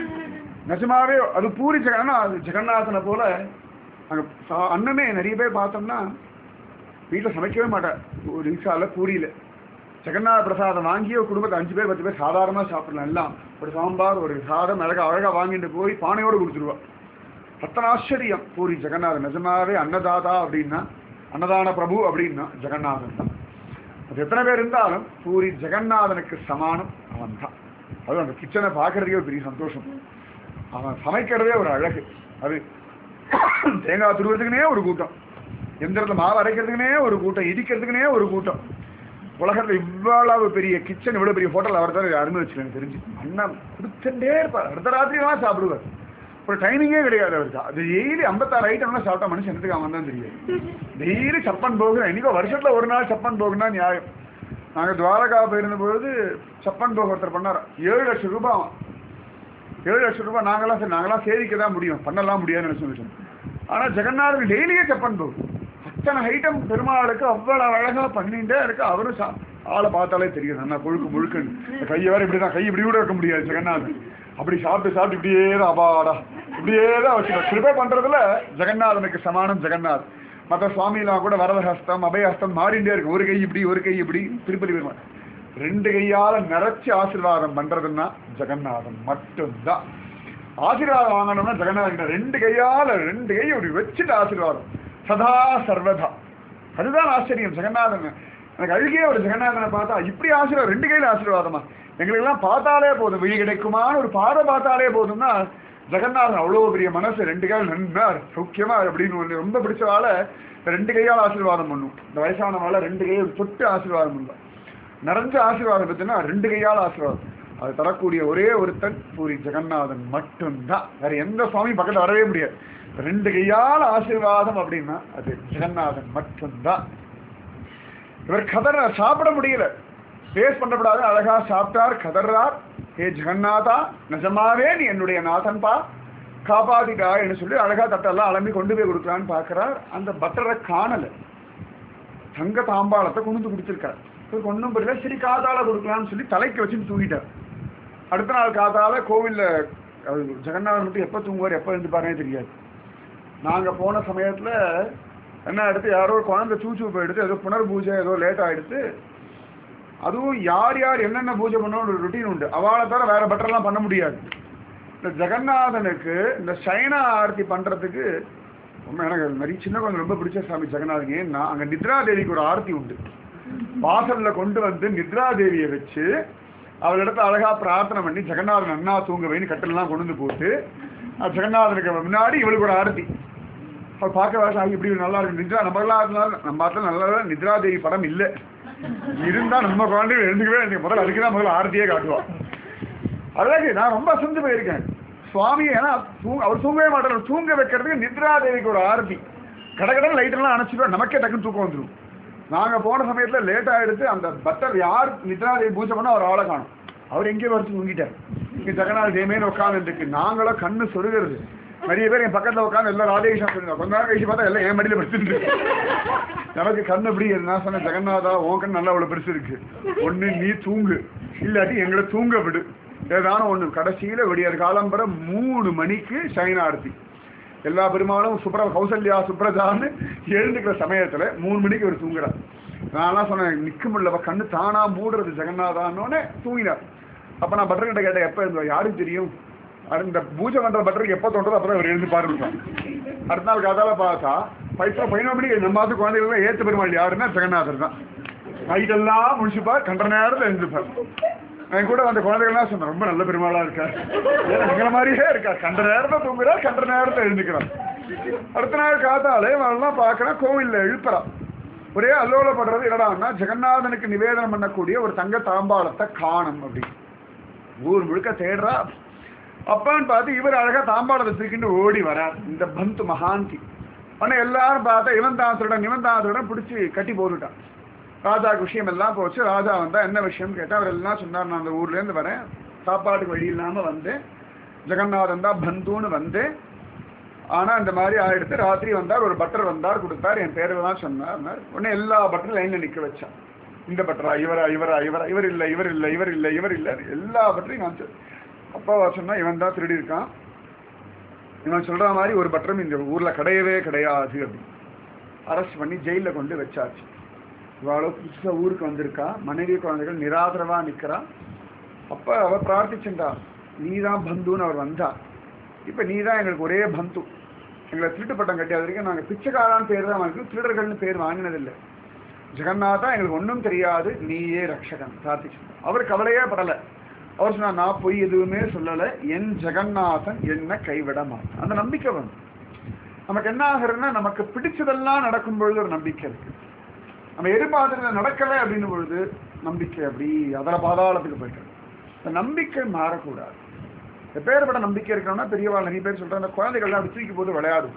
[SPEAKER 1] நிஜமாவே அது பூரி ஜெகன்னா அது ஜெகநாதனை போல அங்கே அண்ணமே நிறைய பேர் பார்த்தோம்னா வீட்டில் சமைக்கவே மாட்டேன் ஒரு ரிக்ஷாவில் பூரியில் ஜெகநாத பிரசாதம் வாங்கி ஒரு குடும்பத்தை அஞ்சு பேர் பத்து பேர் சாதாரணமாக சாப்பிடலாம் எல்லாம் ஒரு சாம்பார் ஒரு சாதம் அழகா அழகாக வாங்கிட்டு போய் பானையோடு கொடுத்துருவா அத்தனை ஆச்சரியம் பூரி ஜெகநாதன் நிஜமாவே அன்னதாதா அப்படின்னா அன்னதான பிரபு அப்படின்னா ஜெகநாதன் தான் அது எத்தனை பேர் இருந்தாலும் பூரி ஜெகநாதனுக்கு சமானம் அவன் தான் அதுவும் அந்த கிச்சனை பார்க்கறதுக்கே ஒரு பெரிய சந்தோஷம் அவன் சமைக்கிறதே ஒரு அழகு அது தேங்காய் துருவதுக்குனே ஒரு கூட்டம் எந்திரத்தில் மாவு அரைக்கிறதுக்குனே ஒரு கூட்டம் இடிக்கிறதுக்குனே ஒரு கூட்டம் உலகத்தில் இவ்வளவு பெரிய கிச்சன் இவ்வளவு பெரிய ஹோட்டல் அவர் தான் அனுமதிச்சு எனக்கு தெரிஞ்சு அண்ணன் கொடுத்துட்டே இருப்பார் அடுத்த ராத்திரிலாம் சாப்பிடுவார் ஒரு டைமிங்கே கிடையாது அவருக்கு அது டெய்லி ஐம்பத்தாறு ஐட்டம்லாம் சாப்பிட்டா மனுஷன் என்னத்துக்கு அவன் தான் தெரியாது டெய்லி சப்பன் போகு இன்னைக்கோ வருஷத்துல ஒரு நாள் சப்பன் போகுன்னா நியாயம் நாங்க துவாரகா போயிருந்த பொழுது சப்பன் போக ஒருத்தர் பண்ணார் ஏழு லட்சம் ரூபாய் அவன். ஏழு லட்சம் ரூபாய் நாங்களாம் சரி நாங்களாம் சேவிக்க தான் முடியும் பண்ணலாம் முடியாதுன்னு நினைச்சு வச்சோம் ஆனா ஜெகநாதன் டெய்லியே சப்பன் போகு அத்தனை ஐட்டம் பெருமாளுக்கு அவ்வளவு அழகா பண்ணிட்டே இருக்கு அவரும் சா- ஆளை பார்த்தாலே தெரியும் நல்லா கொழுக்கு முழுக்குன்னு இந்த கையை வேற இப்படிதான் கை இப்படி கூட வைக்க முடியாது ஜெகநாதன் அப்படி சாப்பிட்டு சாப்பிட்டு இப்படியே தான் அபாடா இப்படியே தான் வச்சுக்கோ கிருபை பண்றதுல ஜெகநாதனுக்கு சமானம் ஜெகநாத் மற்ற சுவாமிலாம் கூட வரதஹஸ்தம் அபயஹஸ்தம் மாறிண்டே இருக்கு ஒரு கை இப்படி ஒரு கை இப்படி திருப்பதி பெருமாள் ரெண்டு கையால நிறைச்சு ஆசீர்வாதம் பண்றதுன்னா ஜெகநாதன் மட்டும்தான் ஆசீர்வாதம் வாங்கணும்னா ஜெகநாதன் ரெண்டு கையால ரெண்டு கை இப்படி வச்சுட்டு ஆசீர்வாதம் சதா சர்வதா அதுதான் ஆச்சரியம் ஜெகநாதன் எனக்கு அழுகிய ஒரு ஜெகநாதனை பார்த்தா இப்படி ஆசீர்வாதம் ரெண்டு கையில ஆசீர்வாதமா எங்களுக்கெல்லாம் பார்த்தாலே போதும் விழி கிடைக்குமான்னு ஒரு பார்வை பார்த்தாலே போதும்னா ஜெகநாதன் அவ்வளோ பெரிய மனசு ரெண்டு கையில் நன்னார் சௌக்கியமா அப்படின்னு ஒன்று ரொம்ப பிடிச்சவால ரெண்டு கையால் ஆசீர்வாதம் பண்ணும் இந்த வயசானவால ரெண்டு கையை தொட்டு ஆசீர்வாதம் பண்ணும் நிறைஞ்ச ஆசீர்வாதம் பார்த்தீங்கன்னா ரெண்டு கையால் ஆசீர்வாதம் அது தரக்கூடிய ஒரே ஒருத்தன் பூரி ஜெகநாதன் மட்டும்தான் வேற எந்த சுவாமி பக்கத்துல வரவே முடியாது ரெண்டு கையால் ஆசீர்வாதம் அப்படின்னா அது ஜெகநாதன் மட்டும்தான் இவர் கதற சாப்பிட முடியல டேஸ்ட் பண்ணப்படாது அழகா சாப்பிட்டார் கதறார் ஹே ஜெகநாதா நிஜமாவே நீ என்னுடைய நாதன்பா காப்பாத்திட்டா என்று சொல்லி அழகா தட்டெல்லாம் அலம்பி கொண்டு போய் கொடுக்கலான்னு பார்க்கறார் அந்த பட்டரை காணல தங்க தாம்பாளத்தை கொண்டு வந்து கொடுத்துருக்கார் இவருக்கு ஒன்றும் புரியல சரி காத்தால கொடுக்கலாம்னு சொல்லி தலைக்கு வச்சுட்டு தூங்கிட்டார் அடுத்த நாள் காத்தால கோவில்ல அது ஜெகநாதன் மட்டும் எப்போ தூங்குவார் எப்போ எழுந்துப்பாருனே தெரியாது நாங்க போன சமயத்துல என்ன எடுத்து யாரோ ஒரு குழந்தை சூச்சு போய் எடுத்து ஏதோ புனர் பூஜை ஏதோ லேட் ஆயிடுத்து அதுவும் யார் யார் என்னென்ன பூஜை பண்ணணும் ஒரு ருட்டீன் உண்டு அவளை தவிர வேற பட்டரெல்லாம் பண்ண முடியாது இந்த ஜெகநாதனுக்கு இந்த சைன ஆரத்தி பண்றதுக்கு ரொம்ப எனக்கு அது மாதிரி சின்ன குழந்தை ரொம்ப பிடிச்ச சாமி ஜெகநாதன் ஏன்னா அங்க நித்ரா தேவிக்கு ஒரு ஆரத்தி உண்டு வாசல்ல கொண்டு வந்து நித்ரா தேவியை வச்சு அவளிடத்த அழகா பிரார்த்தனை பண்ணி ஜெகநாதன் அண்ணா தூங்க வைன்னு கட்டெல்லாம் கொண்டு வந்து போட்டு அது ஜெகநாதனுக்கு முன்னாடி இவளுக்கு ஒரு ஆரத்தி அவள் பார்க்க வேஷம் ஆகி இப்படி நல்லா இருக்கு நித்ரா நம்ம எல்லாம் இருந்தாலும் நம்ம பார்த்தாலும் நல்லா நித்ரா தேவி படம் இல்லை இருந்தா நம்ம குழந்தைகள் எழுந்துக்கவே எழுந்துக்க முதல்ல அதுக்கு தான் முதல்ல ஆரத்தியே காட்டுவா அழகு நான் ரொம்ப அசந்து போயிருக்கேன் சுவாமி ஏன்னா தூங்க அவர் தூங்கவே மாட்டார் தூங்க வைக்கிறதுக்கு நித்ரா தேவிக்கு ஒரு ஆரத்தி கடகடன் லைட் எல்லாம் அணைச்சிடுவோம் நமக்கே டக்குன்னு தூக்கம் வந்துடும் நாங்க போன சமயத்துல லேட் ஆயிடுத்து அந்த பட்டர் யார் நித்ரா தேவி பூஜை பண்ணா அவர் ஆளை காணும் அவர் எங்கேயோ வரைச்சு தூங்கிட்டார் இங்க ஜெகநாத தேமேன்னு உட்காந்து இருக்கு நாங்களும் கண்ணு சொருகிறது நிறைய பேர் என் பக்கத்துல உட்காந்து எல்லாம் ராதேகிருஷ்ணா சொல்லுங்க கொஞ்ச நேரம் கழிச்சு பார்த்தா எல்லாம் என் மடியில படுத்துட்டு இருக்கு. எனக்கு கண்ணு எப்படி நான் சொன்னேன் ஜெகநாதா உன் கண் நல்லா அவ்வளவு பெருசு இருக்கு ஒண்ணு நீ தூங்கு இல்லாட்டி எங்களை தூங்க விடு ஏதான ஒண்ணு கடைசியில விடியற் காலம்பர மூணு மணிக்கு சைன ஆர்த்தி எல்லா பெருமாளும் சுப்ர கௌசல்யா சுப்ரஜான்னு எழுந்துக்கிற சமயத்துல மூணு மணிக்கு அவர் தூங்குறார் நான்லாம் சொன்னேன் நிக்க முடியல கண்ணு தானா மூடுறது ஜெகநாதான்னொன்னே தூங்கினார் அப்ப நான் பட்டர்கிட்ட கேட்டேன் எப்ப இருந்தோம் யாருக்கு தெரியும் அது இந்த பூஜை பண்ற பட்டருக்கு எப்ப தோன்றதோ அப்பதான் அவர் எழுந்து பாருங்க அடுத்த நாள் காதால பார்த்தா பைசா பதினோரு மணிக்கு நம்ம மாத்து குழந்தைகள் ஏத்து பெருமாள் யாருன்னா ஜெகநாதர் தான் நைட்டெல்லாம் முடிச்சுப்பார் கண்ட நேரத்தில் எழுந்துப்பார் என் கூட அந்த குழந்தைகள்லாம் சொன்னேன் ரொம்ப நல்ல பெருமாளா இருக்கார் ஏன்னா எங்களை மாதிரியே இருக்கார் கண்ட நேரத்தை தூங்குறார் கண்ட நேரத்தை எழுந்துக்கிறார் அடுத்த நாள் காத்தாலே அவெல்லாம் பார்க்கறேன் கோவில்ல எழுப்புறான் ஒரே அல்லோலப்படுறது என்னடான்னா ஜெகநாதனுக்கு நிவேதனம் பண்ணக்கூடிய ஒரு தங்க தாம்பாளத்தை காணும் அப்படின்னு ஊர் முழுக்க தேடுறா அப்பான்னு பார்த்து இவர் அழகா தாம்பாளத்தை தூக்கிட்டு ஓடி வரார் இந்த பந்து மகாந்தி உடனே எல்லாரும் பார்த்தா இவன் தான் திருடன் இவன் தான் திருடன் பிடிச்சி கட்டி போட்டுட்டான் ராஜாக்கு விஷயம் எல்லாம் போச்சு ராஜா வந்தா என்ன விஷயம் கேட்டா அவர் எல்லாம் சொன்னார் நான் அந்த ஊர்ல இருந்து வரேன் சாப்பாட்டுக்கு வழி இல்லாம வந்தேன் ஜெகநாதன் தான் பந்துன்னு வந்தேன் ஆனா இந்த மாதிரி ஆயிடுத்து ராத்திரி வந்தார் ஒரு பட்டர் வந்தார் கொடுத்தார் என் பேரை தான் சொன்னார் உடனே எல்லா பட்டரும் லைன்ல நிக்க வச்சான் இந்த பட்டரா இவரா இவரா இவரா இவர் இல்ல இவர் இல்ல இவர் இல்ல இவர் இல்ல எல்லா பட்டரையும் காமிச்சு அப்பா சொன்னா இவன் தான் திருடி இருக்கான் இவன் சொல்ற மாதிரி ஒரு பட்டரும் இந்த ஊர்ல கிடையவே கிடையாது அப்படின்னு அரெஸ்ட் பண்ணி ஜெயில கொண்டு வச்சாச்சு இவாளோ புதுசா ஊருக்கு வந்திருக்கா மனைவி குழந்தைகள் நிராதரவா நிக்கிறா அப்ப அவ பிரார்த்திச்சுட்டா நீதான் பந்துன்னு அவர் வந்தா இப்ப நீதான் எங்களுக்கு ஒரே பந்து எங்களை திருட்டு பட்டம் கட்டியது வரைக்கும் நாங்க பிச்சைக்காரான்னு பேர் தான் வாங்கிக்கணும் திருடர்கள்னு பேர் வாங்கினதில்லை ஜெகநாதா எங்களுக்கு ஒன்றும் தெரியாது நீயே ரக்ஷகன் பிரார்த்திச்சு அவர் கவலையே படல அவர் சொன்னா நான் பொய் எதுவுமே சொல்லல என் ஜெகநாதன் என்ன கைவிட மாட்டான் அந்த நம்பிக்கை வந்து நமக்கு என்ன ஆகுறதுன்னா நமக்கு பிடிச்சதெல்லாம் நடக்கும் பொழுது ஒரு நம்பிக்கை இருக்கு நம்ம எதிர்பார்த்தது நடக்கலை அப்படின்னும் பொழுது நம்பிக்கை அப்படி அதல பாதாளத்துக்கு போயிட்டு இந்த நம்பிக்கை மாறக்கூடாது எப்பேற்பட்ட நம்பிக்கை இருக்கணும்னா பெரியவா நிறைய பேர் சொல்றாங்க அந்த குழந்தைகள்லாம் அப்படி தூக்கி போட்டு விளையாடும்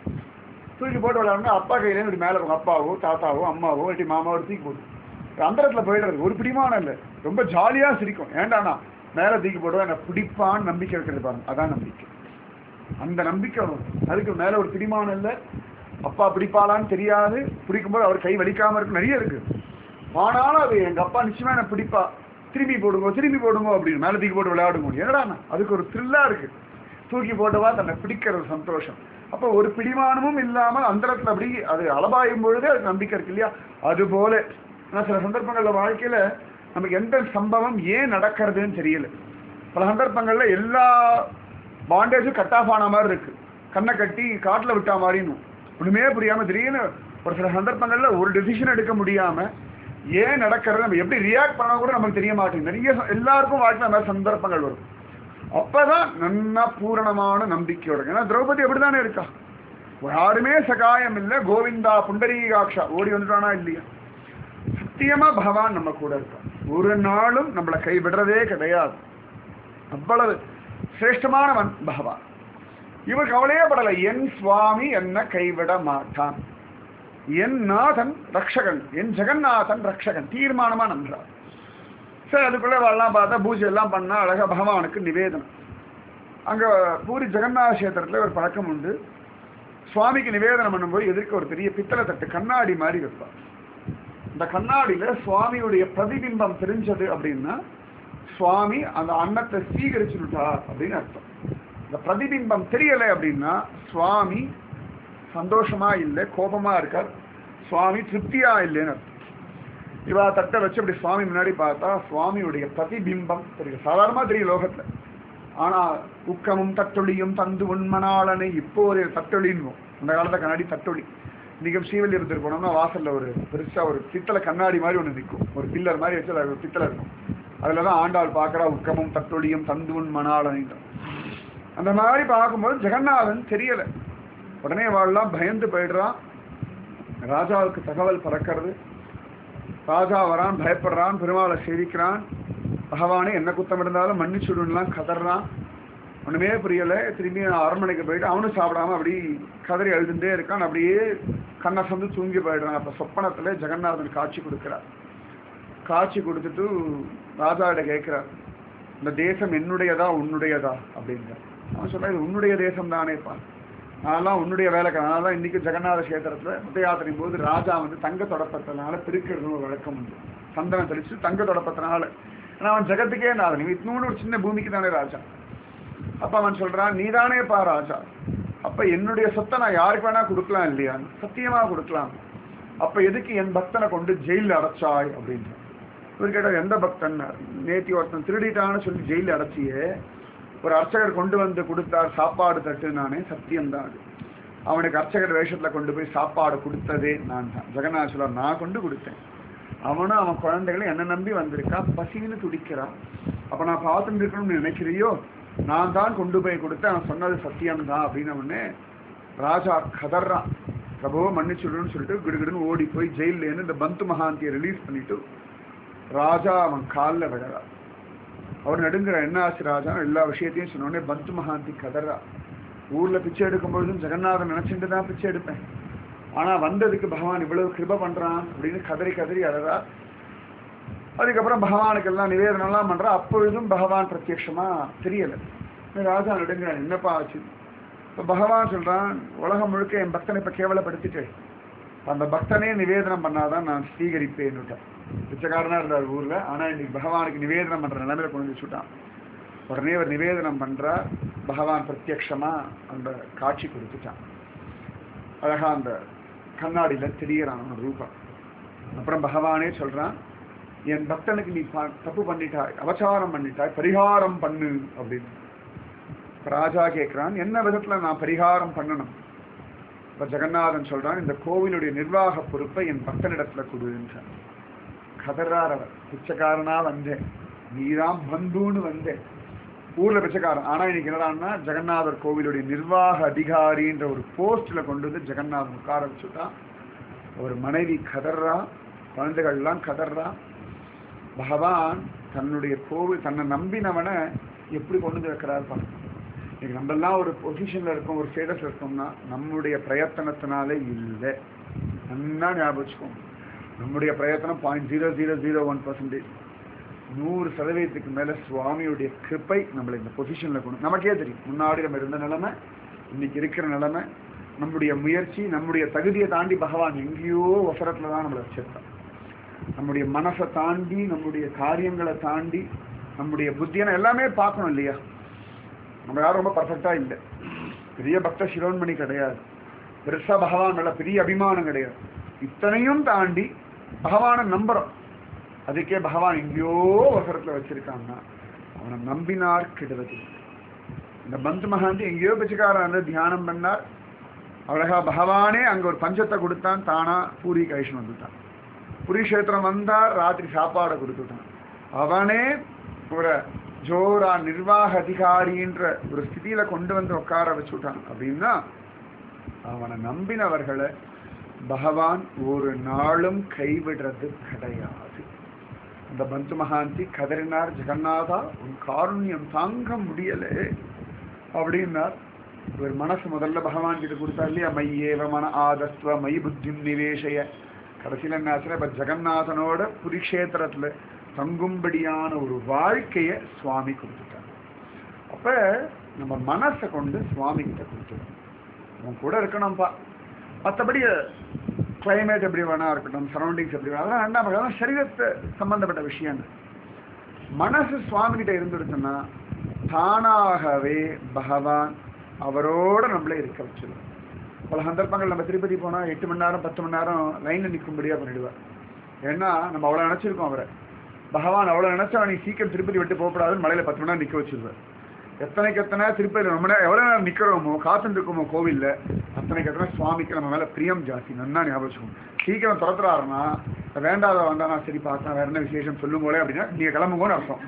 [SPEAKER 1] தூக்கி போட்டு விளையாடணும்னா அப்பா கையில இப்படி மேல இருக்கும் அப்பாவோ தாத்தாவோ அம்மாவோ இல்லாட்டி மாமாவோ தூக்கி போட்டு அந்த இடத்துல போயிடுறது ஒரு பிடிமானம் இல்லை ரொம்ப ஜாலியா சிரிக்கும் ஏண்டானா மேல தூக்கி போடுவா என்ன பிடிப்பான்னு நம்பிக்கை இருக்கிறது பாருங்க அதான் நம்பிக்கை அந்த நம்பிக்கை வரும் அதுக்கு மேல ஒரு பிடிமானம் இல்லை அப்பா பிடிப்பாளான்னு தெரியாது பிடிக்கும்போது அவர் கை வலிக்காம இருக்கு நிறைய இருக்கு ஆனாலும் அது எங்க அப்பா நிச்சயமா என்ன பிடிப்பா திரும்பி போடுங்க திரும்பி போடுங்க அப்படின்னு மேல தூக்கி போட்டு விளையாடுங்க என்னடா அதுக்கு ஒரு த்ரில்லா இருக்கு தூக்கி போட்டவா தன்னை பிடிக்கிற ஒரு சந்தோஷம் அப்ப ஒரு பிடிமானமும் இல்லாமல் அந்த இடத்துல அப்படி அது அளபாயும் பொழுது அது நம்பிக்கை இருக்கு இல்லையா அது போல ஆனா சில சந்தர்ப்பங்கள்ல வாழ்க்கையில நமக்கு எந்த சம்பவம் ஏன் நடக்கிறதுன்னு தெரியல பல சந்தர்ப்பங்கள்ல எல்லா பாண்டேஜும் கட் ஆஃப் ஆன மாதிரி இருக்கு கண்ணை கட்டி காட்டுல விட்டா மாதிரின்னு ஒண்ணுமே புரியாம திடீர்னு ஒரு சில சந்தர்ப்பங்கள்ல ஒரு டெசிஷன் எடுக்க முடியாம ஏன் நடக்கிறது நம்ம எப்படி ரியாக்ட் பண்ண கூட நமக்கு தெரிய மாட்டேங்குது நிறைய ச- எல்லாருக்கும் வாழ்க்கையில் அந்த மாதிரி சந்தர்ப்பங்கள் வரும் அப்பதான் நன்னா பூரணமான நம்பிக்கையோட இருக்கு. ஏன்னா திரௌபதி அப்படிதானே இருக்கா யாருமே சகாயம் இல்லை கோவிந்தா புண்டரீகாட்சா ஓடி வந்துட்டானா இல்லையா சத்தியமா பகவான் நம்ம கூட இருக்கான் ஒரு நாளும் நம்மளை கைவிடுறதே கிடையாது அவ்வளவு சிரேஷ்டமானவன் பகவான் இவர் கவலையே படலை என் சுவாமி என்ன கைவிட மாட்டான் என் நாதன் ரக்ஷகன் என் ஜெகநாதன் ரக்ஷகன் தீர்மானமா நம்புறார் சரி அதுக்குள்ள வரலாம் பார்த்தா பூஜை எல்லாம் பண்ணா அழகா பகவானுக்கு நிவேதனம் அங்க பூரி ஜெகநாத கஷேத்திரத்துல ஒரு பழக்கம் உண்டு சுவாமிக்கு நிவேதனம் பண்ணும்போது எதிர்க்க ஒரு பெரிய பித்தளை தட்டு கண்ணாடி மாதிரி வைப்பார் இந்த கண்ணாடியில சுவாமியுடைய பிரதிபிம்பம் தெரிஞ்சது அப்படின்னா சுவாமி அந்த அன்னத்தை ஸ்வீகரிச்சுட்டார் அப்படின்னு அர்த்தம் இந்த பிரதிபிம்பம் தெரியலை அப்படின்னா சுவாமி சந்தோஷமா இல்லை கோபமா இருக்கார் சுவாமி திருப்தியா இல்லைன்னு அர்த்தம் இவா தட்டை வச்சு அப்படி சுவாமி முன்னாடி பார்த்தா சுவாமியுடைய பிரதிபிம்பம் தெரியும் சாதாரணமா தெரியும் லோகத்துல ஆனா உக்கமும் தட்டொளியும் தந்து உண்மனாளனை இப்போ ஒரு தட்டொளின்னுவோம் அந்த காலத்துல கண்ணாடி தட்டொளி இன்னைக்கு ஸ்ரீவல்லிபுரத்துக்கு போனோம்னா வாசல்ல ஒரு பெருசா ஒரு பித்தளை கண்ணாடி மாதிரி ஒண்ணு நிற்கும் ஒரு பில்லர் மாதிரி வச்சு அதுல ஒரு பித்தளை இருக்கும் அதுலதான் ஆண்டாள் பார்க்கறா உக்கமும் தட்டொளியும் தந்து உண்மனாளனை அந்த மாதிரி பார்க்கும்போது ஜெகநாதன் தெரியல உடனே வாழலாம் பயந்து போயிடுறான் ராஜாவுக்கு தகவல் பறக்கிறது ராஜா வரான் பயப்படுறான் பெருமாளை சேவிக்கிறான் பகவானே என்ன குத்தம் இருந்தாலும் மன்னிச்சுடுன்னுலாம் கதறான் ஒண்ணுமே புரியல திரும்பி அரண்மனைக்கு போயிட்டு அவனும் சாப்பிடாம அப்படி கதறி அழுதுண்டே இருக்கான் அப்படியே கண்ணை சந்து தூங்கி போயிடுறான் அப்ப சொப்பனத்துல ஜெகநாதன் காட்சி கொடுக்கிறார் காட்சி கொடுத்துட்டு ராஜாவிட கேட்கிறார் இந்த தேசம் என்னுடையதா உன்னுடையதா அப்படிங்கிற அவன் சொல்ற இது உன்னுடைய தேசம் தானேப்பா அதெல்லாம் உன்னுடைய வேலைக்காரன் அதனால தான் இன்னைக்கு ஜெகநாத கஷேத்திரத்துல ரத யாத்திரையும் போது ராஜா வந்து தங்க தொடப்பத்தினால பிரிக்கிறதுன்னு ஒரு வழக்கம் உண்டு சந்தனம் தெளிச்சு தங்க தொடப்பத்தினால ஆனா அவன் ஜெகத்துக்கே நாதன் இன்னொன்று ஒரு சின்ன பூமிக்கு தானே ராஜா அப்ப அவன் சொல்றான் நீதானே பா ராஜா அப்ப என்னுடைய சொத்தை நான் யாருக்கு வேணா கொடுக்கலாம் இல்லையா சத்தியமா கொடுக்கலாம் அப்ப எதுக்கு என் பக்தனை கொண்டு ஜெயில அடைச்சாய் அப்படின்னு இவர் கேட்டார் எந்த பக்தன் நேத்தி ஒருத்தன் திருடிட்டான்னு சொல்லி ஜெயில அடைச்சியே ஒரு அர்ச்சகர் கொண்டு வந்து கொடுத்தார் சாப்பாடு தட்டு நானே சத்தியம்தான் அது அவனுக்கு அர்ச்சகர் வேஷத்துல கொண்டு போய் சாப்பாடு கொடுத்ததே நான் தான் ஜெகநாதர் நான் கொண்டு கொடுத்தேன் அவனும் அவன் குழந்தைகளும் என்ன நம்பி வந்திருக்கா பசின்னு துடிக்கிறான் அப்ப நான் பார்த்துட்டு இருக்கணும்னு நினைக்கிறியோ நான் தான் கொண்டு போய் கொடுத்தேன் அவன் சொன்னது சத்தியம்தான் அப்படின்னு உடனே ராஜா கதறான் பிரபு மன்னிச்சுடுன்னு சொல்லிட்டு கிடுகிடுன்னு ஓடி போய் ஜெயில்ல இருந்து இந்த பந்து மகாந்தியை ரிலீஸ் பண்ணிட்டு ராஜா அவன் காலில் விழறான் அவர் நடுங்குற என்ன ஆச்சு ராஜா எல்லா விஷயத்தையும் சொன்ன உடனே பந்து மகாந்தி கதறா ஊர்ல பிச்சை எடுக்கும் பொழுதும் ஜெகநாதன் நினைச்சிட்டு தான் பிச்சை எடுப்பேன் ஆனா வந்ததுக்கு பகவான் இவ்வளவு கிருப பண்றான் அப்படின்னு கதறி கதறி அழறா அதுக்கப்புறம் பகவானுக்கு எல்லாம் நிவேதனம்லாம் பண்றா அப்பொழுதும் பகவான் பிரத்யட்சமா தெரியல இந்த ராஜா நடுங்கிறான் என்னப்பா ஆச்சு இப்ப பகவான் சொல்றான் உலகம் முழுக்க என் பக்தனை இப்ப கேவலப்படுத்திட்டு அந்த பக்தனே நிவேதனம் பண்ணாதான் நான் ஸ்வீகரிப்பேன்னுட்டேன் பிச்சைக்காரனா இருந்தார் ஊர்ல ஆனா இன்னைக்கு பகவானுக்கு நிவேதனம் பண்ற நிலைமையில கொண்டு வந்து வச்சுட்டான் உடனே அவர் நிவேதனம் பண்றார் பகவான் பிரத்யக்ஷமா அந்த காட்சி கொடுத்துட்டான் அழகா அந்த கண்ணாடியில தெரியறான் அவன் ரூபம் அப்புறம் பகவானே சொல்றான் என் பக்தனுக்கு நீ ப- தப்பு பண்ணிட்டாய் அபச்சாரம் பண்ணிட்டாய் பரிகாரம் பண்ணு அப்படின்னு இப்ப ராஜா கேட்கிறான் என்ன விதத்துல நான் பரிகாரம் பண்ணணும் இப்ப ஜெகநாதன் சொல்றான் இந்த கோவிலுடைய நிர்வாக பொறுப்பை என் பக்தனிடத்துல கொடுன்றான் கதறார் அவர் பிச்சைக்காரனா வந்தேன் நீதான் பந்துன்னு வந்தேன் ஊர்ல பிச்சைக்காரன் ஆனா இன்னைக்கு என்னடான்னா ஜெகநாதர் கோவிலுடைய நிர்வாக அதிகாரின்ற ஒரு போஸ்ட்ல கொண்டு வந்து ஜெகநாதன் உட்கார வச்சுட்டான் ஒரு மனைவி கதறா குழந்தைகள்லாம் கதறா பகவான் தன்னுடைய கோவில் தன்னை நம்பினவனை எப்படி கொண்டு வந்து வைக்கிறார் பாருங்க இன்னைக்கு நம்மெல்லாம் ஒரு பொசிஷன்ல இருக்கோம் ஒரு ஸ்டேட்டஸ்ல இருக்கோம்னா நம்முடைய பிரயத்தனத்தினாலே இல்லை நல்லா ஞாபகம் வச்சுக்கோங்க நம்முடைய பிரயத்தனம் point zero zero zero one percentage நூறு சதவீதத்துக்கு மேல சுவாமியுடைய கிருப்பை நம்மளை இந்த பொசிஷன்ல கொண்டு நமக்கே தெரியும் முன்னாடி நம்ம இருந்த நிலைமை இன்னைக்கு இருக்கிற நிலைமை நம்முடைய முயற்சி நம்முடைய தகுதியை தாண்டி பகவான் எங்கேயோ அவசரத்துல தான் நம்மளை வச்சிருக்கான் நம்முடைய மனசை தாண்டி நம்முடைய காரியங்களை தாண்டி நம்முடைய புத்தியனை எல்லாமே பார்க்கணும் இல்லையா நம்ம யாரும் ரொம்ப பர்ஃபெக்டா இல்லை பெரிய பக்த சிரோன்மணி கிடையாது பெருசா பகவான் மேல பெரிய அபிமானம் கிடையாது இத்தனையும் தாண்டி பகவானை நம்புறோம் அதுக்கே பகவான் எங்கேயோ அவசரத்துல வச்சிருக்காங்கன்னா அவனை நம்பினார் கெடுவது இந்த பந்து மகாந்தி எங்கேயோ பிச்சைக்காரன் வந்து தியானம் பண்ணார் அழகா பகவானே அங்க ஒரு பஞ்சத்தை கொடுத்தான் தானா பூரி கைஷன் வந்துட்டான் புரி கஷேத்திரம் வந்தார் ராத்திரி சாப்பாடை கொடுத்துட்டான் அவனே ஒரு ஜோரா நிர்வாக அதிகாரின்ற ஒரு ஸ்திதியில கொண்டு வந்து உட்கார வச்சுட்டான் அப்படின்னா அவனை நம்பினவர்களை பகவான் ஒரு நாளும் கைவிடுறது கிடையாது அந்த பந்து மகாந்தி கதறினார் ஜெகநாதா உன் காருண்யம் தாங்க முடியலே அப்படின்னார் இவர் மனசு முதல்ல பகவான் கிட்ட கொடுத்தா இல்லையா மையேவ மன ஆதஸ்வ மை புத்திம் நிவேஷய கடைசியில் என்ன ஆச்சுன்னா இப்ப ஜெகநாதனோட புரிக்ஷேத்திரத்துல தங்கும்படியான ஒரு வாழ்க்கைய சுவாமி கொடுத்துட்டார் அப்ப நம்ம மனசை கொண்டு சுவாமி கிட்ட கொடுத்துட்டோம் அவன் கூட இருக்கணும்ப்பா மற்றபடி கிளைமேட் எப்படி வேணா இருக்கட்டும் சரௌண்டிங்ஸ் எப்படி வேணா அதெல்லாம் ரெண்டாம் பக்கம். அதெல்லாம் சரீரத்தை சம்பந்தப்பட்ட விஷயங்கள் மனசு சுவாமி கிட்ட இருந்துடுச்சுன்னா தானாகவே பகவான் அவரோட நம்மளே இருக்க வச்சிருவோம் பல சந்தர்ப்பங்கள் நம்ம திருப்பதி போனா எட்டு மணி நேரம் பத்து மணி நேரம் லைன்ல நிற்கும்படியா பண்ணிடுவார் ஏன்னா நம்ம அவ்வளவு நினைச்சிருக்கோம் அவரை பகவான் அவ்வளவு நினைச்சா நீ சீக்கிரம் திருப்பதி விட்டு போகக்கூடாதுன்னு மலையில பத்து மணி நேரம் நிக்க வச்சிருவார் எத்தனைக்கு எத்தனை திருப்பதி ரொம்ப நேரம் எவ்வளவு நேரம் நிக்கிறோமோ காத்துட்டு இருக்கோமோ கோவில்ல அத்தனைக்கு எத்தனை சுவாமிக்கு நம்ம மேல பிரியம் ஜாஸ்தி நன்னா ஞாபகம் வச்சுக்கோங்க. சீக்கிரம் துரத்துறாருன்னா வேண்டாத வந்தா நான் சரி பார்த்தேன் வேற என்ன விசேஷம் சொல்லும் போலே அப்படின்னா நீங்க கிளம்புங்கன்னு அர்த்தம்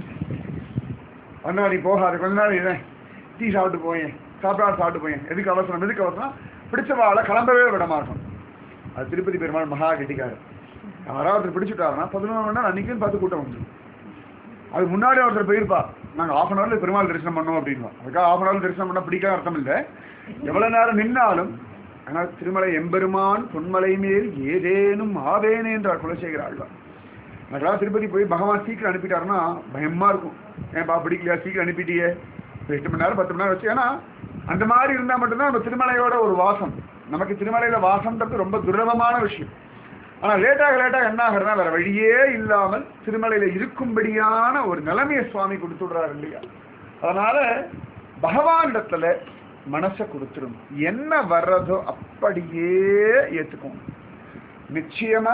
[SPEAKER 1] அண்ணா நீ போகாது கொஞ்ச நாள் இதேன் டீ சாப்பிட்டு போயேன் சாப்பிடாது சாப்பிட்டு போயேன் எதுக்கு அவசரம் எதுக்கு அவசரம் பிடிச்ச வாழை கிளம்பவே விட மாட்டோம் அது திருப்பதி பெருமாள் மகா கெட்டிக்காரு யாராவது பிடிச்சிட்டாருன்னா பதினொன்று மணி நேரம் அன்னைக்கும் பார்த்து கூட்டம் வந்துடும் அது முன்னாடி ஒருத்தர் போயிருப்பா நாங்கள் ஆஃப் அன் ஹவர்ல பெருமாள் தரிசனம் பண்ணோம் அப்படின்வா அதுக்காக ஆஃப் அன் ஹவர் தரிசனம் பண்ண பிடிக்காத அர்த்தம் இல்லை எவ்வளவு நேரம் நின்னாலும் ஆனால் திருமலை எம்பெருமான் பொன்மலை மேல் ஏதேனும் ஆவேனே என்றார் குலசேகர ஆழ்வார் எனக்கெல்லாம் திருப்பதி போய் பகவான் சீக்கிரம் அனுப்பிட்டாருன்னா பயமா இருக்கும் ஏன்பா பிடிக்கலையா சீக்கிரம் அனுப்பிட்டியே ஒரு எட்டு மணி நேரம் பத்து மணி நேரம் வச்சு ஏன்னா அந்த மாதிரி இருந்தா மட்டும்தான் நம்ம திருமலையோட ஒரு வாசம் நமக்கு திருமலையில வாசம்ன்றது ரொம்ப துர்லபமான விஷயம் ஆனா லேட்டாக லேட்டாக என்ன ஆகுறதுனா வேற வழியே இல்லாமல் திருமலையில இருக்கும்படியான ஒரு நிலைமையை சுவாமி கொடுத்து விடுறாரு இல்லையா அதனால பகவானிடத்துல மனசை கொடுத்துரும் என்ன வர்றதோ அப்படியே ஏத்துக்கும் நிச்சயமா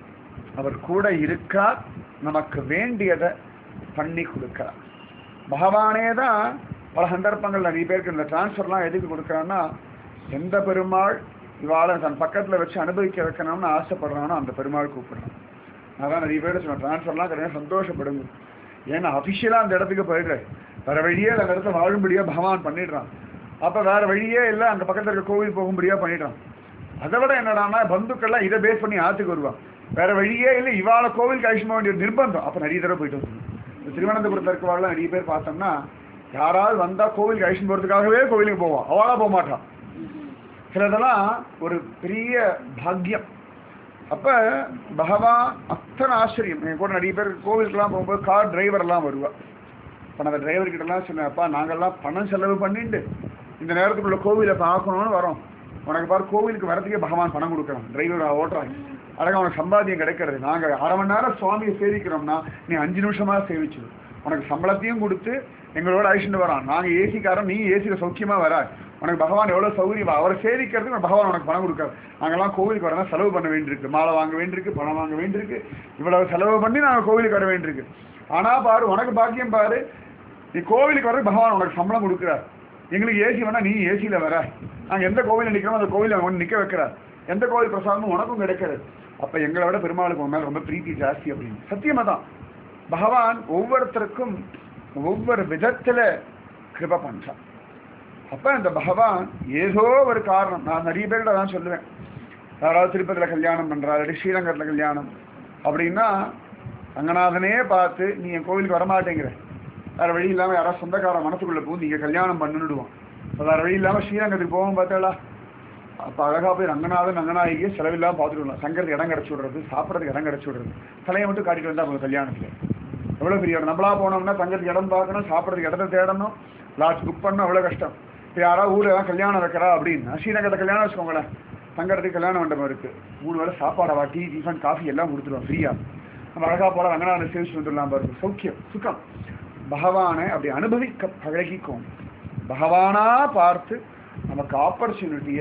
[SPEAKER 1] அவர் கூட இருக்கார் நமக்கு வேண்டியதை பண்ணி கொடுக்கிறார் பகவானே தான் பல சந்தர்ப்பங்கள் நிறைய பேருக்கு இந்த டிரான்ஸ்ஃபர்லாம் எதுக்கு கொடுக்குறான்னா எந்த பெருமாள் இவாளை தன் பக்கத்தில் வச்சு அனுபவிக்க வைக்கணும்னு ஆசைப்படுறானோ அந்த பெருமாள் கூப்பிடுறான் அதான் நிறைய பேர் சொன்னேன் டிரான்ஸ்ஃபர்லாம் கிடையாது சந்தோஷப்படுங்க ஏன்னா அஃபிஷியலாக அந்த இடத்துக்கு போயிடுறேன் வேற வழியே அந்த இடத்துல வாழும்படியா பகவான் பண்ணிடுறான் அப்போ வேற வழியே இல்லை அந்த பக்கத்தில் இருக்க கோவில் போகும்படியா பண்ணிடுறான் அதை விட என்னடான்னா பந்துக்கள்லாம் இதை பேஸ் பண்ணி ஆத்துக்கு வருவான் வேற வழியே இல்லை இவாள கோவிலுக்கு அழிச்சுமா வேண்டிய ஒரு நிர்பந்தம் அப்போ நிறைய தடவை போயிட்டு வந்து இந்த திருவனந்தபுரத்தில் இருக்கவாள் நிறைய பேர் பார்த்தோம்னா யாராவது வந்தா கோவிலுக்கு அழிச்சுட்டு போகிறதுக்காகவே கோவிலுக்கு போவான் அவளா போக மாட்டான் சிலதெல்லாம் ஒரு பெரிய பாக்கியம் அப்ப பகவான் அத்தனை ஆச்சரியம் என் கூட நிறைய பேர் கோவிலுக்குலாம் போகும்போது கார் டிரைவர்லாம் வருவா இப்போ நான் அந்த டிரைவர் கிட்டலாம் சொன்னேன் அப்பா நாங்கள்லாம் பணம் செலவு பண்ணிட்டு இந்த நேரத்துக்குள்ள கோவிலை பார்க்கணும்னு வரோம் உனக்கு பாரு கோவிலுக்கு வரதுக்கே பகவான் பணம் கொடுக்குறான் டிரைவர் ஓட்டுறாங்க அழகா உனக்கு சம்பாத்தியம் கிடைக்கிறது நாங்கள் அரை மணி நேரம் சுவாமியை சேவிக்கிறோம்னா நீ அஞ்சு நிமிஷமா சேவிச்சிடு உனக்கு சம்பளத்தையும் கொடுத்து எங்களோட அழிச்சுட்டு வரான் நாங்கள் ஏசிக்காரன் நீ ஏசியில் சௌக்கியமா வர உனக்கு பகவான் எவ்வளோ சௌகரியம் அவரை சேவிக்கிறதுக்கு பகவான் உனக்கு பணம் கொடுக்காரு நாங்கெல்லாம் கோவிலுக்கு வரதான் செலவு பண்ண வேண்டியிருக்கு மாலை வாங்க வேண்டியிருக்கு பணம் வாங்க வேண்டியிருக்கு இவ்வளவு செலவு பண்ணி நாங்கள் கோவிலுக்கு வர வேண்டியிருக்கு ஆனா பாரு உனக்கு பாக்கியம் பாரு நீ கோவிலுக்கு வர பகவான் உனக்கு சம்பளம் கொடுக்குறார் எங்களுக்கு ஏசி வேணா நீ ஏசியில் வர நாங்கள் எந்த கோவிலில் நிற்கிறோமோ அந்த கோவிலில் அவன் நிற்க வைக்கிறார் எந்த கோவில் பிரசாதமும் உனக்கும் கிடைக்கிறது அப்போ எங்களை விட பெருமாளுக்கு உன் மேலே ரொம்ப பிரீத்தி ஜாஸ்தி அப்படின்னு சத்தியமாக தான் பகவான் ஒவ்வொருத்தருக்கும் ஒவ்வொரு விதத்துல கிருப பண்றான் அப்ப இந்த பகவான் ஏதோ ஒரு காரணம் நான் நிறைய பேர்கிட்ட தான் சொல்லுவேன் யாராவது திருப்பதியில் கல்யாணம் பண்றா இல்லாட்டி ஸ்ரீரங்கத்தில் கல்யாணம் அப்படின்னா ரங்கநாதனே பார்த்து நீ என் கோவிலுக்கு வரமாட்டேங்கிற வேற வழி இல்லாம யாராவது சொந்தக்கார மனசுக்குள்ள போய் நீங்க கல்யாணம் பண்ணிடுவான் வேற வழி இல்லாம ஸ்ரீரங்கத்துக்கு போவோம் பார்த்தாளா அப்ப அழகா போய் ரங்கநாதன் ரங்கநாயகியை செலவில்லாம பார்த்துட்டு வரலாம் சங்கருக்கு இடம் கிடைச்சி விடுறது சாப்பிட்றதுக்கு இடம் கிடைச்சி விடுறது தலையை மட்டும் காட்டிட்டு வந்தா அவங்க கல்யாணத்துல எவ்வளவு பெரிய இடம் நம்மளா போனோம்னா தங்கத்துக்கு இடம் பார்க்கணும் சாப்பிட்றதுக்கு இடத்த தேடணும் லாட்ஜ் புக் பண்ணணும் எவ்வளவு கஷ்டம் இப்போ யாராவது ஊர்ல ஏதாவது கல்யாணம் வைக்கிறா அப்படின்னா ஸ்ரீரங்கத்தை கல்யாணம் வச்சுக்கோங்களேன் தங்கறதுக்கு கல்யாண மண்டபம் இருக்கு மூணு வேளை சாப்பாடவா டீ டிஃபன் காஃபி எல்லாம் கொடுத்துருவோம் ஃப்ரீயா நம்ம அழகா போல ரங்கநாதன் சேவிச்சு வந்துடலாம் பாருங்க சௌக்கியம் சுகம் பகவானை அப்படி அனுபவிக்க பழகிக்கும் பகவானா பார்த்து நமக்கு ஆப்பர்ச்சுனிட்டியை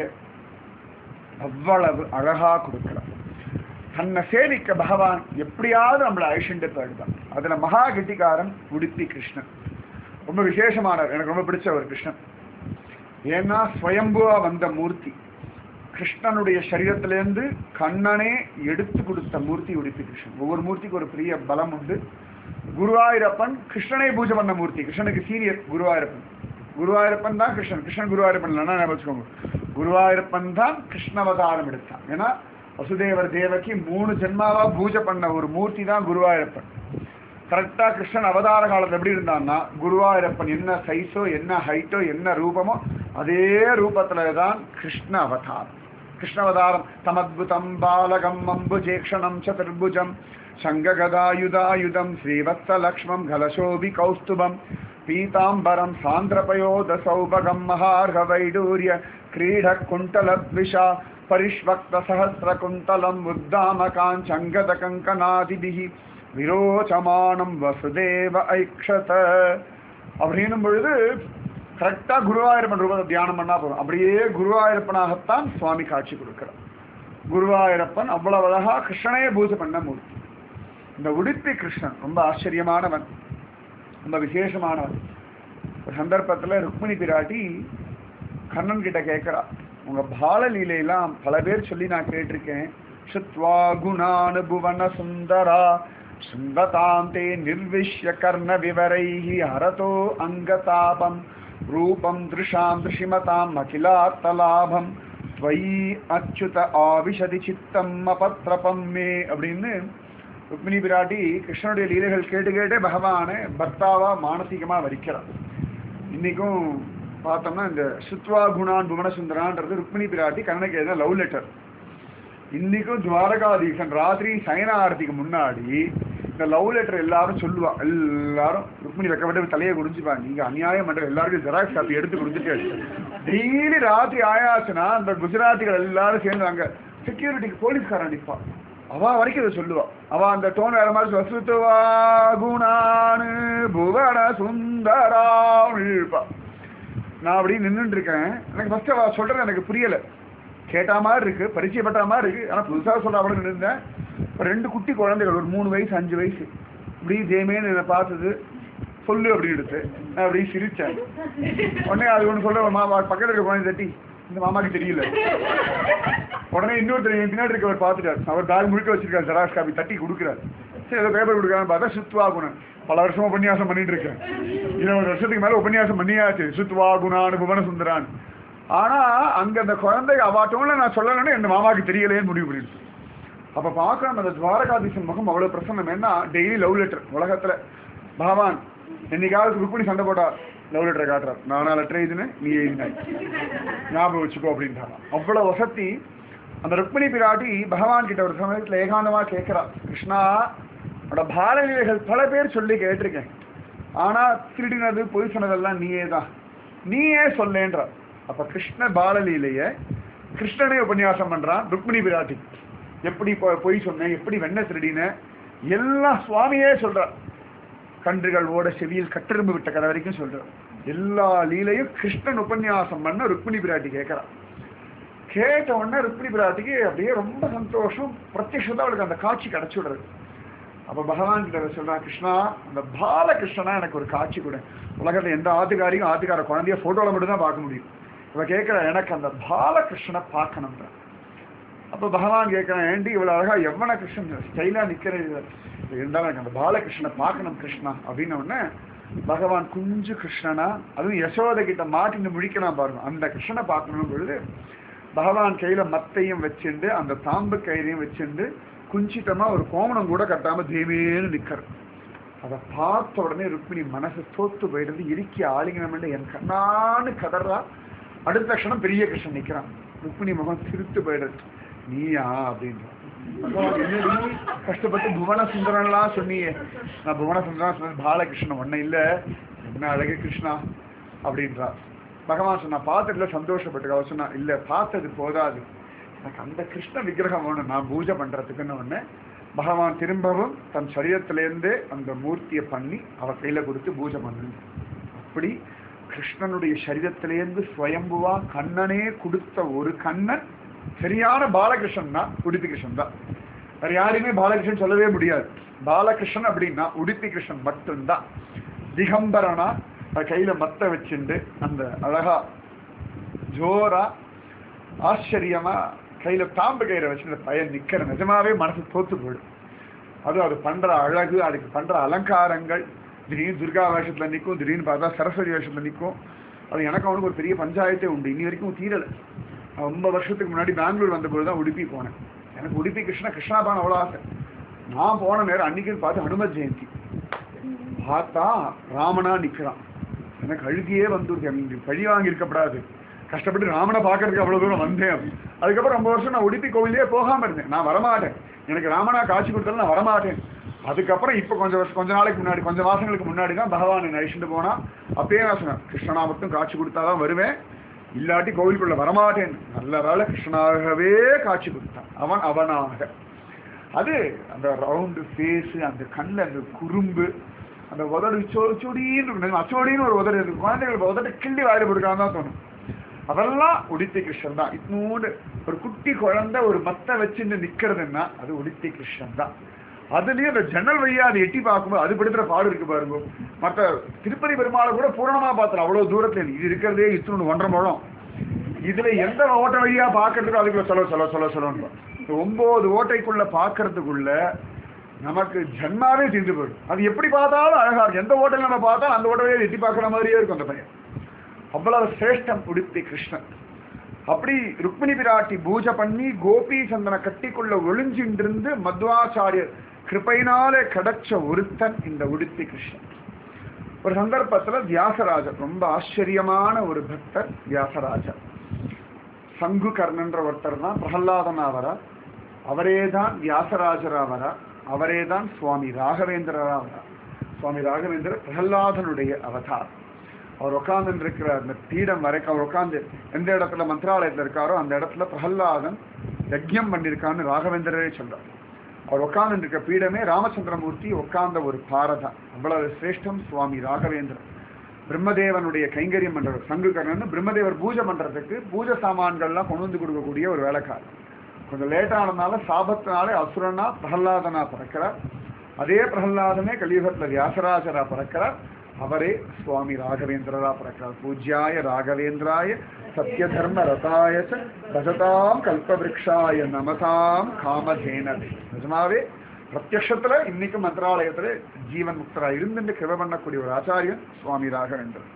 [SPEAKER 1] அவ்வளவு அழகா கொடுக்கிறார் தன்னை சேவிக்க பகவான் எப்படியாவது நம்மளை அழிச்சுட்டு போயிடுதான் அதுல மகா கெட்டிக்காரன் உடுப்பி கிருஷ்ணன் ரொம்ப விசேஷமானவர் எனக்கு ரொம்ப பிடிச்ச ஒரு கிருஷ்ணன் ஏன்னா ஸ்வயம்புவா வந்த மூர்த்தி கிருஷ்ணனுடைய சரீரத்திலேருந்து கண்ணனே எடுத்து கொடுத்த மூர்த்தி உடுப்பி கிருஷ்ணன் ஒவ்வொரு மூர்த்திக்கு ஒரு பெரிய பலம் உண்டு குருவாயூரப்பன் கிருஷ்ணனை பூஜை பண்ண மூர்த்தி கிருஷ்ணனுக்கு சீனியர் குருவாயூரப்பன் குருவாயூரப்பன் தான் கிருஷ்ணன் கிருஷ்ணன் குருவாயூரப்பன் இல்லைன்னா ஞாபகம் வச்சுக்கோங்க குருவாயூரப்பன் தான் கிருஷ்ணவதாரம் எடுத்தான் ஏன்னா வசுதேவர் தேவகி மூணு ஜென்மாவா பூஜை பண்ண ஒரு மூர்த்தி தான் குருவாயூரப்பன் கரெக்டா கிருஷ்ணன் அவதார காலத்துல எப்படி இருந்தான்னா குருவாயூரப்பன் என்ன சைஸோ என்ன ஹைட்டோ என்ன ரூபமோ அதே ரூபத்துல தான் கிருஷ்ண அவதாரம் கிருஷ்ணவதாரம் தமத்புதம் பாலகம் அம்புஜேக்ஷணம் சதுர்புஜம் சங்ககதாயுதாயுதம் ஸ்ரீவத்சலக்ஷ்மம் கலசோபி கௌஸ்துபம் பீதாம்பரம் சாந்திரபயோத சௌபகம் மகார்க வைடூரிய क्रीड कुण्टलद्विषा परिष्वक्तसहस्रकुन्तलम् उद्दामकाञ्चङ्गदकङ्कनादिभिः விரோச்சமானம் வசுதேவ ஐக்ஷத அப்படின்னும் பொழுது கரெக்டா குருவாயூரப்பன் ரூபத்தை தியானம் பண்ணா போதும் அப்படியே குருவாயூரப்பனாகத்தான் சுவாமி காட்சி கொடுக்கிறார் குருவாயூரப்பன் அவ்வளவு அழகா கிருஷ்ணனையே பூஜை பண்ண மூர்த்தி இந்த உடுப்பி கிருஷ்ணன் ரொம்ப ஆச்சரியமானவன் ரொம்ப விசேஷமானவன் ஒரு சந்தர்ப்பத்துல ருக்மிணி பிராட்டி கண்ணன் கிட்ட கேட்கிறா உங்க பாலலீலையெல்லாம் பல பேர் சொல்லி நான் கேட்டிருக்கேன் சுத்வா குணானுபுவன சுந்தரா சுந்ததாந்தே நிர்விஷ்ய கர்ண விவரைஹி ஹரதோ அங்கதாபம் ரூபம் திருஷாம் திருஷிமதாம் அகிலார்த்தலாபம் துவயி அச்சுத ஆவிஷதி சித்தம் அபத்ரபம் மே அப்படின்னு ருக்மிணி பிராட்டி கிருஷ்ணனுடைய லீலைகள் கேட்டு கேட்டே பகவானை பர்த்தாவா மானசீகமா வரிக்கிறார் இன்னைக்கும் பார்த்தோம்னா இந்த சுத்வா குணான் புவனசுந்தரான்றது ருக்மிணி பிராட்டி கண்ணனுக்கு எழுதின லவ் லெட்டர் இன்னைக்கும் துவாரகாதீசன் ராத்திரி சயன ஆரத்திக்கு முன்னாடி இந்த லவ் லெட்டர் எல்லாரும் சொல்லுவா எல்லாரும் ருக்மிணி வைக்கப்பட்டு தலையை குடிஞ்சுப்பா நீங்க அநியாயம் பண்ற எல்லாருக்கும் ஜெராக்ஸ் காப்பி எடுத்து கொடுத்துட்டு டெய்லி ராத்திரி ஆயாச்சுன்னா அந்த குஜராத்திகள் எல்லாரும் சேர்ந்து அங்க செக்யூரிட்டிக்கு போலீஸ்காரன் நிற்பா அவ வரைக்கும் இதை சொல்லுவா அவ அந்த டோன் வேற மாதிரி சொல்லுவா, சுத்துவா குணானு புவன சுந்தரான்னு இருப்பா நான் அப்படி நின்றுட்டு இருக்கேன் எனக்கு ஃபர்ஸ்ட் அவ சொல்றது எனக்கு புரியல கேட்டா மாதிரி இருக்கு பரிச்சயப்பட்ட மாதிரி இருக்கு ஆனா புதுசா சொல்ற அவளை நின்றுந்தேன் இப்ப ரெண்டு குட்டி குழந்தைகள் ஒரு மூணு வயசு அஞ்சு வயசு இப்படி ஜெயமேன்னு இதை பார்த்தது சொல்லு அப்படி எடுத்து நான் அப்படி சிரிச்சேன் உடனே அது ஒன்று சொல்ற மாமா பக்கத்துல இருக்க குழந்தை தட்டி இந்த மாமாக்கு தெரியல உடனே இன்னொருத்தர் என் பின்னாடி இருக்கவர் பார்த்துட்டார் அவர் பேக் முழுக்க வச்சிருக்காரு ஜெராக்ஸ் காப்பி தட்டி கொடுக்குறாரு சரி ஏதோ பேப்பர் கொடுக்குறான்னு பார்த்தா சுத்வா குணன் பல வருஷமா உபன்யாசம் பண்ணிட்டு இருக்கேன் இருபது வருஷத்துக்கு மேல உபன்யாசம் பண்ணியாச்சு சுத்வா குணான் புவன சுந்தரான் ஆனா அங்க அந்த குழந்தை அவாட்டோம்ல நான் சொல்லணும்னு என் மாமாக்கு தெரியலையேன்னு முடிவு பண்ணிடுச்சு அப்ப பார்க்கணும் அந்த துவாரகாதீசன் முகம் அவ்வளவு பிரசன்னம் ஏன்னா டெய்லி லவ் லெட்டர் உலகத்துல பகவான் என்னைக்காவது ருக்மிணி சண்டை போட்டா லவ் லெட்டரை காட்டுறார் நானா லெட்டர் எழுதினு நீ எழுதினாய் ஞாபகம் வச்சுக்கோ அப்படின்றாங்க அவ்வளவு வசதி அந்த ருக்மிணி பிராட்டி பகவான் கிட்ட ஒரு சமயத்துல ஏகாந்தமா கேட்கிறா கிருஷ்ணா உன்னோட பாலலீலைகள் பல பேர் சொல்லி கேட்டிருக்கேன் ஆனா திருடினது பொய் சொன்னதெல்லாம் நீயே தான் நீயே சொல்லேன்ற அப்ப கிருஷ்ண பாலலீலைய கிருஷ்ணனே உபன்யாசம் பண்றான் ருக்மிணி பிராட்டி எப்படி பொ- பொய் சொன்னேன் எப்படி வெண்ண திருடின எல்லாம் சுவாமியே சொல்றார் கன்றுகள் ஓட செவியில் கட்டெரும்பு விட்ட கதை வரைக்கும் சொல்றார் எல்லா லீலையும் கிருஷ்ணன் உபன்யாசம் பண்ண ருக்மிணி பிராட்டி கேட்கறான் கேட்ட உடனே ருக்மிணி பிராட்டிக்கு அப்படியே ரொம்ப சந்தோஷம் பிரத்யட்சதா அவளுக்கு அந்த காட்சி கிடைச்சு விடுறது அப்ப பகவான் கிட்ட சொல்றான் கிருஷ்ணா அந்த பாலகிருஷ்ணனா எனக்கு ஒரு காட்சி கொடு உலகத்துல எந்த ஆத்துக்காரியும் ஆத்துக்கார குழந்தைய போட்டோல மட்டும் தான் பார்க்க முடியும் இவ கேட்கிற எனக்கு அந்த பாலகிருஷ்ணனை பார்க்கணும்ன்ற அப்ப பகவான் கேட்கிறான் ஏண்டி இவ்வளவு அழகா எவ்வளவு கிருஷ்ணன் ஸ்டைலா நிக்கிறது இருந்தாலும் எனக்கு அந்த பாலகிருஷ்ணனை பார்க்கணும் கிருஷ்ணா அப்படின்னு உடனே பகவான் குஞ்சு கிருஷ்ணனா அதுவும் யசோதை கிட்ட மாட்டின்னு முழிக்கலாம் பாருங்க அந்த கிருஷ்ணனை பார்க்கணும் பொழுது பகவான் கையில மத்தையும் வச்சுண்டு அந்த தாம்பு கயிறையும் வச்சுண்டு குஞ்சித்தமா ஒரு கோமணம் கூட கட்டாம தேவேன்னு நிக்கிற அதை பார்த்த உடனே ருக்மிணி மனசு தோத்து போயிடுது இறுக்கி ஆலிங்கனம் என் கண்ணான்னு கதறா அடுத்த க்ஷணம் பெரிய கிருஷ்ணன் நிக்கிறான் ருக்மிணி முகம் சிரித்து போயிடுது நீயா அப்படின்றான் பகவான் என்னடி கஷ்டப்பட்டு புவன சுந்தரன்லாம் சொன்னியே நான் புவன சுந்தரன் சொன்னது பாலகிருஷ்ணன் ஒன்னும் இல்ல என்ன அழகு கிருஷ்ணா அப்படின்றா பகவான் சொன்னா பார்த்ததுல சந்தோஷப்பட்டு அவர் சொன்னா இல்ல பார்த்தது போதாது எனக்கு அந்த கிருஷ்ண விக்கிரகம் வேணும் நான் பூஜை பண்றதுக்குன்னு ஒண்ணு பகவான் திரும்பவும் தன் சரீரத்திலேருந்தே அந்த மூர்த்தியை பண்ணி அவ கையில கொடுத்து பூஜை பண்ணு அப்படி கிருஷ்ணனுடைய சரீரத்திலேருந்து ஸ்வயம்புவா கண்ணனே கொடுத்த ஒரு கண்ணன் சரியான பாலகிருஷ்ணன் தான் உடுப்பி கிருஷ்ணன் தான் வேற யாரையுமே பாலகிருஷ்ணன் சொல்லவே முடியாது பாலகிருஷ்ணன் அப்படின்னா உடுப்பி கிருஷ்ணன் மட்டும்தான் திகம்பரனா அவர் கையில மத்த வச்சுண்டு அந்த அழகா ஜோரா ஆச்சரியமா கையில தாம்பு கயிறை வச்சுட்டு பையன் நிக்கிற நிஜமாவே மனசு தோத்து போயிடும் அதுவும் அது பண்ற அழகு அதுக்கு பண்ற அலங்காரங்கள் திடீர்னு துர்கா வேஷத்துல நிற்கும் திடீர்னு பார்த்தா சரஸ்வதி வேஷத்துல நிற்கும் அது எனக்கு அவனுக்கு ஒரு பெரிய பஞ்சாயத்தே உண்டு இன்னி வரைக்கும் தீரல நான் ரொம்ப வருஷத்துக்கு முன்னாடி பெங்களூர் வந்தபோது தான் உடுப்பி போனேன் எனக்கு உடுப்பி கிருஷ்ணா கிருஷ்ணா பான் அவ்வளோ ஆசை நான் போன நேரம் அன்னைக்குன்னு பார்த்து ஹனுமத் ஜெயந்தி பார்த்தா ராமனா நிக்கிறான் எனக்கு அழுகியே வந்துருக்கு எனக்கு பழி வாங்கி இருக்கப்படாது கஷ்டப்பட்டு ராமனை பார்க்கறதுக்கு அவ்வளவு தூரம் வந்தேன் அதுக்கப்புறம் ரொம்ப வருஷம் நான் உடுப்பி கோவிலே போகாம இருந்தேன் நான் வரமாட்டேன் எனக்கு ராமனா காட்சி கொடுத்தாலும் நான் வரமாட்டேன் அதுக்கப்புறம் இப்போ கொஞ்சம் வருஷம் கொஞ்ச நாளைக்கு முன்னாடி கொஞ்சம் மாசங்களுக்கு முன்னாடி தான் பகவான் என்னை அழிச்சுட்டு போனா அப்பயே நான் சொன்னேன் கிருஷ்ணனா மட்டும் காட்சி கொடுத்தாதான் வருவேன் இல்லாட்டி கோவிலுக்குள்ள வரமாட்டேன் நல்ல வேளை கிருஷ்ணனாகவே காட்சி கொடுத்தான் அவன் அவனாக அது அந்த ரவுண்டு ஃபேஸ் அந்த கண்ணில் அந்த குறும்பு அந்த உதடு சோ சொடின்னு இருக்கும் அச்சோடின்னு ஒரு உதடு இருக்கு குழந்தைகள் உதடு கிள்ளி வாயில போட்டுக்காம தான் தோணும் அதெல்லாம் உடித்தி கிருஷ்ணன் தான் இன்னொன்று ஒரு குட்டி குழந்தை ஒரு மத்த வச்சுன்னு நிக்கிறதுன்னா அது உடித்தி கிருஷ்ணன் தான் அதுலயும் அந்த ஜன்னல் வழியா அதை எட்டி பார்க்கும்போது அது படுத்துற பாடு இருக்கு பாருங்க மற்ற திருப்பதி பெருமாளை கூட பூரணமா பார்த்தல அவ்வளவு தூரத்துல இருக்கு. இது இருக்கிறதே இத்தனை ஒன்றரை முழம் இதுல எந்த ஓட்டை வழியா பாக்குறதுக்கு அதுக்குள்ள சொல்ல சொல்ல சொல்ல சொல்லணும் இந்த ஒன்பது ஓட்டைக்குள்ள பாக்குறதுக்குள்ள நமக்கு ஜன்மாவே தீர்ந்து போயிடும் அது எப்படி பார்த்தாலும் அழகா இருக்கும் எந்த ஓட்டையில் நம்ம பார்த்தாலும் அந்த ஓட்டை வழியா எட்டி பார்க்குற மாதிரியே இருக்கும் அந்த பையன் அவ்வளவு சிரேஷ்டம் உடுத்தி கிருஷ்ணன் அப்படி ருக்மிணி பிராட்டி பூஜை பண்ணி கோபி சந்தன கட்டிக்குள்ள ஒளிஞ்சின்றிருந்து மத்வாச்சாரியர் கிருபையினாலே கிடைச்ச ஒருத்தன் இந்த உடுப்பி கிருஷ்ணன் ஒரு சந்தர்ப்பத்துல வியாசராஜர் ரொம்ப ஆச்சரியமான ஒரு பக்தர் வியாசராஜர் சங்கு கர்ணன்ற ஒருத்தர் தான் பிரகல்லாதனா வரா அவரே தான் வியாசராஜரா வரா அவரே தான் சுவாமி ராகவேந்திரரா வரா சுவாமி ராகவேந்திரர் பிரகல்லாதனுடைய அவதார் அவர் உட்கார்ந்து இருக்கிற அந்த பீடம் வரைக்கும் அவர் உட்கார்ந்து எந்த இடத்துல மந்திராலயத்துல இருக்காரோ அந்த இடத்துல பிரகல்லாதன் யஜ்யம் பண்ணியிருக்கான்னு ராகவேந்திரரே சொல்றார் அவர் உட்கார்ந்து இருக்க பீடமே ராமச்சந்திரமூர்த்தி உட்கார்ந்த ஒரு பாரதம் அவ்வளவு சிரேஷ்டம் சுவாமி ராகவேந்திரன் பிரம்மதேவனுடைய கைங்கரியம் பண்றவர் சங்குகர்ணன் பிரம்மதேவர் பூஜை பண்றதுக்கு பூஜை சாமான்கள்லாம் கொண்டு வந்து கொடுக்கக்கூடிய ஒரு வேலைக்காரர் கொஞ்சம் லேட்டானதுனால சாபத்தினாலே அசுரனா பிரகல்லாதனா பிறக்கிறார் அதே பிரகல்லாதனே கலியுகத்துல வியாசராஜரா பிறக்கிறார் அவரே சுவாமி ராகவேந்திரரா பிறக்கிறார் பூஜ்யாய ராகவேந்திராய சத்ய தர்ம ரதாய ச பஜதாம் கல்பவிருக்ஷாய நமதாம் காமதேனவே நிஜமாவே பிரத்யக்ஷத்துல இன்னைக்கு மந்திராலயத்துல ஜீவன் முக்தரா இருந்து கிருப பண்ணக்கூடிய ஒரு ஆச்சாரியன் சுவாமி ராகவேந்திரன்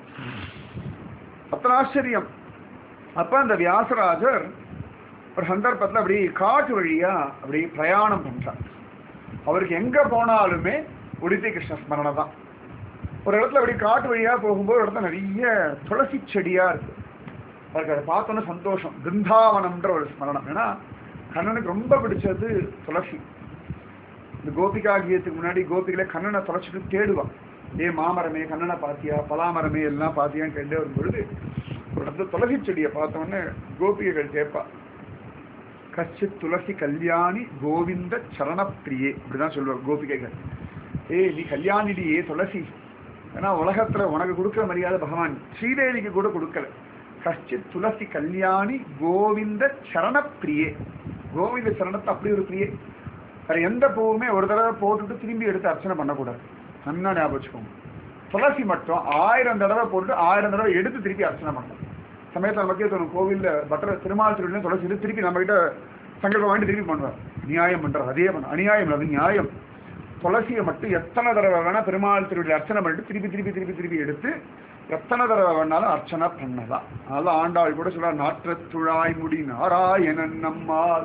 [SPEAKER 1] அத்தனை ஆச்சரியம் அப்ப அந்த வியாசராஜர் ஒரு சந்தர்ப்பத்துல அப்படி காட்டு வழியா அப்படி பிரயாணம் பண்றார் அவருக்கு எங்க போனாலுமே உடுத்தி கிருஷ்ண ஸ்மரணை தான் ஒரு இடத்துல அப்படி காட்டு வழியா போகும்போது ஒரு இடத்துல நிறைய துளசி செடியா இருக்கு அவருக்கு அதை பார்த்தோன்னே சந்தோஷம் பிருந்தாவனம்ன்ற ஒரு ஸ்மரணம் ஏன்னா கண்ணனுக்கு ரொம்ப பிடிச்சது துளசி இந்த கோபிகா கீதத்துக்கு முன்னாடி கோபிகளை கண்ணனை தொலைச்சிட்டு தேடுவான் ஏ மாமரமே கண்ணனை பாத்தியா பலாமரமே எல்லாம் பாத்தியான்னு கேட்டே வரும் பொழுது ஒரு இடத்துல துளசி செடியை பார்த்தோன்னே கோபிகைகள் கேட்பா கச்சித் துளசி கல்யாணி கோவிந்த சரணப்பிரியே இப்படிதான் சொல்லுவார் கோபிகைகள் ஏய் நீ கல்யாணிடியே துளசி ஏன்னா உலகத்துல உனக்கு கொடுக்கிற மரியாதை பகவான் ஸ்ரீதேவிக்கு கூட கொடுக்கல கஷ்டித் துளசி கல்யாணி கோவிந்த சரணப்பிரியே கோவிந்த சரணத்தை அப்படி ஒரு பிரியே வேற எந்த பூவுமே ஒரு தடவை போட்டுட்டு திரும்பி எடுத்து அர்ச்சனை பண்ணக்கூடாது நல்லா ஞாபகம் வச்சுக்கோங்க துளசி மட்டும் ஆயிரம் தடவை போட்டு ஆயிரம் தடவை எடுத்து திருப்பி அர்ச்சனை பண்ணணும் சமயத்தில் நமக்கே தோணும் கோவில்ல பட்டர திருமால் திருவிழா துளசி எடுத்து திருப்பி நம்ம கிட்ட சங்கல்பம் வாங்கி திருப்பி பண்ணுவார் நியாயம் பண்றார் அதே பண்ண அநியாயம் இல்லை, அது நியாயம் துளசியை மட்டும் எத்தனை தடவை வேணா பெருமாள் திருவிழா அர்ச்சனை பண்ணிட்டு திருப்பி திருப்பி திருப்பி திருப்பி எடுத்து எத்தனை தடவை வேணாலும் அர்ச்சனை பண்ணலாம் அதனால ஆண்டாள் கூட சொல்றார் நாற்றத்துழாய் முடி நாராயணன் நம்மால்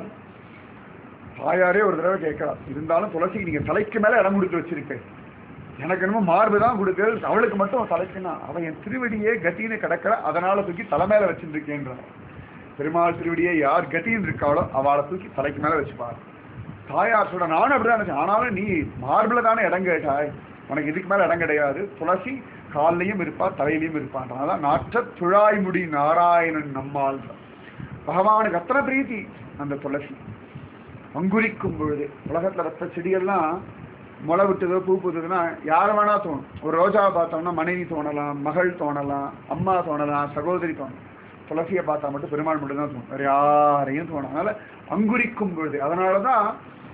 [SPEAKER 1] தாயாரே ஒரு தடவை கேட்கலாம் இருந்தாலும் துளசிக்கு நீங்க தலைக்கு மேல இடம் கொடுத்து வச்சிருக்கேன் எனக்கு என்னமோ மார்பு தான் கொடுக்கு அவளுக்கு மட்டும் தலைக்குன்னா அவன் என் திருவடியே கத்தின்னு கிடக்கிற அதனால தூக்கி தலை மேல வச்சிருக்கேன்றான் பெருமாள் திருவடியே யார் கத்தின்னு இருக்காளோ அவளை தூக்கி தலைக்கு மேல வச்சுப்பார் தாயார் சொல்ற நானும் அப்படிதான் நினைச்சேன் ஆனாலும் நீ மார்பிள தானே இடம் கேட்டாய் உனக்கு இதுக்கு மேல இடம் கிடையாது துளசி கால்லையும் இருப்பா தலையிலையும் இருப்பான்றனால நாற்ற துழாய் முடி நாராயணன் நம்மால் பகவானுக்கு அத்தனை பிரீத்தி அந்த துளசி அங்குரிக்கும் பொழுது உலகத்துல ரத்த செடியெல்லாம் முளை விட்டதோ பூ பூத்ததுன்னா யார் வேணா தோணும் ஒரு ரோஜாவை பார்த்தோம்னா மனைவி தோணலாம் மகள் தோணலாம் அம்மா தோணலாம் சகோதரி தோணும் துளசியை பார்த்தா மட்டும் பெருமாள் மட்டும் தான் தோணும் வேற யாரையும் தோணும் அதனால அங்குரிக்கும் பொழுது அதனாலதான்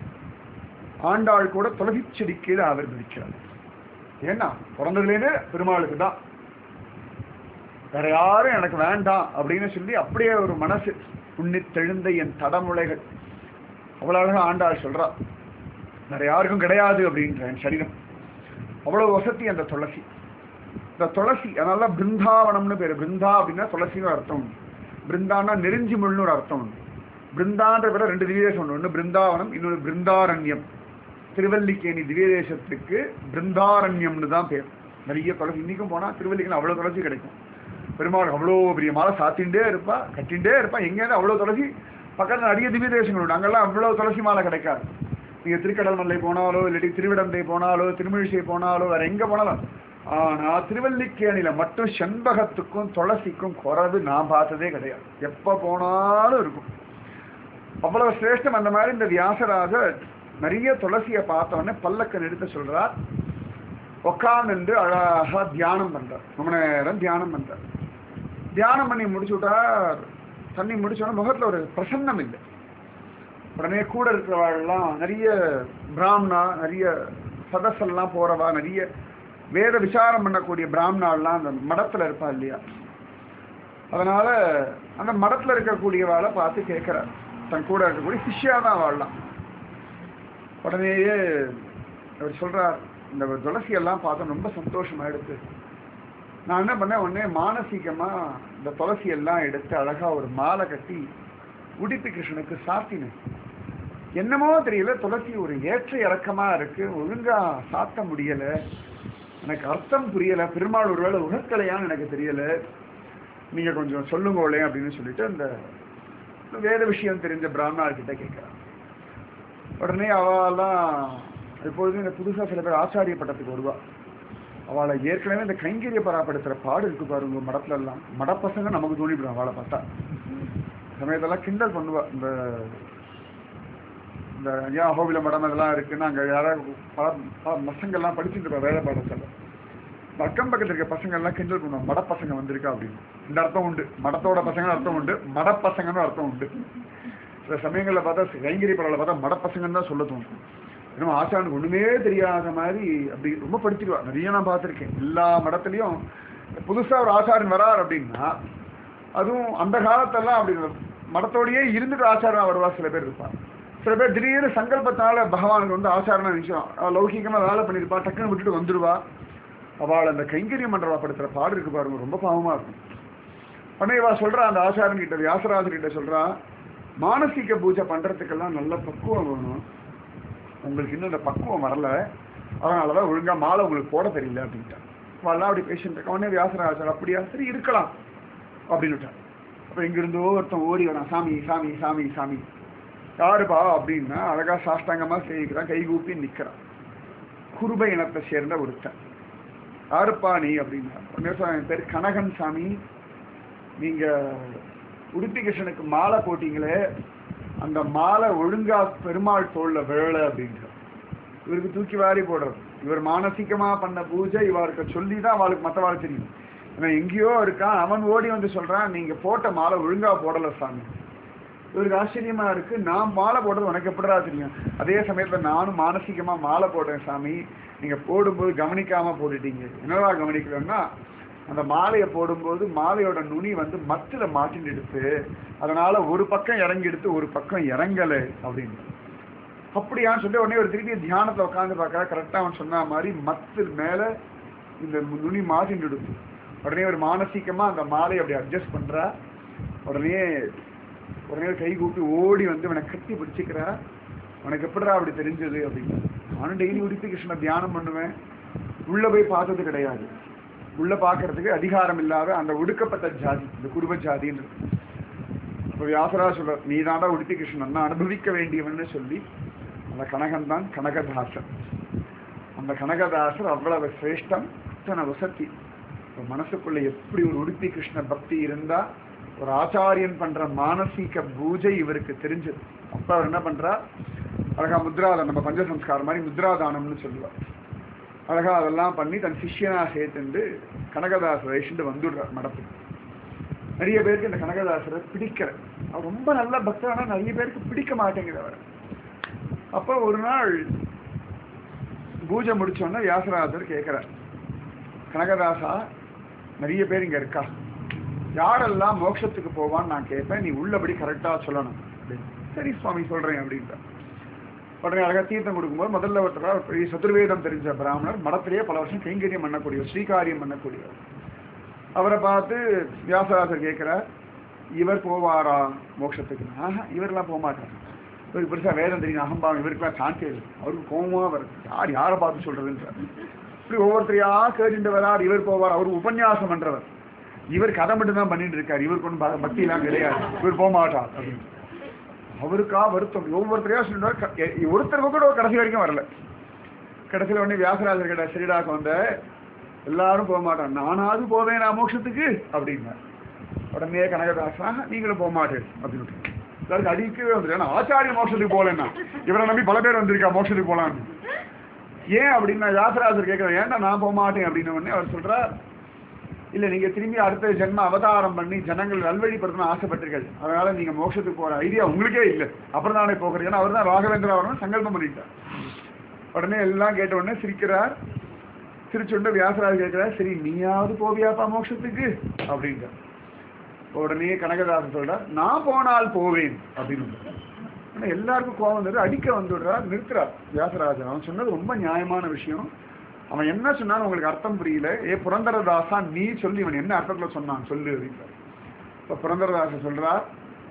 [SPEAKER 1] ஆண்டாள் கூட துளசி செடி கீழே அவர் பிடிக்கிறார் ஏன்னா பிறந்ததுலேருந்து பெருமாளுக்கு தான் வேற யாரும் எனக்கு வேண்டாம் அப்படின்னு சொல்லி அப்படியே ஒரு மனசு உன்னித்தெழுந்த என் தடமுலைகள் அவ்வளவு அழகா ஆண்டாள் சொல்றா வேற யாருக்கும் கிடையாது அப்படின்ற என் சரீரம் அவ்வளவு வசதி அந்த துளசி இந்த துளசி அதனால பிருந்தாவனம்னு பேரு பிருந்தா அப்படின்னா துளசின்னு ஒரு அர்த்தம் உண்டு பிருந்தான்னா நெருஞ்சி முள்னு ஒரு அர்த்தம் உண்டு பிருந்தான்ற பேர ரெண்டு திவ்யதேசம் உண்டு ஒன்று பிருந்தாவனம் இன்னொரு பிருந்தாரண்யம் திருவல்லிக்கேணி திவ்யதேசத்துக்கு பிருந்தாரண்யம்னு தான் பேர் நிறைய துளசி இன்னைக்கும் போனா திருவல்லிக்கேணி அவ்வளவு துளசி கிடைக்கும் பெருமாள் அவ்வளோ பெரிய மாலை சாத்திண்டே இருப்பா கட்டிண்டே இருப்பா எங்கேயாவது அவ்வளோ துளசி பக்கத்தில் நிறைய திவ்ய தேசங்கள் உண்டு அங்கெல்லாம் அவ்வளோ துளசி மாலை கிடைக்காது நீங்கள் திருக்கடல் மல்லை போனாலோ இல்லாட்டி திருவிடந்தை போனாலோ திருமிழிசை போனாலோ வேற எங்கே போனாலும் ஆனா திருவல்லிக்கேணியில மட்டும் செண்பகத்துக்கும் துளசிக்கும் குறைவு நான் பார்த்ததே கிடையாது எப்போ போனாலும் இருக்கும் அவ்வளவு சிரேஷ்டம் அந்த மாதிரி இந்த வியாசராஜர் நிறைய துளசியை பார்த்த உடனே பல்லக்கன் எடுத்து சொல்றார் உட்கார்ந்து அழகா தியானம் பண்றார் ரொம்ப நேரம் தியானம் பண்றார் தியானம் பண்ணி முடிச்சு விட்டார் தண்ணி முடிச்ச உடனே முகத்துல ஒரு பிரசன்னம் இல்லை உடனே கூட இருக்கிறவாள்லாம் நிறைய பிராமணா நிறைய சதஸெல்லாம் போறவா நிறைய வேத விசாரம் பண்ணக்கூடிய பிராமணாலாம் அந்த மடத்துல இருப்பா இல்லையா அதனால அந்த மடத்துல இருக்கக்கூடியவாளை பார்த்து கேட்கிறார் தன் கூட இருக்கக்கூடிய சிஷ்யா தான் வாழலாம் உடனேயே அவர் சொல்றார் இந்த துளசி எல்லாம் பார்த்தா ரொம்ப சந்தோஷமா எடுத்து நான் என்ன பண்ணேன் உடனே மானசீகமா இந்த துளசி எல்லாம் எடுத்து அழகா ஒரு மாலை கட்டி உடுப்பி கிருஷ்ணனுக்கு சாத்தினேன் என்னமோ தெரியல துளசி ஒரு ஏற்ற இறக்கமா இருக்கு ஒழுங்கா சாத்த முடியல எனக்கு அர்த்தம் புரியல பெருமாள் ஒருவேளை உகக்கலையான்னு எனக்கு தெரியல நீங்க கொஞ்சம் சொல்லுங்களே அப்படின்னு சொல்லிட்டு அந்த வேத விஷயம் தெரிஞ்ச பிராமணார் கிட்ட கேட்கிறான் உடனே அவெல்லாம் எப்பொழுதும் இந்த புதுசா சில பேர் ஆச்சாரிய பட்டத்துக்கு வருவா அவளை ஏற்கனவே இந்த கைங்கரிய பராப்படுத்துற பாடு இருக்கு பாருங்க மடத்துல எல்லாம் மடப்பசங்க நமக்கு தோணிவிடும் அவளை பார்த்தா சமயத்தெல்லாம் கிண்டல் பண்ணுவா இந்த இந்த ஐயா அகோபில மடம் இதெல்லாம் இருக்குன்னா அங்கே யாராவது பல பல பசங்கள்லாம் படிச்சுட்டு இருப்பா வேலை பாடத்தில் அக்கம் பக்கத்தில் இருக்க பசங்க எல்லாம் கிண்டல் பண்ணுவோம் மடப்பசங்க வந்திருக்கா அப்படின்னு இந்த அர்த்தம் உண்டு மடத்தோட பசங்கன்னு அர்த்தம் உண்டு மடப்பசங்கன்னு அர்த்தம் உண்டு சில சமயங்களில் பார்த்தா கைங்கரி படத்தில் பார்த்தா மடப்பசங்கன்னு தான் சொல்ல தோணும் இன்னும் ஆசானுக்கு ஒண்ணுமே தெரியாத மாதிரி அப்படி ரொம்ப படிச்சிருவா நிறைய நான் பார்த்துருக்கேன் எல்லா மடத்துலையும் புதுசா ஒரு ஆச்சாரியன் வரார் அப்படின்னா அதுவும் அந்த காலத்தெல்லாம் அப்படி மடத்தோடயே இருந்துட்டு ஆச்சாரம் வருவா சில பேர் இருப்பாங்க சில பேர் திடீர்னு சங்கல்பத்தால பகவானுக்கு வந்து ஆச்சாரம் விஷயம் அவள் லௌகிகமா வேலை பண்ணியிருப்பா டக்குன்னு விட்டுட்டு வந்துடுவா அவள் அந்த கைங்கரியம் மன்றவா படுத்துற பாடு இருக்கு பாருங்க ரொம்ப பாவமா இருக்கும் உடனே இவா சொல்றா அந்த ஆச்சாரன் கிட்ட வியாசராஜர் கிட்ட சொல்றா மானசீக பூஜை பண்றதுக்கெல்லாம் நல்ல பக்குவம் வேணும் உங்களுக்கு இன்னும் இந்த பக்குவம் வரல அதனாலதான் ஒழுங்கா மாலை உங்களுக்கு போட தெரியல அப்படின்ட்டான் அவெல்லாம் அப்படி பேசிட்டு இருக்க உடனே வியாசராஜர் அப்படியா சரி இருக்கலாம் அப்படின்னுட்டான் அப்ப எங்கிருந்தோ ஒருத்தன் ஓடி வரான் சாமி சாமி சாமி சாமி யாருப்பா அப்படின்னா அழகா சாஷ்டாங்கமா சேவிக்கிறான் கைகூப்பி நிக்கிறான் குருப இனத்தை சேர்ந்த ஒருத்தன் யாருப்பா நீ அப்படின்னா உடனே சொன்னான், என் பேர் கனகன் சாமி நீங்க உடுப்பி கிருஷ்ணனுக்கு மாலை போட்டீங்களே அந்த மாலை ஒழுங்கா பெருமாள் தோல்ல விழல அப்படின்ற இவருக்கு தூக்கி வாரி போடுறது இவர் மானசீகமா பண்ண பூஜை இவருக்கு சொல்லி தான் அவளுக்கு மற்றவாள் தெரியும் இவன் எங்கேயோ இருக்கான் அவன் ஓடி வந்து சொல்றான் நீங்க போட்ட மாலை ஒழுங்கா போடல சாமி இவருக்கு ஆச்சரியமா இருக்கு நான் மாலை போடுறது உனக்கு எப்படிடா தெரியும் அதே சமயத்துல நானும் மானசீகமா மாலை போடுறேன் சாமி நீங்க போடும்போது கவனிக்காம போட்டுட்டீங்க என்னடா கவனிக்கலன்னா அந்த மாலையை போடும்போது மாலையோட நுனி வந்து மத்துல மாட்டின்னு எடுத்து அதனால ஒரு பக்கம் இறங்கி எடுத்து ஒரு பக்கம் இறங்கல அப்படின்னு அப்படியான்னு சொல்லி உடனே ஒரு திருப்பி தியானத்துல உட்காந்து பார்க்கறா கரெக்டா அவன் சொன்ன மாதிரி மத்து மேல இந்த நுனி மாட்டின்னு எடுத்து உடனே ஒரு மானசீகமா அந்த மாலையை அப்படி அட்ஜஸ்ட் பண்றா உடனே உடனே கை கூப்பி ஓடி வந்து இவனை கட்டி பிடிச்சிக்கிறா உனக்கு எப்படிடா அப்படி தெரிஞ்சது அப்படின்னு நானும் டெய்லி உடுப்பி கிருஷ்ண தியானம் பண்ணுவேன் உள்ள போய் பார்த்தது கிடையாது உள்ள பார்க்கறதுக்கு அதிகாரம் இல்லாத அந்த ஒடுக்கப்பட்ட ஜாதி இந்த குடும்ப ஜாதின்னு இப்போ வியாசரா சொல்ற நீ தாண்டா உடுப்பி கிருஷ்ணன் நான் அனுபவிக்க வேண்டியவன்னு சொல்லி அந்த கனகன் தான் கனகதாசன் அந்த கனகதாசர் அவ்வளவு சிரேஷ்டம் அத்தனை வசதி இப்போ மனசுக்குள்ள எப்படி ஒரு உடுப்பி கிருஷ்ண பக்தி இருந்தா ஒரு ஆச்சாரியன் பண்ற மானசீக பூஜை இவருக்கு தெரிஞ்சது அப்ப அவர் என்ன பண்றா அழகா முத்ராதானம் நம்ம பஞ்சசம்ஸ்காரம் மாதிரி முத்ராதானம்னு சொல்லுவார் அழகா அதெல்லாம் பண்ணி தன் சிஷ்யனா சேர்த்துண்டு கனகதாசர் வயசுண்டு வந்துடுறார் மடத்துக்கு நிறைய பேருக்கு இந்த கனகதாசரை பிடிக்கல அவர் ரொம்ப நல்ல பக்தர் ஆனா நிறைய பேருக்கு பிடிக்க மாட்டேங்குது அவர் அப்ப ஒரு நாள் பூஜை முடிச்சோன்னா வியாசராஜர் கேட்கிறார் கனகதாசா நிறைய பேர் இங்க இருக்கா யாரெல்லாம் மோட்சத்துக்கு போவான்னு நான் கேட்பேன் நீ உள்ளபடி கரெக்டா சொல்லணும் அப்படின்னு. சரி சுவாமி சொல்றேன் அப்படின்ட்டு உடனே அழகா தீர்த்தம் கொடுக்கும்போது முதல்ல ஒருத்தர் ஒரு பெரிய சதுர்வேதம் தெரிஞ்ச பிராமணர் மடத்திலேயே பல வருஷம் கைங்கரியம் பண்ணக்கூடிய ஸ்ரீகாரியம் பண்ணக்கூடியவர் அவரை பார்த்து வியாசராசர் கேட்கிறார் இவர் போவாரா மோட்சத்துக்கு ஆஹா இவரெல்லாம் போக மாட்டார் இவருக்கு பெருசா வேதம் தெரியும் அகம்பாவம் இவருக்குலாம் சான்ஸே இல்லை அவருக்கு கோவமா வருது யார் யாரை பார்த்து சொல்றதுன்றார் இப்படி ஒவ்வொருத்தரையா கேட்டுட்டு வரார் இவர் போவார் அவர் உபன்யாசம் பண்றவர் இவர் கதை மட்டும் தான் பண்ணிட்டு இருக்காரு இவருக்கு ஒன்றும் பக்தி எல்லாம் கிடையாது இவர் போக மாட்டார் அப்படின்னு அவருக்கா வருத்தம் ஒவ்வொருத்தரையா சொல்லிடுவார் க- எ- ஒருத்தருக்கு கூட கடைசி வரைக்கும் வரல கடைசியில் உடனே வியாசராஜர் கிட்ட சரிடாக்கு வந்த எல்லாரும் போக மாட்டான் நானாவது போவேன் நான் மோட்சத்துக்கு அப்படின்னா உடனே கனகதாசா நீங்களும் போக மாட்டேன் அப்படின்னு எல்லாருக்கும் அடிக்கவே வந்துட்டு ஏன்னா ஆச்சாரிய மோட்சத்துக்கு போகலன்னா இவரை நம்பி பல பேர் வந்திருக்கா மோட்சத்துக்கு போலான்னு ஏன் அப்படின்னா வியாசராஜர் கேட்கிறேன் ஏன்டா நான் போக மாட்டேன் அப்படின்னு உடனே அவர் சொல்றார் இல்ல நீங்க திரும்பி அடுத்த ஜென்ம அவதாரம் பண்ணி ஜனங்கள் நல்வழிப்படுத்தணும் ஆசைப்பட்டீர்கள் அதனால நீங்க மோட்சத்துக்கு போற ஐடியா உங்களுக்கே இல்லை அப்புறம் தானே போகிறீங்க ஏன்னா அவர் தான் ராகவேந்திர வரணும் சங்கல்பம் பண்ணிட்டார் உடனே எல்லாம் கேட்ட உடனே சிரிக்கிறார் சிரிச்சுண்டு வியாசராஜ் கேட்கிறார் சரி நீயாவது போவியாப்பா மோட்சத்துக்கு அப்படின்ட்டார் உடனே கனகதாசன் சொல்றார் நான் போனால் போவேன் அப்படின்னு ஆனா எல்லாருக்கும் கோபம் வந்தது அடிக்க வந்துடுறார் நிறுத்துறார் வியாசராஜன் அவன் சொன்னது ரொம்ப நியாயமான விஷயம் அவன் என்ன சொன்னான்னு உங்களுக்கு அர்த்தம் புரியல ஏ புரந்தரதாசா நீ சொல்லி இவன் என்ன அர்த்தத்துல சொன்னான் சொல்லு அப்படின்றார் இப்ப புரந்தரதாசன் சொல்றார்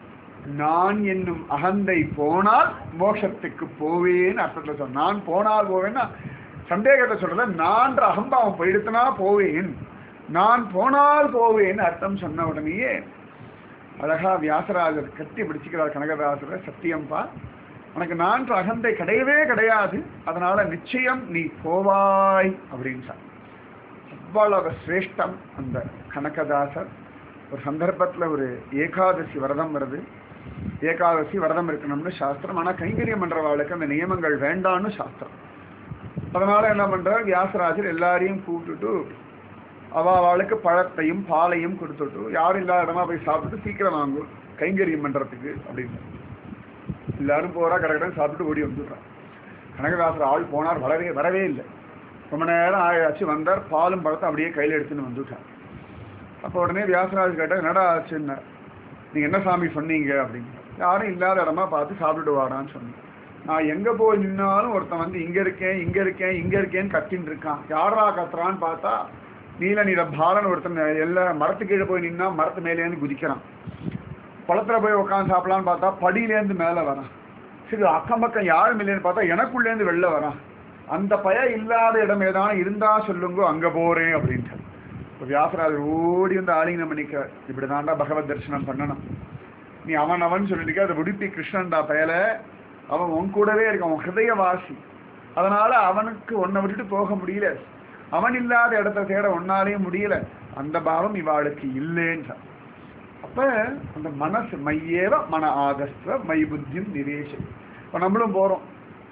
[SPEAKER 1] நான் என்னும் அகந்தை போனால் மோட்சத்துக்கு போவேன்னு அர்த்தத்துல சொன்ன நான் போனால் போவேன்னா சந்தேகத்தை சொல்றத நான்ற அகம்பாவம் போயிடுத்துனா போவேன் நான் போனால் போவேன்னு அர்த்தம் சொன்ன உடனேயே அழகா வியாசராஜர் கட்டி பிடிச்சுக்கிறார் கனகதாசரை சத்தியம்பா உனக்கு நான்ற அகந்தை கிடையவே கிடையாது அதனால நிச்சயம் நீ போவாய் அப்படின்னு சொன்னார். அவ்வளவு சிரேஷ்டம் அந்த கனகதாசர் ஒரு சந்தர்ப்பத்துல ஒரு ஏகாதசி விரதம் வருது ஏகாதசி விரதம் இருக்கணும்னு சாஸ்திரம் ஆனா கைங்கரியம் பண்றவாளுக்கு அந்த நியமங்கள் வேண்டான்னு சாஸ்திரம் அதனால என்ன பண்றார் வியாசராஜர் எல்லாரையும் கூப்பிட்டுட்டு அவ அவளுக்கு பழத்தையும் பாலையும் கொடுத்துட்டு யாரும் இல்லாத இடமா போய் சாப்பிட்டுட்டு சீக்கிரம் வாங்கும் கைங்கரியம் பண்றதுக்கு அப்படின்னு எல்லாரும் போறா கடற்கடன் சாப்பிட்டு ஓடி வந்துடுறான் கனகதாசர் ஆள் போனார் வரவே வரவே இல்லை ரொம்ப நேரம் ஆயாச்சு வந்தார் பாலும் பழத்தை அப்படியே கையில் எடுத்துன்னு வந்துட்டார் அப்போ உடனே வியாசராஜ் கேட்டார் என்னடா ஆச்சுன்னு நீங்க என்ன சாமி சொன்னீங்க அப்படின்னு யாரும் இல்லாத இடமா பார்த்து சாப்பிட்டுட்டு வாடான்னு சொன்னேன் நான் எங்க போய் நின்னாலும் ஒருத்தன் வந்து இங்க இருக்கேன் இங்க இருக்கேன் இங்க இருக்கேன்னு கத்தின்னு இருக்கான் யாரா கத்துறான்னு பார்த்தா நீல நீல பாலன் ஒருத்தன் எல்லா மரத்து கீழே போய் நின்னா மரத்து மேலேருந்து குதிக்கிறான் பழத்துல போய் உட்காந்து சாப்பிடலான்னு பார்த்தா படியிலேருந்து மேலே வரான் சரி அக்கம் பக்கம் யாரும் இல்லைன்னு பார்த்தா எனக்குள்ளேருந்து வெளில வரான் அந்த பய இல்லாத இடம் ஏதான இருந்தா சொல்லுங்க அங்க போறேன் அப்படின்ட்டு இப்ப வியாசராஜர் ஓடி வந்து ஆலிங்கனம் பண்ணிக்க இப்படி தாண்டா பகவத் தரிசனம் பண்ணணும் நீ அவன் அவன் சொல்லிட்டு அது உடுப்பி கிருஷ்ணன்டா பயல அவன் உன் கூடவே இருக்கான் உன் ஹிருதயவாசி அதனால அவனுக்கு உன்னை விட்டுட்டு போக முடியல அவன் இல்லாத இடத்த தேட ஒன்னாலேயும் முடியல அந்த பாவம் இவாளுக்கு இல்லைன்றான் அப்ப அந்த மனசு மையேவ மன ஆகஸ்த மை புத்தியும் நிவேசம் இப்ப நம்மளும் போறோம்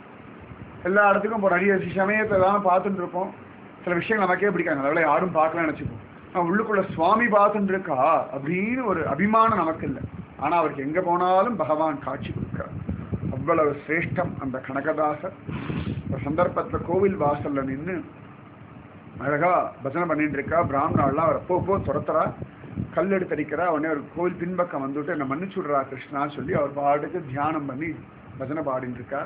[SPEAKER 1] எல்லா இடத்துக்கும் போறோம் அடிய சமயத்தை தான் பார்த்துட்டு இருப்போம் சில விஷயங்கள் நமக்கே பிடிக்காங்க அதனால யாரும் பார்க்கலன்னு நினைச்சுப்போம் நான் உள்ளுக்குள்ள சுவாமி பார்த்துட்டு இருக்கா அப்படின்னு ஒரு அபிமானம் நமக்கு இல்லை ஆனா அவருக்கு எங்க போனாலும் பகவான் காட்சி கொடுக்கிறார் அவ்வளவு சிரேஷ்டம் அந்த கனகதாசர் ஒரு சந்தர்ப்பத்துல கோவில் வாசல்ல நின்னு அழகா பஜனை பண்ணிட்டு இருக்கா பிராமணாலாம் அவரை போ போ துரத்துறா கல் எடுத்து அடிக்கிறா உடனே ஒரு கோவில் பின்பக்கம் வந்துட்டு என்னை மன்னிச்சு விடுறா கிருஷ்ணா சொல்லி அவர் பாட்டுக்கு தியானம் பண்ணி பஜனை பாடிட்டு இருக்கா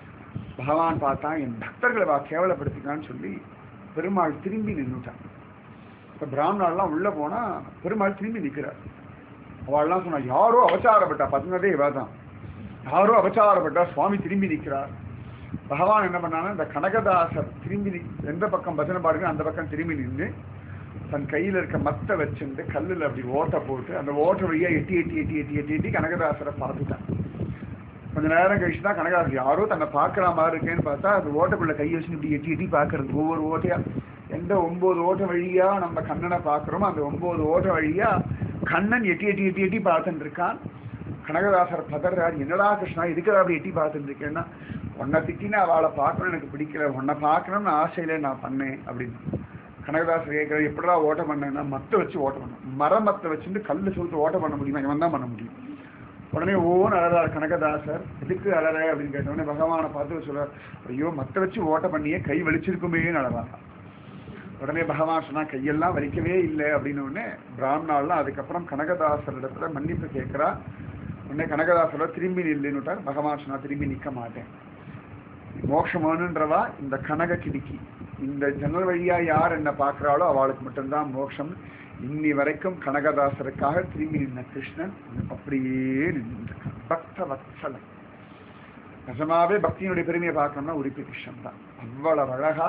[SPEAKER 1] பகவான் பார்த்தா என் பக்தர்களை வா கேவலப்படுத்திக்கான்னு சொல்லி பெருமாள் திரும்பி நின்றுட்டான் இப்போ பிராமணாலாம் உள்ள போனா பெருமாள் திரும்பி நிற்கிறார் அவள்லாம் சொன்னா யாரோ அவச்சாரப்பட்டா பதினதே இவ தான் யாரோ அவச்சாரப்பட்டா சுவாமி திரும்பி நிற்கிறார் பகவான் என்ன பண்ணான்னா இந்த கனகதாசர் திரும்பி நி- எந்த பக்கம் பஜனை பாடுங்க அந்த பக்கம் திரும்பி நின்று தன் கையில இருக்க மத்தை வச்சுட்டு கல்லுல அப்படி ஓட்டை போட்டு அந்த ஓட்டை வழியா எட்டி எட்டி எட்டி எட்டி எட்டி எட்டி கனகதாசரை பார்த்துட்டான் கொஞ்ச நேரம் கழிச்சு தான் கனகதாசர் யாரோ தன்னை பார்க்குற மாதிரி இருக்கேன்னு பார்த்தா அது ஓட்டைக்குள்ள கை வச்சு இப்படி எட்டி எட்டி பார்க்கறது ஒவ்வொரு ஓட்டையா எந்த ஒன்பது ஓட்டை வழியா நம்ம கண்ணனை பார்க்குறோமோ அந்த ஒன்பது ஓட்டை வழியா கண்ணன் எட்டி எட்டி எட்டி எட்டி பார்த்துட்டு இருக்கான் கனகதாசர் பதறார் என்னடா கிருஷ்ணா இதுக்கு அப்படி எட்டி பார்த்துட்டு இருக்கேன்னா உன்னை திட்டினா அவளை பார்க்கணும் எனக்கு பிடிக்கல உன்னை பார்க்கணும்னு ஆசையில நான் பண்ணேன் அப்படின்னு கனகதாசர் கேட்குற எப்படிடா ஓட்டம் பண்ணேன்னா மத்தை வச்சு ஓட்டம் பண்ணேன் மரம் மத்தை வச்சுட்டு கல்லு சொல்லிட்டு ஓட்டம் பண்ண முடியுமா இவன் தான் பண்ண முடியும் உடனே ஓன்னு அழறார் கனகதாசர் எதுக்கு அழற அப்படின்னு கேட்ட உடனே பகவானை பார்த்து சொல்றார் ஐயோ மத்தை வச்சு ஓட்டம் பண்ணியே கை வலிச்சிருக்குமேன்னு அழறாங்க உடனே பகவான் சொன்னா கையெல்லாம் வலிக்கவே இல்லை அப்படின்னு உடனே பிராமணாலாம் அதுக்கப்புறம் கனகதாசர் இடத்துல மன்னிப்பு கேட்கிறா உடனே கனகதாசரோட திரும்பி நில்லுன்னுட்டார் பகவான் சொன்னா திரும்பி நிக்க மாட்டேன் மோட்சமானுன்றவா இந்த கனக கிடுக்கி இந்த ஜன்னல் வழியா யார் என்ன பார்க்கறாளோ அவளுக்கு மட்டும்தான் மோட்சம் இன்னி வரைக்கும் கனகதாசருக்காக திரும்பி நின்ன கிருஷ்ணன் அப்படியே நின்றுருக்கான் பக்த வத்சலன் நிஜமாவே பக்தியினுடைய பெருமையை பார்க்கணும்னா உடுப்பி கிருஷ்ணன் தான் அவ்வளவு அழகா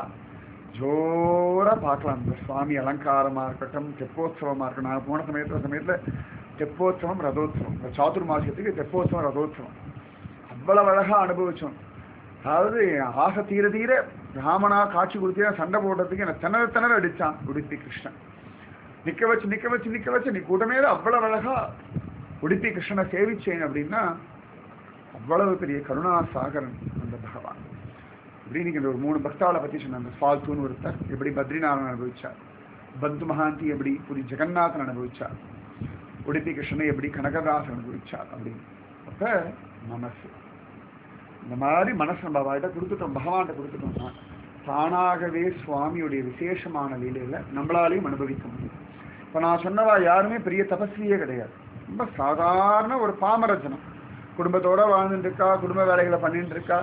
[SPEAKER 1] ஜோரா பார்க்கலாம் அந்த சுவாமி அலங்காரமா இருக்கட்டும் தெப்போத்சவமா இருக்கட்டும் நான் போன சமயத்துல சமயத்துல தெப்போத்சவம் ரதோத்சவம் இந்த சாதுர்மாசியத்துக்கு தெப்போத்சவம் ரதோத்சவம் அவ்வளவு அழகா அனுபவிச்சோம் அதாவது ஆசை தீர தீர ராமனா காட்சி கொடுத்தீங்க சண்டை போடுறதுக்கு என்ன திணற திணற அடிச்சான் உடுப்பி கிருஷ்ணன் நிக்க வச்சு நிக்க வச்சு நிக்க வச்சு நீ கூட்டமே அவ்வளவு அழகா உடுப்பி கிருஷ்ணனை சேவிச்சேன் அப்படின்னா அவ்வளவு பெரிய கருணா சாகரன் அந்த பகவான் இப்படி நீங்க இந்த ஒரு மூணு பக்தாவை பத்தி சொன்னாங்க ஃபால்தூன்னு ஒருத்தர் எப்படி பத்ரிநாதன் அனுபவிச்சார் பந்து மகாந்தி எப்படி புரி ஜெகநாதன் அனுபவிச்சார் உடுப்பி கிருஷ்ணனை எப்படி கனகதாஸ் அனுபவிச்சார் அப்படின்னு அப்ப மனசு இந்த மாதிரி மனசு நம்ம அவர்கிட்ட கொடுத்துட்டோம் பகவான்கிட்ட கொடுத்துட்டோம்னா தானாகவே சுவாமியுடைய விசேஷமான லீலையில நம்மளாலையும் அனுபவிக்க முடியும் இப்ப நான் சொன்னவா யாருமே பெரிய தபஸ்வியே கிடையாது ரொம்ப சாதாரண ஒரு பாமர ஜனம் குடும்பத்தோட வாழ்ந்துட்டு இருக்கா குடும்ப வேலைகளை பண்ணிட்டு இருக்கா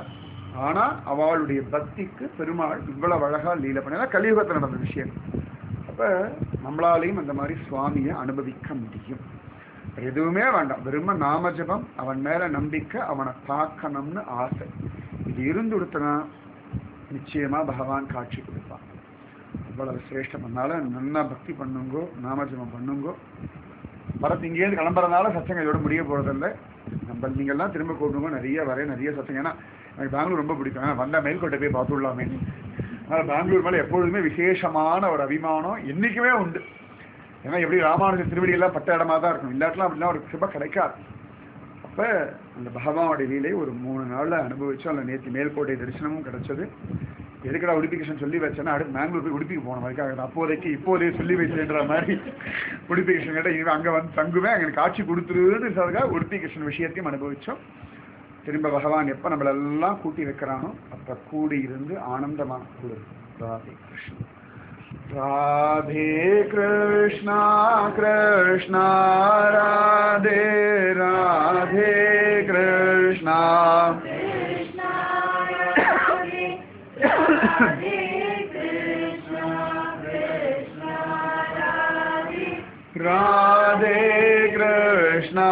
[SPEAKER 1] ஆனா அவளுடைய பக்திக்கு பெருமாள் இவ்வளவு அழகா லீல பண்ண கலியுகத்தில் நடந்த விஷயம் அப்ப நம்மளாலையும் அந்த மாதிரி சுவாமியை அனுபவிக்க முடியும் வேற எதுவுமே வேண்டாம் வெறும நாம ஜபம் அவன் மேல நம்பிக்கை அவனை பார்க்கணும்னு ஆசை இது இருந்து கொடுத்தனா நிச்சயமா பகவான் காட்சி கொடுப்பான் அவ்வளவு சிரேஷ்டம் அதனால நல்லா பக்தி பண்ணுங்கோ நாமஜபம் பண்ணுங்கோ பரத் இங்கேருந்து கிளம்புறதுனால சச்சங்க இதோட முடிய போறதில்ல நம்ம நீங்கள்லாம் திரும்ப கூப்பிடுங்க நிறைய வர நிறைய சச்சங்க ஏன்னா எனக்கு பெங்களூர் ரொம்ப பிடிக்கும் ஏன்னா வந்த மேல்கோட்டை போய் பார்த்துடலாமே அதனால பெங்களூர் மேலே எப்பொழுதுமே விசேஷமான ஒரு அபிமானம் என்றைக்குமே உண்டு ஏன்னா எப்படி ராமானுஜ திருவடியெல்லாம் பட்ட இடமா தான் இருக்கும் இல்லாட்டெல்லாம் அப்படிலாம் ஒரு கிருப கிடைக்காது அப்ப அந்த பகவானுடைய லீலை ஒரு மூணு நாள்ல அனுபவிச்சோம் அந்த நேற்று மேல்கோட்டை தரிசனமும் கிடைச்சது எதுக்கடா உடுப்பி கிருஷ்ணன் சொல்லி வச்சேன்னா அடுத்து பெங்களூர் போய் உடுப்பிக்கு போன அதுக்காக அப்போதைக்கு இப்போதே சொல்லி வச்சேன்ற மாதிரி உடுப்பி கிருஷ்ணன் கிட்ட இனிமே அங்க வந்து தங்குவேன் அங்க எனக்கு காட்சி கொடுத்துருன்னு சொல்றதுக்காக உடுப்பி கிருஷ்ணன் விஷயத்தையும் அனுபவிச்சோம் திரும்ப பகவான் எப்ப நம்மளெல்லாம் கூட்டி வைக்கிறானோ அப்ப கூடி இருந்து ஆனந்தமா கூடு Radhe Krishnan Radhe Krishna Krishna Radhe Radhe Krishna
[SPEAKER 2] Krishna Radhe Radhe Krishna Krishna Radhe
[SPEAKER 1] Radhe Krishna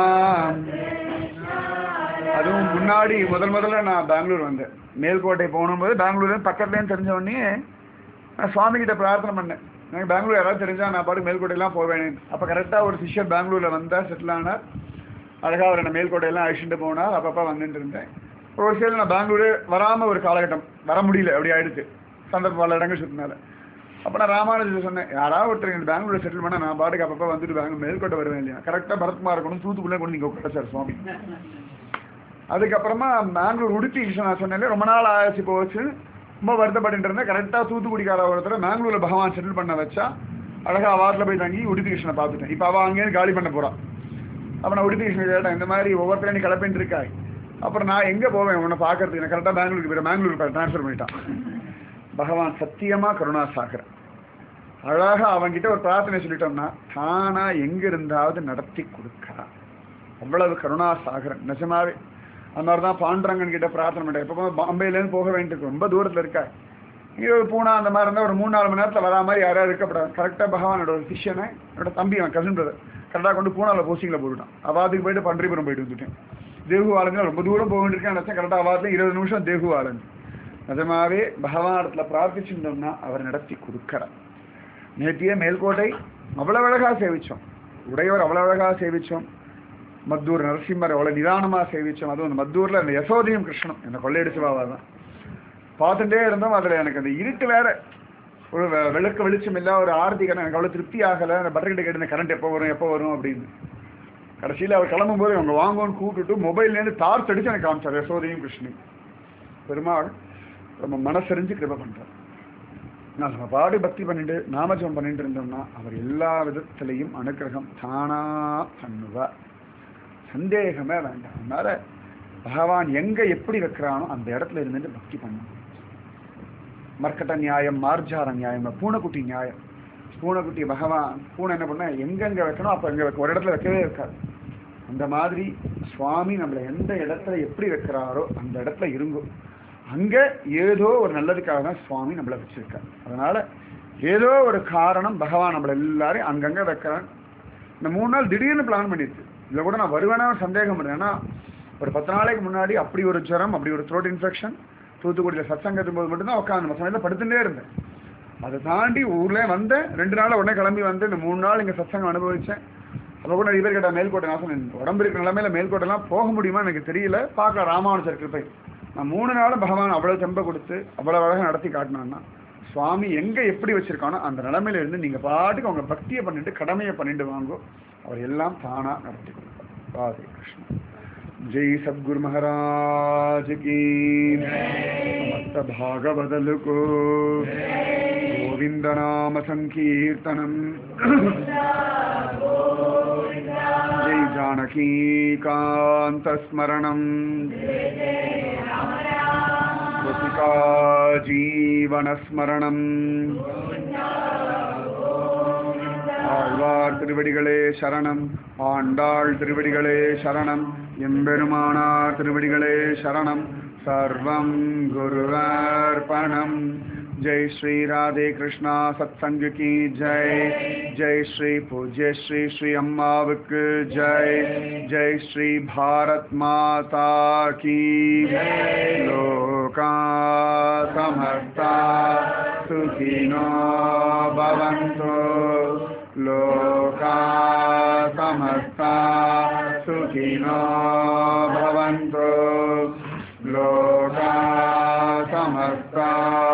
[SPEAKER 1] அதுவும் முன்னாடி முதல் முதல்ல நான் பெங்களூர் வந்தேன் மேல்கோட்டை போகும்போது பெங்களூர்ல பக்கத்துலேன்னு தெரிஞ்ச உடனே நான் சுவாமி கிட்ட பிரார்த்தனை பண்ணேன் எனக்கு பெங்களூர் யாராவது தெரிஞ்சா நான் பாட்டு மேல்கோட்டையெல்லாம் போவேன் அப்போ கரெக்டாக ஒரு சிஷ்யர் பெங்களூர்ல வந்தா செட்டில் ஆனார் அழகாக அவர் என்ன மேல்கோட்டையெல்லாம் அழிச்சுட்டு போனார் அப்பப்போ வந்துட்டு இருந்தேன் ஒரு சில நான் பெங்களூர் வராமல் ஒரு காலகட்டம் வர முடியல அப்படி ஆயிடுச்சு சந்தர்ப்பம் பல இடங்கள் சுற்றினால அப்போ நான் ராமானுஜர் சொன்னேன் யாராவது ஒருத்தர் எனக்கு பெங்களூர் செட்டில் பண்ணால் நான் பாட்டுக்கு அப்பப்போ வந்துட்டு பெங்களூர் மேல்கோட்டை வருவேன் இல்லையா கரெக்டாக பரத்குமார் இருக்கணும் தூத்துக்குள்ளே கொண்டு நீங்கள் உட்கார சுவாமி அதுக்கப்புறமா பெங்களூர் உடுப்பி நான் சொன்னேன் ரொம்ப நாள் ஆச்சு போச்சு ரொம்ப வருத்தப்பட்டு இருந்தேன் கரெக்டாக தூத்துக்குடிக்கார ஒருத்தர் பெங்களூர்ல பகவான் செட்டில் பண்ண வச்சா அழகா அவார்டில் போய் தங்கி உடுப்பி கிருஷ்ணனை பார்த்துட்டேன் இப்போ அவள் அங்கேயிருந்து காலி பண்ண போறான் அப்போ நான் உடுப்பி கிருஷ்ணன் கேட்டேன் இந்த மாதிரி ஒவ்வொருத்தரையும் நீ கிளப்பின்னு இருக்காய் அப்புறம் நான் எங்கே போவேன் உன்னை பார்க்கறதுக்கு நான் கரெக்டாக பெங்களூருக்கு போய் பெங்களூருக்கு ட்ரான்ஸ்ஃபர் பண்ணிட்டான் பகவான் சத்தியமா கருணாசாகர் அழகா அவன்கிட்ட ஒரு பிரார்த்தனை சொல்லிட்டோம்னா தானா எங்க இருந்தாவது நடத்தி கொடுக்கறான் அவ்வளவு கருணாசாகரன் நிஜமாவே அந்த மாதிரி தான் பாண்டுரங்கன் கிட்ட பிரார்த்தனை பண்ணேன் எப்போ பாம்பேலேருந்து போக வேண்டியிருக்கு ரொம்ப தூரத்தில் இருக்கா இங்கே ஒரு பூனா அந்த மாதிரி இருந்தால் ஒரு மூணு நாலு மணி நேரத்தில் வரா மாதிரி யாராவது இருக்கப்படாது கரெக்டாக பகவானோட ஒரு சிஷ்யனை என்னோட தம்பி அவன் கசின் பிரதர் கரெக்டாக கொண்டு பூனாவில் போஸ்டிங்கில் போட்டுட்டான் அவாதுக்கு போயிட்டு பன்றிபுரம் போயிட்டு வந்துட்டேன் தேகுவாலங்க ரொம்ப தூரம் போக வேண்டியிருக்கேன் நினச்சேன் கரெக்டாக அவாத்துல இருபது நிமிஷம் தேகுவாலன் நிஜமாவே பகவானிடத்துல பிரார்த்திச்சிருந்தோம்னா அவர் நடத்தி கொடுக்கறார் நேத்தியே மேல்கோட்டை அவ்வளவு அழகா சேவிச்சோம் உடையவர் அவ்வளவு அழகா சேவிச்சோம் மத்தூர் நரசிம்மர் அவ்வளவு நிதானமா சேவிச்சோம் அதுவும் அந்த மத்தூர்ல அந்த யசோதையும் கிருஷ்ணனும் என்ன கொள்ளையடிச்சு பாவா தான் பார்த்துட்டே இருந்தோம் அதுல எனக்கு அந்த இருட்டு வேற ஒரு வெ- விளக்கு வெளிச்சம் இல்ல ஒரு ஆர்த்திகன் எனக்கு அவ்வளவு திருப்தி ஆகல அந்த பட்டர்கிட்ட கேட்டு கரண்ட் எப்போ வரும் எப்போ வரும் அப்படின்னு கடைசியில் அவர் கிளம்பும் போது அவங்க வாங்கன்னு கூப்பிட்டுட்டு மொபைல்லேருந்து டார்ச் அடிச்சு எனக்கு காமிச்சார் யசோதையும் கிருஷ்ணனையும் பெருமாள் நம்ம மனசறிஞ்சு கிருப பண்றார் நான் நம்ம பாடி பக்தி பண்ணிட்டு நாமஜபம் பண்ணிட்டு இருந்தோம்னா அவர் எல்லா விதத்திலையும் அனுக்கிரகம் தானா பண்ணுவார் சந்தேகமே வேண்டாம் அதனால பகவான் எங்க எப்படி வைக்கிறானோ அந்த இடத்துல இருந்துட்டு பக்தி பண்ணணும் மர்க்கட்ட நியாயம் மார்ஜார நியாயம் பூனைக்குட்டி நியாயம் பூனைக்குட்டி பகவான் பூனை என்ன பண்ண எங்கெங்க வைக்கணும் அப்ப எங்க வைக்க ஒரு இடத்துல வைக்கவே இருக்காது அந்த மாதிரி சுவாமி நம்மளை எந்த இடத்துல எப்படி வைக்கிறாரோ அந்த இடத்துல இருங்கோ அங்க ஏதோ ஒரு நல்லதுக்காக தான் சுவாமி நம்மளை வச்சிருக்கார் அதனால ஏதோ ஒரு காரணம் பகவான் நம்மளை எல்லாரையும் அங்கங்க வைக்கிறான் இந்த மூணு நாள் திடீர்னு பிளான் பண்ணிருக்கு இதுல கூட நான் வருவேனா ஒரு சந்தேகம் பண்ணேன் ஏன்னா ஒரு பத்து நாளைக்கு முன்னாடி அப்படி ஒரு ஜுரம் அப்படி ஒரு த்ரோட் இன்ஃபெக்ஷன் தூத்துக்குடியில் சத்சங்கத்தும் போது மட்டும்தான் உட்காந்து மற்ற சமயத்தில் படுத்துட்டே இருந்தேன் அதை தாண்டி ஊர்ல வந்தேன் ரெண்டு நாள் உடனே கிளம்பி வந்து இந்த மூணு நாள் இங்க சத்சங்கம் அனுபவிச்சேன் அப்போ கூட நிறைய பேர் கேட்டா மேல்கோட்டை நான் சொன்னேன் உடம்பு இருக்கிற நிலைமையில மேல்கோட்டைலாம் போக முடியுமா எனக்கு தெரியல பார்க்கலாம் ராமானுஜர் கிருப்பை நான் மூணு நாளும் பகவான் அவ்வளவு தெம்ப கொடுத்து அவ்வளவு அழகா நடத்தி காட்டினான்னா சுவாமி எங்க எப்படி வச்சிருக்கானோ அந்த நிலைமையில இருந்து நீங்க பாட்டுக்கு அவங்க பக்தியை பண்ணிட்டு கடமையை பண்ணிட்டு வாங்கோ அவர் எல்லாம் தானா நடத்தி கொடுப்பார் ராதே கிருஷ்ணன் जय सद्गुरु महाराज की समस्त भागवदल को गोविंद नाम संकीर्तनम जय जानकी कांत स्मरणम गोपिका जीवन स्मरणम ஆழ்வார் திருவடிகளே சரணம் ஆண்டாள் திருவடிகளே சரணம் எம்பெருமானார் திருவடிகளே சரணம் सर्वं गुरुर्पणम् जय श्री राधे कृष्णा सत्संग की जय जय श्री पूज्य श्री श्री अम्मावक जय जय श्री भारत माता की लोका समस्ता सुखिनो भवन्तु लोका समस्ता सुखिनो भवन्तु लोका समस्ता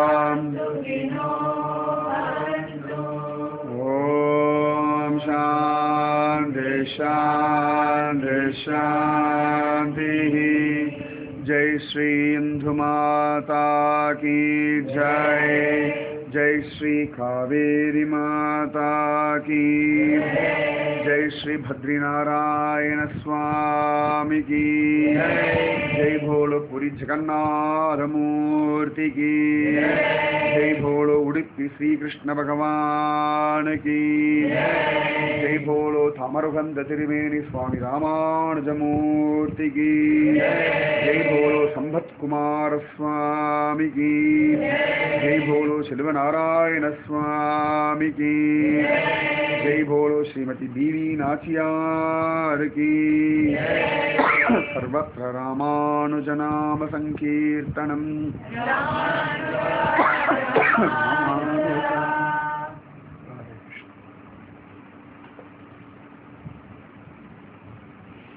[SPEAKER 1] ॐ शान्ति शान्ति शान्तिः जय श्री इन्दुमाता की जय जय श्री कावेरी माता की जय श्री भद्रीनारायण स्वामी की जय भोलो पुरी जगन्नाथ मूर्ति की जय भोलो उडुपी श्री कृष्ण भगवान की जय भोलो थामरुगंध तिरुमेनि स्वामी रामानुजमूर्ति की जय भोलो संभत कुमार स्वामी की जय भोलो शिल्वनारायण स्वामी की जय भोलो श्रीमती बीवी नाचियार की सर्वत्र रामानुजनाम संकीर्तनम् रामानुजा